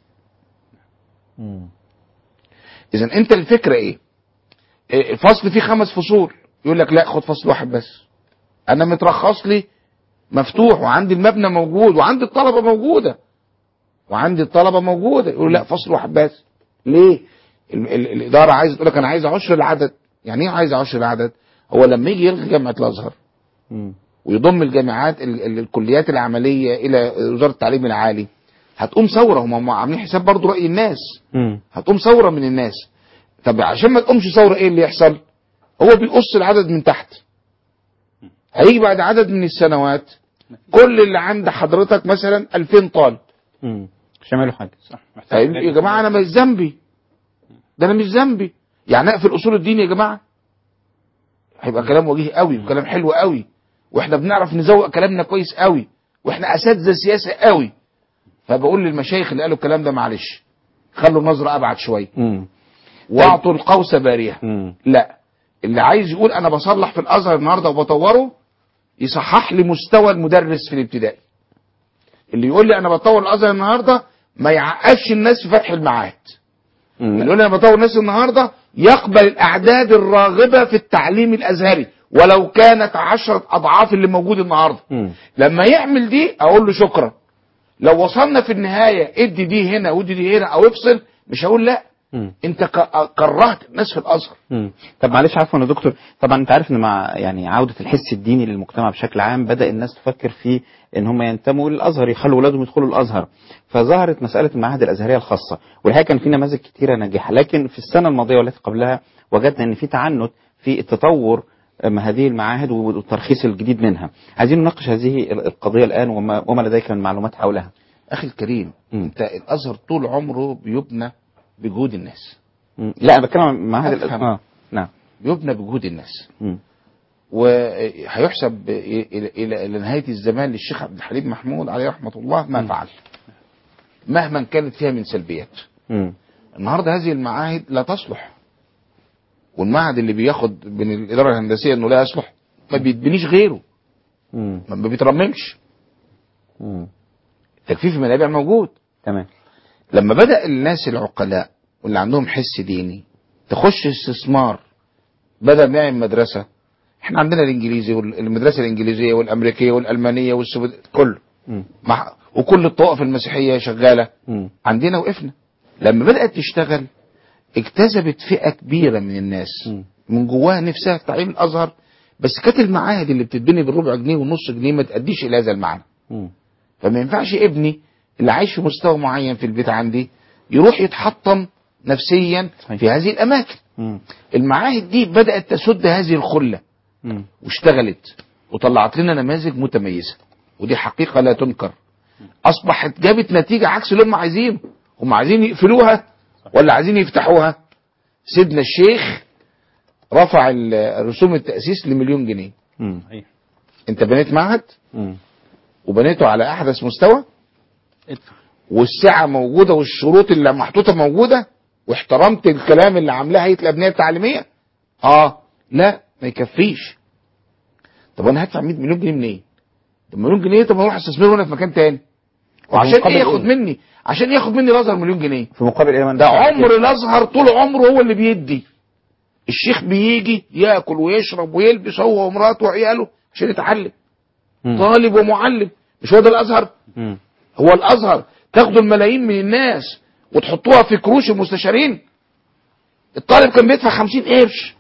اذا انت الفكره ايه إيه، الفصل فيه خمس فصول يقول لك لا خد فصل واحد بس انا مترخص لي مفتوح وعندي المبنى موجود وعندي الطلبه موجوده وعندي الطلبه موجوده يقول لا فصل واحد بس ليه ال ال الاداره عايزه تقول لك انا عايز عشر العدد يعني ايه عايز عشر العدد هو لما يجي يلغي جامعه الازهر ويضم الجامعات ال ال الكليات العمليه الى وزاره التعليم العالي هتقوم ثوره هم عاملين حساب برضه راي الناس هتقوم ثوره من الناس طب عشان ما تقومش ثوره ايه اللي يحصل هو بيقص العدد من تحت هيجي بعد عدد من السنوات كل اللي عند حضرتك مثلا 2000 طالب مش يعملوا حاجه صح طيب يا جماعه انا مش ذنبي ده انا مش ذنبي يعني اقفل اصول الدين يا جماعه هيبقى كلام وجيه قوي وكلام حلو قوي واحنا بنعرف نزوق كلامنا كويس قوي واحنا اساتذه سياسه قوي فبقول للمشايخ اللي قالوا الكلام ده معلش خلوا النظره ابعد شويه واعطوا القوس باريه لا اللي عايز يقول انا بصلح في الازهر النهارده وبطوره يصحح لي مستوى المدرس في الابتدائي اللي يقول لي انا بطور الازهر النهارده ما يعقدش الناس في فتح المعاهد اللي يقول لي انا بطور الناس النهارده يقبل الاعداد الراغبه في التعليم الازهري ولو كانت عشرة اضعاف اللي موجود النهارده لما يعمل دي اقول له شكرا لو وصلنا في النهايه ادي دي هنا ودي دي هنا او افصل مش هقول لا انت ك- كرهت الناس في الازهر مم. طب معلش عفوا يا دكتور طبعا انت عارف ان مع يعني عوده الحس الديني للمجتمع بشكل عام بدا الناس تفكر في ان هم ينتموا للازهر يخلوا اولادهم يدخلوا الازهر فظهرت مساله المعاهد الازهريه الخاصه والحقيقه كان في نماذج كثيره ناجحه لكن في السنه الماضيه والتي قبلها وجدنا ان في تعنت في التطور أم هذه المعاهد والترخيص الجديد منها عايزين نناقش هذه القضيه الان وما, وما لديك من معلومات حولها اخي الكريم انت الازهر طول عمره بيبنى بجهود الناس مم. لا انا بتكلم عن معاهد الأز- أفهم. اه نعم بيبنى بجهود الناس مم. وهيحسب الى الى إلى نهايه الزمان للشيخ عبد الحليم محمود عليه رحمه الله ما فعل مهما كانت فيها من سلبيات مم. النهارده هذه المعاهد لا تصلح والمعهد اللي بياخد من الاداره الهندسيه انه لا يصلح ما بيتبنيش غيره مم. ما بيترممش مم. تجفيف المنابع موجود تمام لما بدا الناس العقلاء واللي عندهم حس ديني تخش استثمار بدل ما يعمل مدرسه احنا عندنا الانجليزي والمدرسه الانجليزيه والامريكيه والالمانيه والسويد كله مم. مع وكل الطوائف المسيحيه شغاله مم. عندنا وقفنا لما بدات تشتغل اجتذبت فئة كبيرة من الناس من جواها نفسها في تعليم الأزهر بس كانت المعاهد اللي بتتبني بالربع جنيه والنص جنيه ما تأديش إلى هذا المعنى فما ينفعش ابني اللي عايش في مستوى معين في البيت عندي يروح يتحطم نفسيا في هذه الأماكن المعاهد دي بدأت تسد هذه الخلة واشتغلت وطلعت لنا نماذج متميزة ودي حقيقة لا تنكر أصبحت جابت نتيجة عكس اللي هم عايزينه هم عايزين يقفلوها ولا عايزين يفتحوها سيدنا الشيخ رفع ال- رسوم التأسيس لمليون جنيه صحيح. انت بنيت معهد وبنيته على احدث مستوى ادفع. والسعة موجودة والشروط اللي محطوطة موجودة واحترمت الكلام اللي عاملاه هيئة الأبنية التعليمية اه لا ما يكفيش طب انا هدفع 100 مليون جنيه منين؟ طب مليون جنيه طب اروح استثمره هنا في مكان تاني وعشان مقابل ايه ياخد إيه؟ مني؟ عشان ياخد مني الازهر مليون جنيه في مقابل ايه من ده عمر الازهر طول عمره هو اللي بيدي الشيخ بيجي ياكل ويشرب ويلبس هو ومراته وعياله عشان يتعلم طالب ومعلم مش هو ده الازهر هو الازهر تاخدوا الملايين من الناس وتحطوها في كروش المستشارين الطالب كان بيدفع 50 قرش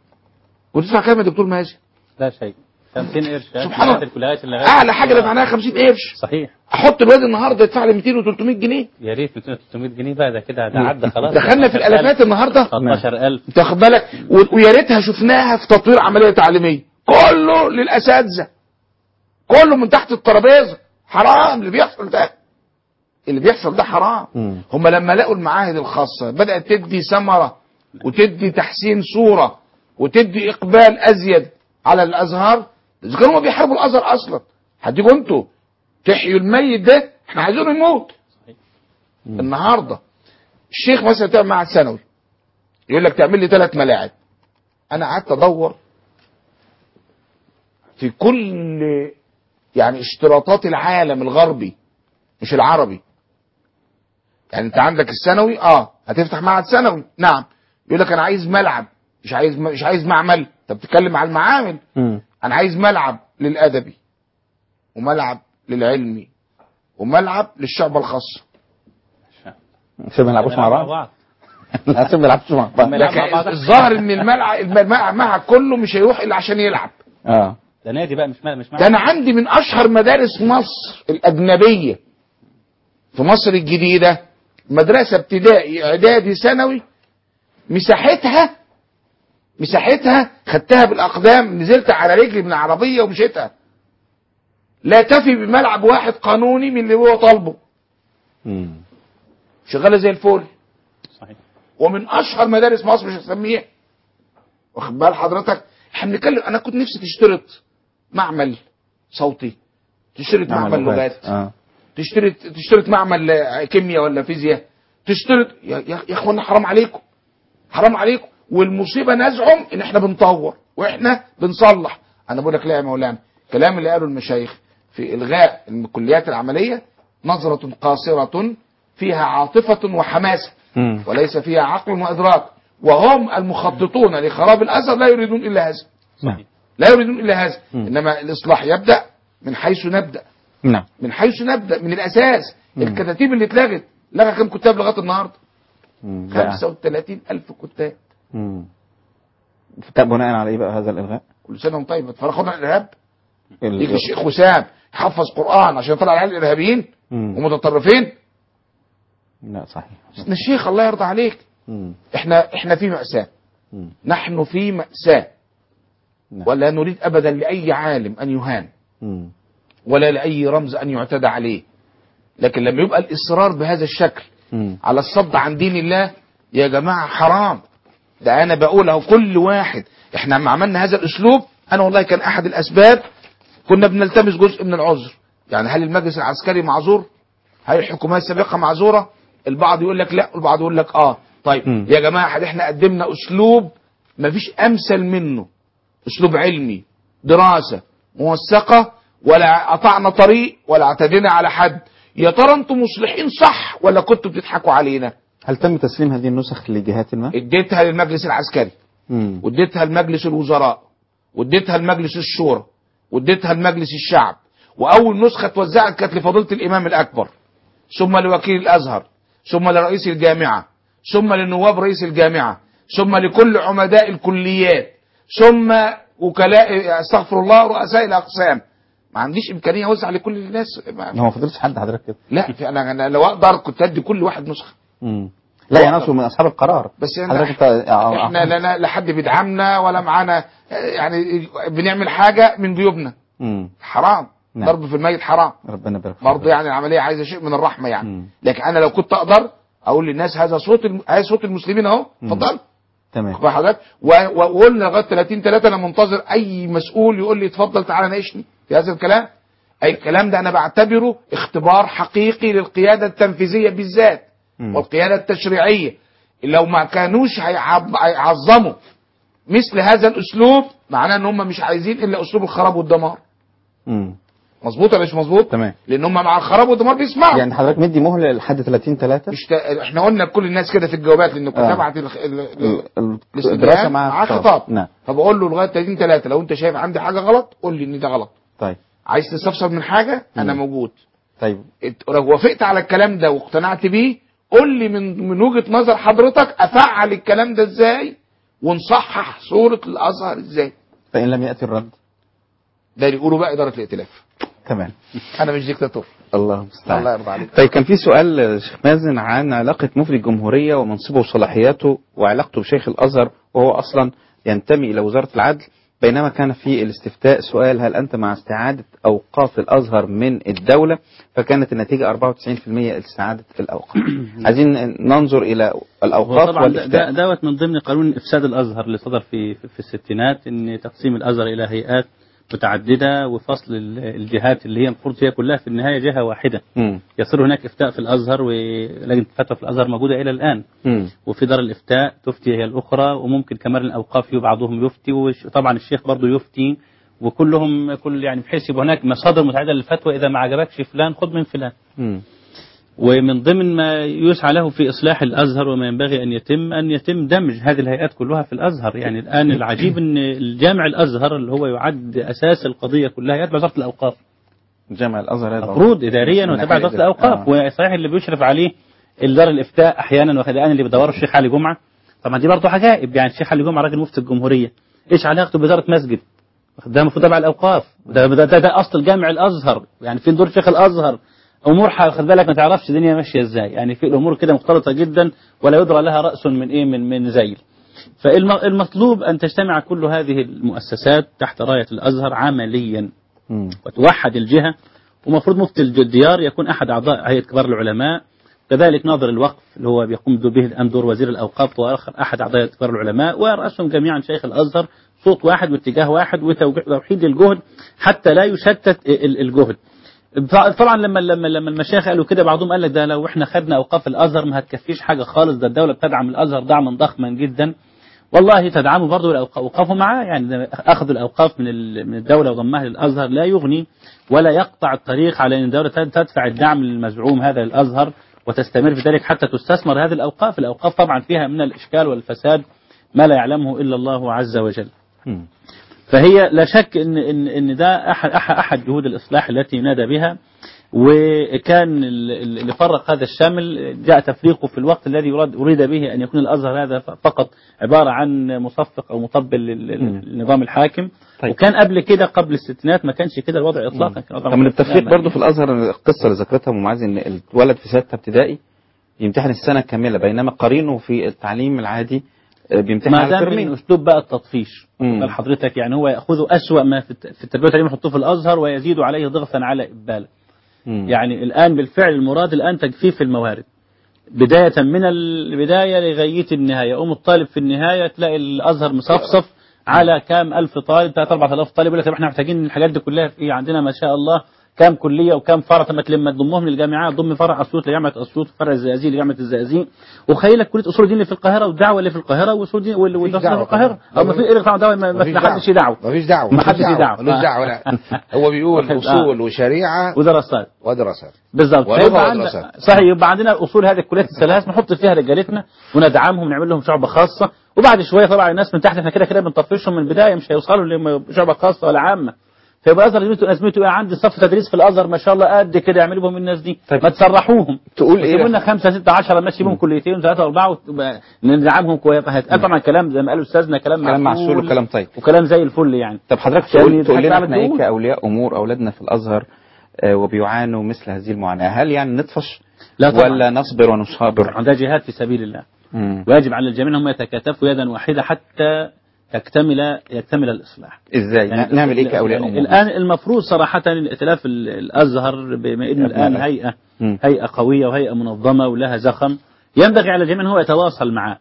وتدفع كام يا دكتور مازن لا شيء 50 قرش سبحان الله. الكليات اللي اعلى حاجه دفعناها 50 قرش صحيح احط الواد النهارده يدفع لي 200 و300 جنيه يا ريت 200 300 جنيه بقى ده كده ده عدى خلاص دخلنا في الالافات النهارده 13000 انت واخد بالك و- ويا ريتها شفناها في تطوير عمليه تعليميه كله للاساتذه كله من تحت الترابيزه حرام اللي بيحصل ده اللي بيحصل ده حرام هم لما لقوا المعاهد الخاصه بدات تدي ثمره وتدي تحسين صوره وتدي اقبال ازيد على الازهر اذا كانوا هم بيحاربوا الازهر اصلا هتيجوا انتوا تحيوا الميت ده احنا عايزينه يموت النهارده الشيخ مثلا تعمل معهد ثانوي يقول لك تعمل لي ثلاث ملاعب انا قعدت ادور في كل يعني اشتراطات العالم الغربي مش العربي يعني انت عندك الثانوي اه هتفتح معهد ثانوي نعم يقول لك انا عايز ملعب مش عايز مش عايز معمل انت بتتكلم على المعامل انا عايز ملعب للادبي وملعب للعلمي وملعب للشعب الخاصه عشان ما يلعبوش مع بعض عشان ما يلعبوش مع بعض لكن الظاهر ان الملعب الملعب الملعب كله مش هيروح الا عشان يلعب اه ده نادي بقى مش مش ده انا عندي من اشهر مدارس مصر الاجنبيه في مصر الجديده مدرسه ابتدائي اعدادي ثانوي مساحتها مساحتها خدتها بالاقدام نزلت على رجلي من العربيه ومشيتها لا تفي بملعب واحد قانوني من اللي هو طالبه شغاله زي الفل صحيح ومن اشهر مدارس مصر مش هسميها واخد بال حضرتك احنا بنتكلم انا كنت نفسي تشترط معمل صوتي تشترط معمل لغات اه تشترط تشترط معمل آه، كيمياء ولا فيزياء تشترط يا يا يا اخوانا حرام عليكم حرام عليكم والمصيبه نزعم ان احنا بنطور واحنا بنصلح انا بقول لك لا يا مولانا الكلام اللي قاله المشايخ في الغاء الكليات العمليه نظره قاصره فيها عاطفه وحماسه وليس فيها عقل وادراك وهم المخططون لخراب الازهر لا يريدون الا هذا لا يريدون الا هذا انما الاصلاح يبدا من حيث نبدا نعم من حيث نبدا من الاساس الكتاتيب اللي اتلغت لغى كم كتاب لغايه النهارده 35 الف كتاب مم. طب بناء على ايه بقى هذا الالغاء؟ كل سنه وانت طيب فرخنا الارهاب ال- يجي الشيخ وسام يحفظ قران عشان يطلع العيال الارهابيين مم. ومتطرفين لا صحيح سيدنا الشيخ الله يرضى عليك مم. احنا احنا في مأساة مم. نحن في مأساة نعم. ولا نريد ابدا لاي عالم ان يهان مم. ولا لاي رمز ان يعتدى عليه لكن لما يبقى الاصرار بهذا الشكل مم. على الصد عن دين الله يا جماعه حرام ده انا بقول اهو كل واحد احنا لما عملنا هذا الاسلوب انا والله كان احد الاسباب كنا بنلتمس جزء من العذر يعني هل المجلس العسكري معذور هل الحكومات السابقه معذوره البعض يقول لك لا والبعض يقول لك اه طيب مم. يا جماعه هل احنا قدمنا اسلوب مفيش امثل منه اسلوب علمي دراسه موثقه ولا قطعنا طريق ولا اعتدينا على حد يا ترى انتم مصلحين صح ولا كنتوا بتضحكوا علينا هل تم تسليم هذه النسخ لجهات ما؟ اديتها للمجلس العسكري مم. واديتها لمجلس الوزراء واديتها لمجلس الشورى واديتها لمجلس الشعب واول نسخه اتوزعت كانت لفضيله الامام الاكبر ثم لوكيل الازهر ثم لرئيس الجامعه ثم لنواب رئيس الجامعة ثم لكل عمداء الكليات ثم وكلاء استغفر الله رؤساء الأقسام ما عنديش إمكانية أوزع لكل الناس ما هو ما فضلش حد حضرتك كده لا في انا أنا لو اقدر كنت ادي كل واحد نسخه مم. لا يعني اقصد من اصحاب القرار بس يعني حضرتك انت آه، احنا لا لا- لا حد بيدعمنا ولا معانا يعني بنعمل حاجه من جيوبنا مم. حرام نعم. ضرب في الميت حرام ربنا يبارك فيك. برضه يعني العمليه عايزه شيء من الرحمه يعني لكن انا لو كنت اقدر اقول للناس هذا صوت الم... هذا صوت المسلمين اهو اتفضل تمام واخد حضرتك و- وقلنا لغايه 30 3 انا منتظر اي مسؤول يقول لي اتفضل تعالى ناقشني في هذا الكلام اي الكلام ده انا بعتبره اختبار حقيقي للقياده التنفيذيه بالذات والقياده التشريعيه لو ما كانوش هيعب- هيعظموا مثل هذا الاسلوب معناه ان هم مش عايزين الا اسلوب الخراب والدمار مم. مظبوط ولا مش مظبوط تمام لان هم مع الخراب والدمار بيسمعوا يعني حضرتك مدي مهله لحد 30 3 مش تا... احنا قلنا لكل الناس كده في الجوابات لان كنت آه. تبعت ال... ال... ال... الدراسه الاستدلال مع مع خطاب نعم فبقول له لغايه 30 3 لو انت شايف عندي حاجه غلط قول لي ان ده غلط طيب عايز تستفسر من حاجه انا مم. موجود طيب ات- لو وافقت على الكلام ده واقتنعت بيه قول لي من من وجهه نظر حضرتك افعل الكلام ده ازاي ونصحح صوره الازهر ازاي فان لم ياتي الرد ده اللي يقولوا بقى اداره الائتلاف تمام انا مش ديكتاتور الله المستعان الله يرضى عليك طيب كان في سؤال آه، شيخ مازن عن علاقة مفتي الجمهورية ومنصبه وصلاحياته وعلاقته بشيخ الأزهر وهو أصلا ينتمي إلى وزارة العدل بينما كان في الاستفتاء سؤال هل أنت مع استعادة أوقاف الأزهر من الدولة فكانت النتيجة 94% استعادة الأوقاف عايزين ننظر إلى الأوقاف وطبعا ده- والإفتاء ده- دوت من ضمن قانون افساد الازهر اللي صدر في في في الستينات ان تقسيم الازهر الى هيئات متعدده وفصل ال- الجهات اللي هي المفروض هي كلها في النهايه جهه واحده مم. يصير هناك افتاء في الازهر ولجنه الفتوى في الازهر موجوده الى الان مم. وفي دار الافتاء تفتي هي الاخرى وممكن كمان الاوقاف يبقى بعضهم يفتي وطبعا الشيخ برضه يفتي وكلهم كل يعني بحيث يبقى هناك مصادر متعدده للفتوى اذا ما عجبكش فلان خذ من فلان مم. ومن ضمن ما يسعى له في إصلاح الأزهر وما ينبغي أن يتم أن يتم دمج هذه الهيئات كلها في الأزهر يعني الآن العجيب أن الجامع الأزهر اللي هو يعد أساس القضية كلها يتبع وزارة الأوقاف جامع الأزهر هذا مفروض إداريا من وتبع ناحية وزارة الأوقاف آه. وصحيح اللي بيشرف عليه دار الإفتاء أحيانا وكذا اللي بيدوروا الشيخ علي جمعة طبعا دي برضه عجائب يعني الشيخ علي جمعة راجل مفتي الجمهورية إيش علاقته بإدارة مسجد ده المفروض تبع الأوقاف ده, ده, ده, ده أصل جامع الأزهر يعني فين دور شيخ الأزهر امور ح- خد بالك ما تعرفش الدنيا ماشيه ازاي يعني في الامور كده مختلطه جدا ولا يدرى لها راس من ايه من من زيل فالمطلوب ان تجتمع كل هذه المؤسسات تحت رايه الازهر عمليا مم. وتوحد الجهه ومفروض مفتي الج- الديار يكون احد اعضاء هيئه كبار العلماء كذلك ناظر الوقف اللي هو بيقوم به الان دور وزير الاوقاف واخر احد اعضاء هيئة كبار العلماء ويرأسهم جميعا شيخ الازهر صوت واحد واتجاه واحد وتوحيد الجهد حتى لا يشتت ال- الجهد طبعا لما لما لما المشايخ قالوا كده بعضهم قال لك ده لو احنا خدنا اوقاف الازهر ما هتكفيش حاجه خالص ده الدوله بتدعم الازهر دعما ضخما جدا والله تدعمه برضه الاوقاف معاه يعني ده اخذ الاوقاف من ال- من الدوله وضمها للازهر لا يغني ولا يقطع الطريق على ان الدوله تدفع الدعم المزعوم هذا للازهر وتستمر في ذلك حتى تستثمر هذه الاوقاف، الاوقاف طبعا فيها من الاشكال والفساد ما لا يعلمه الا الله عز وجل. مم. فهي لا شك ان ان ان ده احد احد احد جهود الاصلاح التي ينادى بها وكان ال- ال- اللي فرق هذا الشامل جاء تفريقه في الوقت الذي يراد اريد به ان يكون الازهر هذا فقط عباره عن مصفق او مطبل لل- للنظام الحاكم طيب. وكان قبل كده قبل الستينات ما كانش كده الوضع اطلاقا كان الوضع طب من التفريق يعني- برضه في الازهر القصه اللي ذكرتها ام معاذ ان الولد في سته ابتدائي يمتحن السنه كامله بينما قرينه في التعليم العادي آه، بيمتحن ما على دام ترمين من اسلوب بقى التطفيش مم. بل حضرتك يعني هو ياخذ اسوا ما في الت- في التربيه والتعليم يحطوه في الازهر ويزيد عليه ضغطا على اباله مم. يعني الآن بالفعل المراد الآن تجفيف الموارد بداية من البداية لغاية النهاية أم الطالب في النهاية تلاقي الأزهر مصفصف على كام ألف طالب 3 4000 طالب يقول لك طب احنا محتاجين الحاجات دي كلها في إيه عندنا ما شاء الله كام كلية وكام فرع طب ما لما تضمهم للجامعات ضم فرع أسيوط لجامعة أسيوط وفرع الزقازيق لجامعة الزقازيق وخيلك كلية أصول الدين اللي في القاهرة والدعوة اللي في القاهرة وأصول الدين وال- والدراسة اللي في دعوة القاهرة أو ما في إيه دعوة ما مفيش ما حدش دعوة. يدعو مفيش دعوة ما حدش يدعو ملوش دعوة لا هو بيقول أصول وشريعة ودراسات ودراسات بالظبط ولغة فيبقى عندنا- ودراسات. صحيح يبقى عندنا اصول هذه الكليات الثلاث نحط فيها رجالتنا وندعمهم ونعمل لهم شعبه خاصه وبعد شويه طبعا الناس من تحت احنا كده كده بنطفشهم من البدايه مش هيوصلوا لشعبه خاصه ولا عامه فيبقى ازهر لازمته لازمته ايه عندي صف تدريس في الازهر ما شاء الله قد كده يعملوا بهم الناس دي طيب. ما تسرحوهم تقول إيه؟ لنا خمسه سته 10 ماشي بهم كليتين ثلاثه اربعه وتبقى ندعمهم كويس هيتقال طبعا كلام زي ما قال استاذنا كلام كلام معسول معقول وكلام طيب وكلام زي الفل يعني طب حضرتك عشان تقول, يضحك تقول لنا على احنا ايه الدول. كاولياء امور اولادنا في الازهر آه، وبيعانوا مثل هذه المعاناه هل يعني نطفش لا طبعا. ولا نصبر ونصابر ده جهاد في سبيل الله مم. ويجب على الجميع انهم يتكاتفوا يدا واحده حتى تكتمل يكتمل الاصلاح ازاي يعني نعمل ايه كاولياء يعني امور الان المفروض صراحه الائتلاف ال- الازهر بما انه الان أبناء. هيئه مم. هيئه قويه وهيئه منظمه ولها زخم ينبغي على الجميع ان هو يتواصل معاه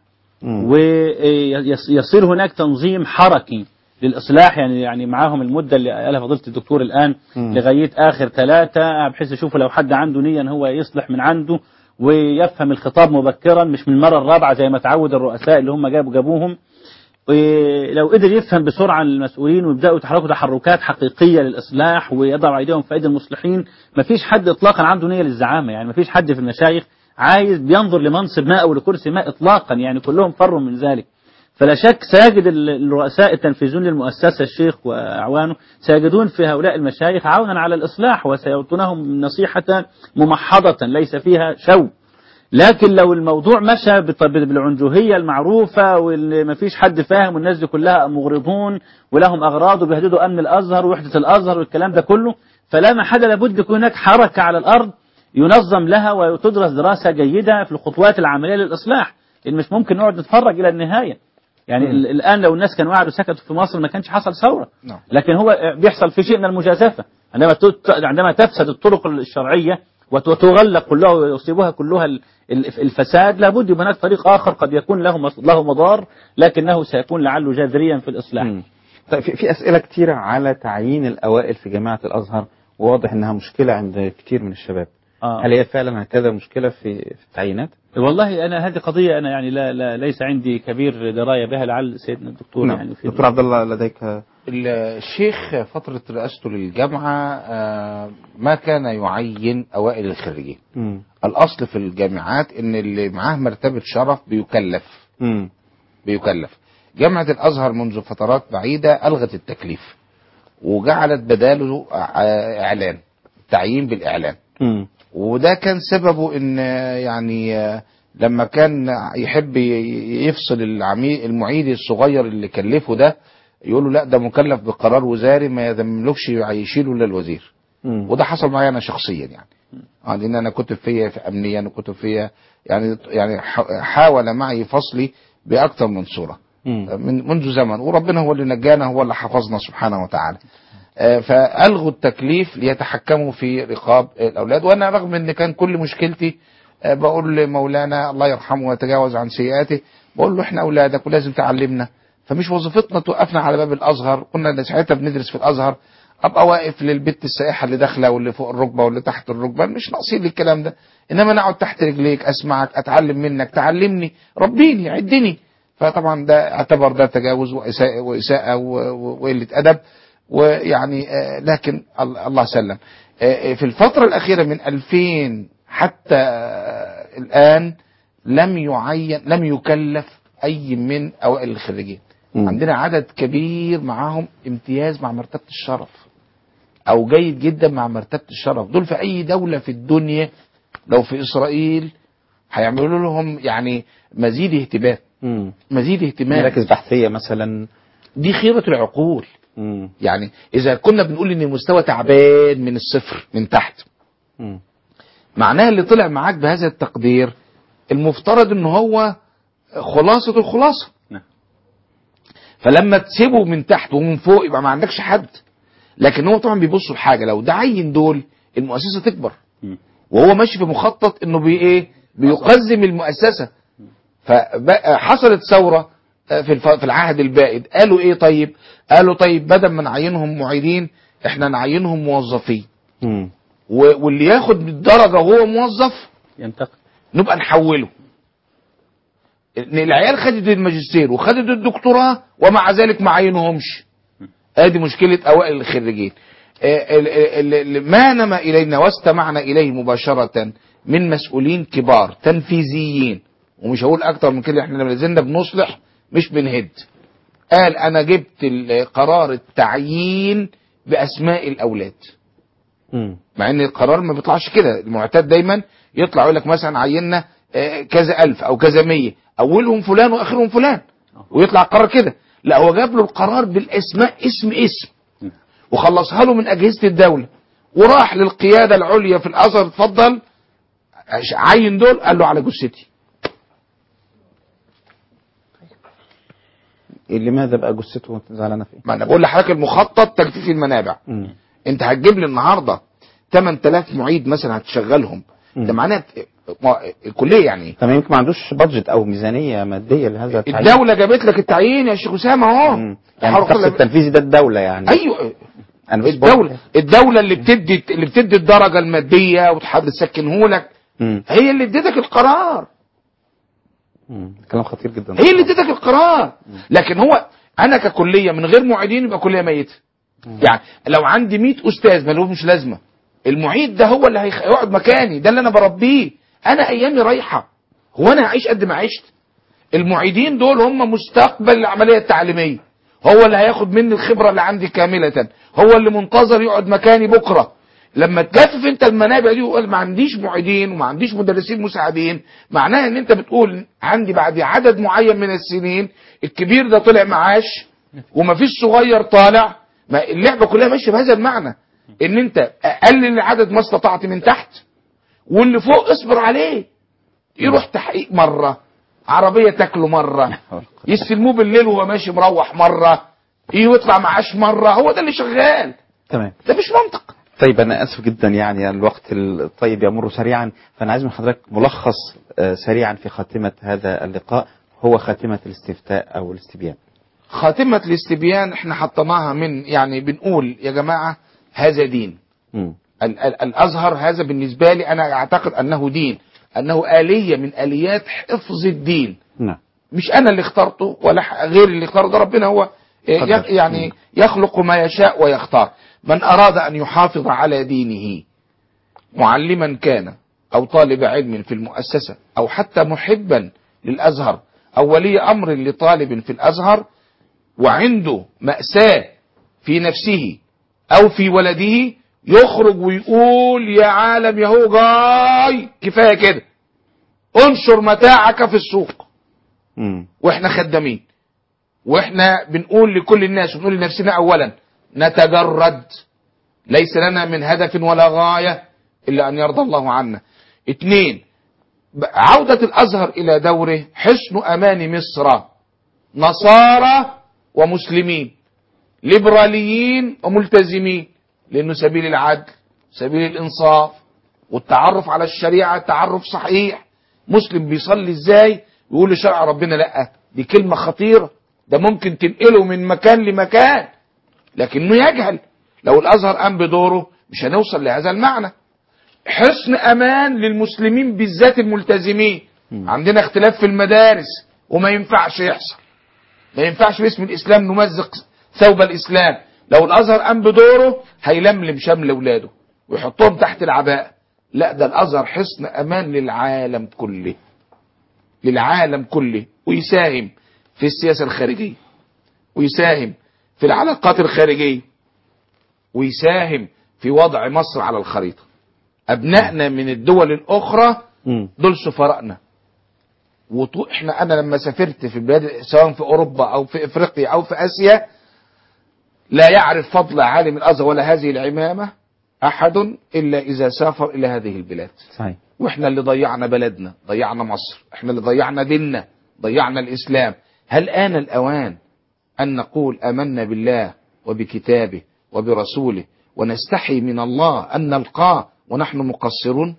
ويصير هناك تنظيم حركي للاصلاح يعني يعني معاهم المده اللي قالها فضيله الدكتور الان مم. لغايه اخر ثلاثه بحيث يشوفوا لو حد عنده نيه ان هو يصلح من عنده ويفهم الخطاب مبكرا مش من المره الرابعه زي ما تعود الرؤساء اللي هم جابوا جابوهم لو قدر يفهم بسرعة المسؤولين ويبدأوا يتحركوا تحركات حقيقية للإصلاح ويضعوا أيديهم في أيدي المصلحين مفيش حد إطلاقا عنده نية للزعامة يعني مفيش حد في المشايخ عايز بينظر لمنصب ما أو لكرسي ما إطلاقا يعني كلهم فروا من ذلك فلا شك سيجد ال- الرؤساء التنفيذيون للمؤسسة الشيخ وأعوانه سيجدون في هؤلاء المشايخ عونا على الإصلاح وسيعطونهم نصيحة ممحضة ليس فيها شو لكن لو الموضوع مشى بط- بالعنجهية المعروفة واللي ما فيش حد فاهم والناس دي كلها مغرضون ولهم أغراض وبيهددوا أمن الأزهر ووحدة الأزهر والكلام ده كله فلا محل لابد يكون هناك حركة على الأرض ينظم لها وتدرس دراسة جيدة في الخطوات العملية للإصلاح لأن مش ممكن نقعد نتفرج إلى النهاية يعني مم. ال- الآن لو الناس كانوا قعدوا سكتوا في مصر ما كانش حصل ثورة نعم. لكن هو بيحصل في شيء من المجازفة عندما تت- عندما تفسد الطرق الشرعية وت- وتغلق كلها ويصيبها كلها ال- ال- الفساد لابد يبقى هناك طريق آخر قد يكون له مص- له مضار لكنه سيكون لعله جذريا في الإصلاح طيب في, في أسئلة كتيرة على تعيين الأوائل في جامعة الأزهر وواضح أنها مشكلة عند كتير من الشباب آه. هل هي فعلا هكذا مشكلة في, في التعيينات؟ والله أنا هذه قضية أنا يعني لا, لا ليس عندي كبير دراية بها لعل سيدنا الدكتور نعم. يعني في دكتور عبد الله لديك الشيخ فترة رئاسته للجامعة آه، ما كان يعين أوائل الخريجين مم. الأصل في الجامعات إن اللي معاه مرتبة شرف بيكلف مم. بيكلف جامعة الأزهر منذ فترات بعيدة ألغت التكليف وجعلت بداله آه، إعلان تعيين بالإعلان مم. وده كان سببه ان يعني آه، لما كان يحب ي- يفصل العميد المعيد الصغير اللي كلفه ده يقول له لا ده مكلف بقرار وزاري ما يملكش يشيله الا الوزير مم. وده حصل معايا انا شخصيا يعني اه لان انا كتب فيا في امنيا وكتب فيا يعني يعني ح- حاول معي فصلي باكثر من صوره مم. من منذ زمن وربنا هو اللي نجانا هو اللي حفظنا سبحانه وتعالى آه، فألغوا التكليف ليتحكموا في رقاب الأولاد وأنا رغم أن كان كل مشكلتي آه، بقول لمولانا الله يرحمه ويتجاوز عن سيئاته بقول له احنا أولادك ولازم تعلمنا فمش وظيفتنا توقفنا على باب الأزهر كنا ساعتها بندرس في الأزهر أبقى واقف للبت السائحة اللي داخلة واللي فوق الركبة واللي تحت الركبة مش ناقصين لي الكلام ده إنما أنا أقعد تحت رجليك أسمعك أتعلم منك تعلمني ربيني عدني فطبعا ده اعتبر ده تجاوز وإساءة, وإساءة و- و- وقلة أدب ويعني آه، لكن ال- الله سلم آه، في الفترة الأخيرة من 2000 حتى آه، الآن لم يعين لم يكلف أي من أوائل الخريجين مم. عندنا عدد كبير معاهم امتياز مع مرتبة الشرف أو جيد جدا مع مرتبة الشرف دول في أي دولة في الدنيا لو في إسرائيل هيعملوا لهم يعني مزيد اهتمام مم. مزيد اهتمام مراكز بحثية مثلا دي خيرة العقول مم. يعني إذا كنا بنقول إن المستوى تعبان من الصفر من تحت مم. معناها اللي طلع معاك بهذا التقدير المفترض إن هو خلاصة الخلاصة نعم. فلما تسيبه من تحت ومن فوق يبقى ما عندكش حد لكن هو طبعا بيبصوا لحاجة لو ده عين دول المؤسسة تكبر مم. وهو ماشي في مخطط انه بي ايه بيقزم المؤسسة فحصلت ثورة آه، في الف- في العهد البائد قالوا ايه طيب قالوا طيب بدل ما نعينهم معيدين احنا نعينهم موظفين مم. و- واللي ياخد الدرجة وهو موظف ينتقل نبقى نحوله ان العيال خدت الماجستير وخدت الدكتوراه ومع ذلك ما عينهمش ادي مشكلة اوائل الخريجين آه، ال- ال- ال- ما نما الينا واستمعنا اليه مباشرة من مسؤولين كبار تنفيذيين ومش هقول اكتر من كده احنا لما زلنا بنصلح مش بنهد قال انا جبت ال- قرار التعيين باسماء الاولاد مع ان القرار ما بيطلعش كده المعتاد دايما يطلع يقول لك مثلا عيننا آه، كذا الف او كذا مية اولهم فلان واخرهم فلان ويطلع القرار كده لا هو جاب له القرار بالاسماء اسم اسم وخلصها له من اجهزه الدوله وراح للقياده العليا في الازهر اتفضل عش- عين دول قال له على جثتي لماذا بقى جثته زعلانه فيه؟ ما انا بقول لحضرتك المخطط تجفيف المنابع انت هتجيب لي النهارده 8000 معيد مثلا هتشغلهم ده معناه ما- الكليه يعني ايه؟ طب يمكن ما عندوش بادجت او ميزانيه ماديه لهذا التعيين الدوله جابت لك التعيين يا شيخ اسامه اهو يعني الشخص التنفيذي ده الدوله يعني ايوه انا بس الدوله الدوله اللي بتدي اللي بتدي الدرجه الماديه وتحب تسكنه لك مم. هي اللي اديتك القرار مم. كلام خطير جدا هي اللي اديتك القرار لكن هو انا ككليه من غير معيدين يبقى كليه ميته يعني لو عندي 100 استاذ ما لهمش لازمه المعيد ده هو اللي هيخ- هيقعد مكاني ده اللي انا بربيه انا ايامي رايحه هو انا هعيش قد ما عشت المعيدين دول هم مستقبل العمليه التعليميه هو اللي هياخد مني الخبره اللي عندي كامله هو اللي منتظر يقعد مكاني بكره لما تجفف انت المنابع دي وقال ما عنديش معيدين وما عنديش مدرسين مساعدين معناها ان انت بتقول عندي بعد عدد معين من السنين الكبير ده طلع معاش ومفيش صغير طالع ما اللعبه كلها ماشيه بهذا المعنى ان انت اقلل عدد ما استطعت من تحت واللي فوق اصبر عليه يروح تحقيق مره عربيه تاكله مره يستلموه بالليل وهو ماشي مروح مره يطلع معاش مره هو ده اللي شغال تمام ده مش منطق طيب انا اسف جدا يعني الوقت الطيب يمر سريعا فانا عايز من حضرتك ملخص آه، سريعا في خاتمه هذا اللقاء هو خاتمه الاستفتاء او الاستبيان خاتمة الاستبيان احنا حطيناها من يعني بنقول يا جماعة هذا دين مم. ال- ال- الازهر هذا بالنسبة لي انا اعتقد انه دين انه آلية من آليات حفظ الدين نعم مش انا اللي اخترته ولا ح- غير اللي اختاره ده ربنا هو إيه، قدر. يخ- يعني يخلق ما يشاء ويختار من اراد ان يحافظ على دينه معلما كان او طالب علم في المؤسسة او حتى محبا للازهر او ولي امر لطالب في الازهر وعنده مأساة في نفسه او في ولده يخرج ويقول يا عالم يهو جاي كفاية كده انشر متاعك في السوق مم. واحنا خدامين واحنا بنقول لكل الناس ونقول لنفسنا اولا نتجرد ليس لنا من هدف ولا غاية الا ان يرضى الله عنا اتنين ب- عودة الازهر الى دوره حسن امان مصر نصارى ومسلمين ليبراليين وملتزمين لانه سبيل العدل سبيل الانصاف والتعرف على الشريعة تعرف صحيح مسلم بيصلي ازاي يقول لشرع ربنا لا دي كلمة خطيرة ده ممكن تنقله من مكان لمكان لكنه يجهل لو الازهر قام بدوره مش هنوصل لهذا المعنى حسن امان للمسلمين بالذات الملتزمين عندنا اختلاف في المدارس وما ينفعش يحصل ما ينفعش باسم الاسلام نمزق ثوب الاسلام لو الازهر قام بدوره هيلملم شمل اولاده ويحطهم تحت العباءه لا ده الازهر حصن امان للعالم كله للعالم كله ويساهم في السياسه الخارجيه ويساهم في العلاقات الخارجيه ويساهم في وضع مصر على الخريطه ابنائنا من الدول الاخرى دول سفرائنا وطو احنا انا لما سافرت في بلاد سواء في اوروبا او في افريقيا او في اسيا لا يعرف فضل عالم الازهر ولا هذه العمامه احد الا اذا سافر الى هذه البلاد صحيح واحنا اللي ضيعنا بلدنا ضيعنا مصر احنا اللي ضيعنا ديننا ضيعنا الاسلام هل آن الاوان ان نقول امنا بالله وبكتابه وبرسوله ونستحي من الله ان نلقاه ونحن مقصرون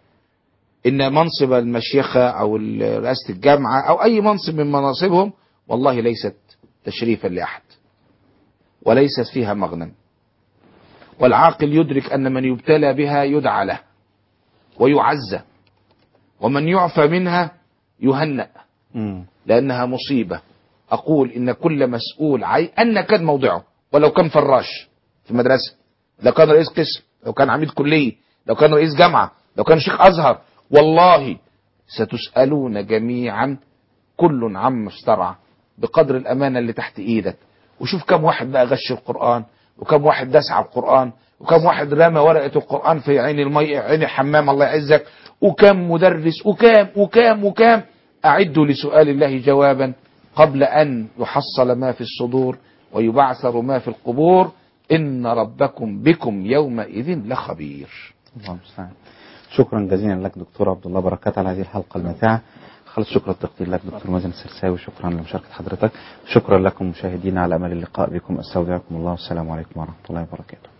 ان منصب المشيخة او ال- رئاسة الجامعة او اي منصب من مناصبهم والله ليست تشريفا لاحد وليست فيها مغنم والعاقل يدرك ان من يبتلى بها يدعى له ويعزى ومن يعفى منها يهنأ مم. لأنها مصيبة أقول إن كل مسؤول عي أن كان موضعه ولو كان فراش في المدرسة لو كان رئيس قسم لو كان عميد كلية لو كان رئيس جامعة لو كان شيخ أزهر والله ستسألون جميعا كل عما استرعى بقدر الأمانة اللي تحت إيدك وشوف كم واحد بقى غش القرآن وكم واحد داس على القرآن وكم واحد رمى ورقة القرآن في عين المية عين الحمام الله يعزك وكم مدرس وكام وكام وكام أعدوا لسؤال الله جوابا قبل أن يحصل ما في الصدور ويبعثر ما في القبور إن ربكم بكم يومئذ لخبير الله المستعان شكرا جزيلا لك دكتور عبد الله بركات على هذه الحلقه الماتعه خلص شكرا التقدير لك دكتور مازن السرساوي شكرا لمشاركه حضرتك شكرا لكم مشاهدينا على امل اللقاء بكم استودعكم الله والسلام عليكم ورحمه الله وبركاته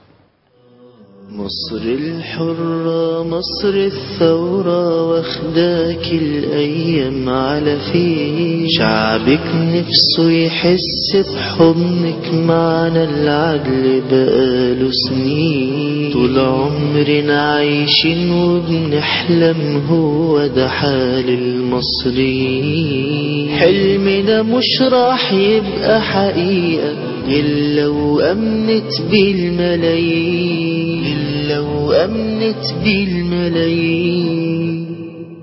مصر الحرة مصر الثورة واخداك الأيام على فيه شعبك نفسه يحس بحضنك معنا العدل بقاله سنين طول عمرنا عايشين وبنحلم هو ده حال المصريين حلمنا مش راح يبقى حقيقة إلا وأمنت بالملايين إلا وأمنت بالملايين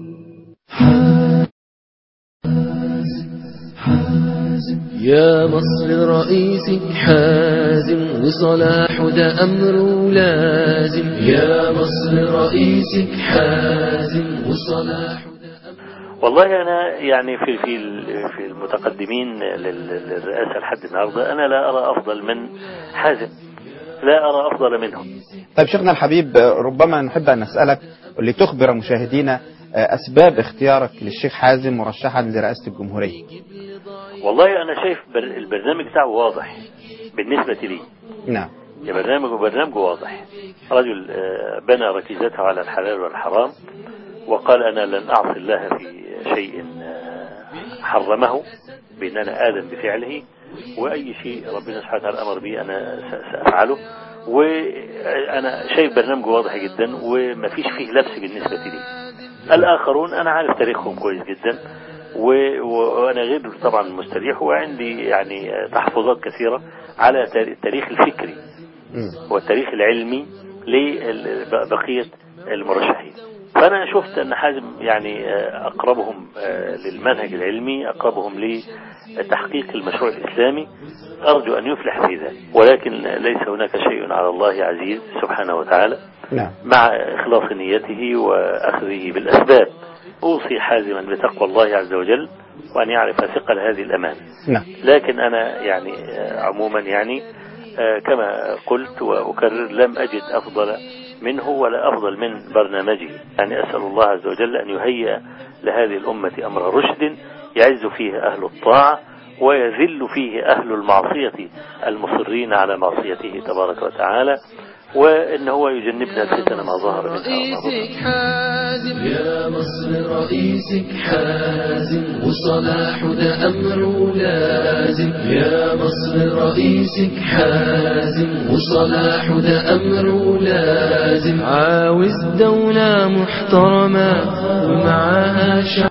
يا مصر رئيسك حازم وصلاح ده أمره لازم يا مصر رئيسك حازم وصلاح والله انا يعني في في في المتقدمين لل- للرئاسه لحد النهارده انا لا ارى افضل من حازم لا ارى افضل منه طيب شيخنا الحبيب ربما نحب ان نسالك لتخبر مشاهدينا اسباب اختيارك للشيخ حازم مرشحا لرئاسه الجمهوريه والله انا شايف بر- البرنامج بتاعه واضح بالنسبه لي نعم يا برنامج وبرنامجه واضح رجل آه، بنى ركيزته على الحلال والحرام وقال أنا لن أعصي الله في شيء آه، حرمه بأن أنا آذن بفعله وأي شيء ربنا سبحانه وتعالى أمر به أنا س- سأفعله وأنا شايف برنامجه واضح جدا وما فيش فيه لبس بالنسبة لي الآخرون أنا عارف تاريخهم كويس جدا و- و- وأنا غير طبعا مستريح وعندي يعني آه، تحفظات كثيرة على تار- التاريخ الفكري والتاريخ العلمي لبقية المرشحين فأنا شفت أن حازم يعني آه، أقربهم آه، للمنهج العلمي أقربهم لتحقيق المشروع الإسلامي أرجو أن يفلح في ذلك ولكن ليس هناك شيء على الله عزيز سبحانه وتعالى نعم مع إخلاص نيته وأخذه بالأسباب أوصي حازما بتقوى الله عز وجل وأن يعرف ثقل هذه الأمان نعم لكن أنا يعني آه، عموما يعني آه، كما قلت وأكرر لم أجد أفضل منه ولا أفضل من برنامجه يعني أسأل الله عز وجل أن يهيئ لهذه الأمة أمر رشد يعز فيه أهل الطاعة ويذل فيه أهل المعصية المصرين على معصيته تبارك وتعالى وإن هو يجنبنا الفتن ما ظهر منها وما بطن رئيسك حازم يا مصر رئيسك حازم وصلاح ده أمره لازم يا مصر رئيسك حازم وصلاح ده أمره لازم عاوز دولة محترمة ومعاها شعب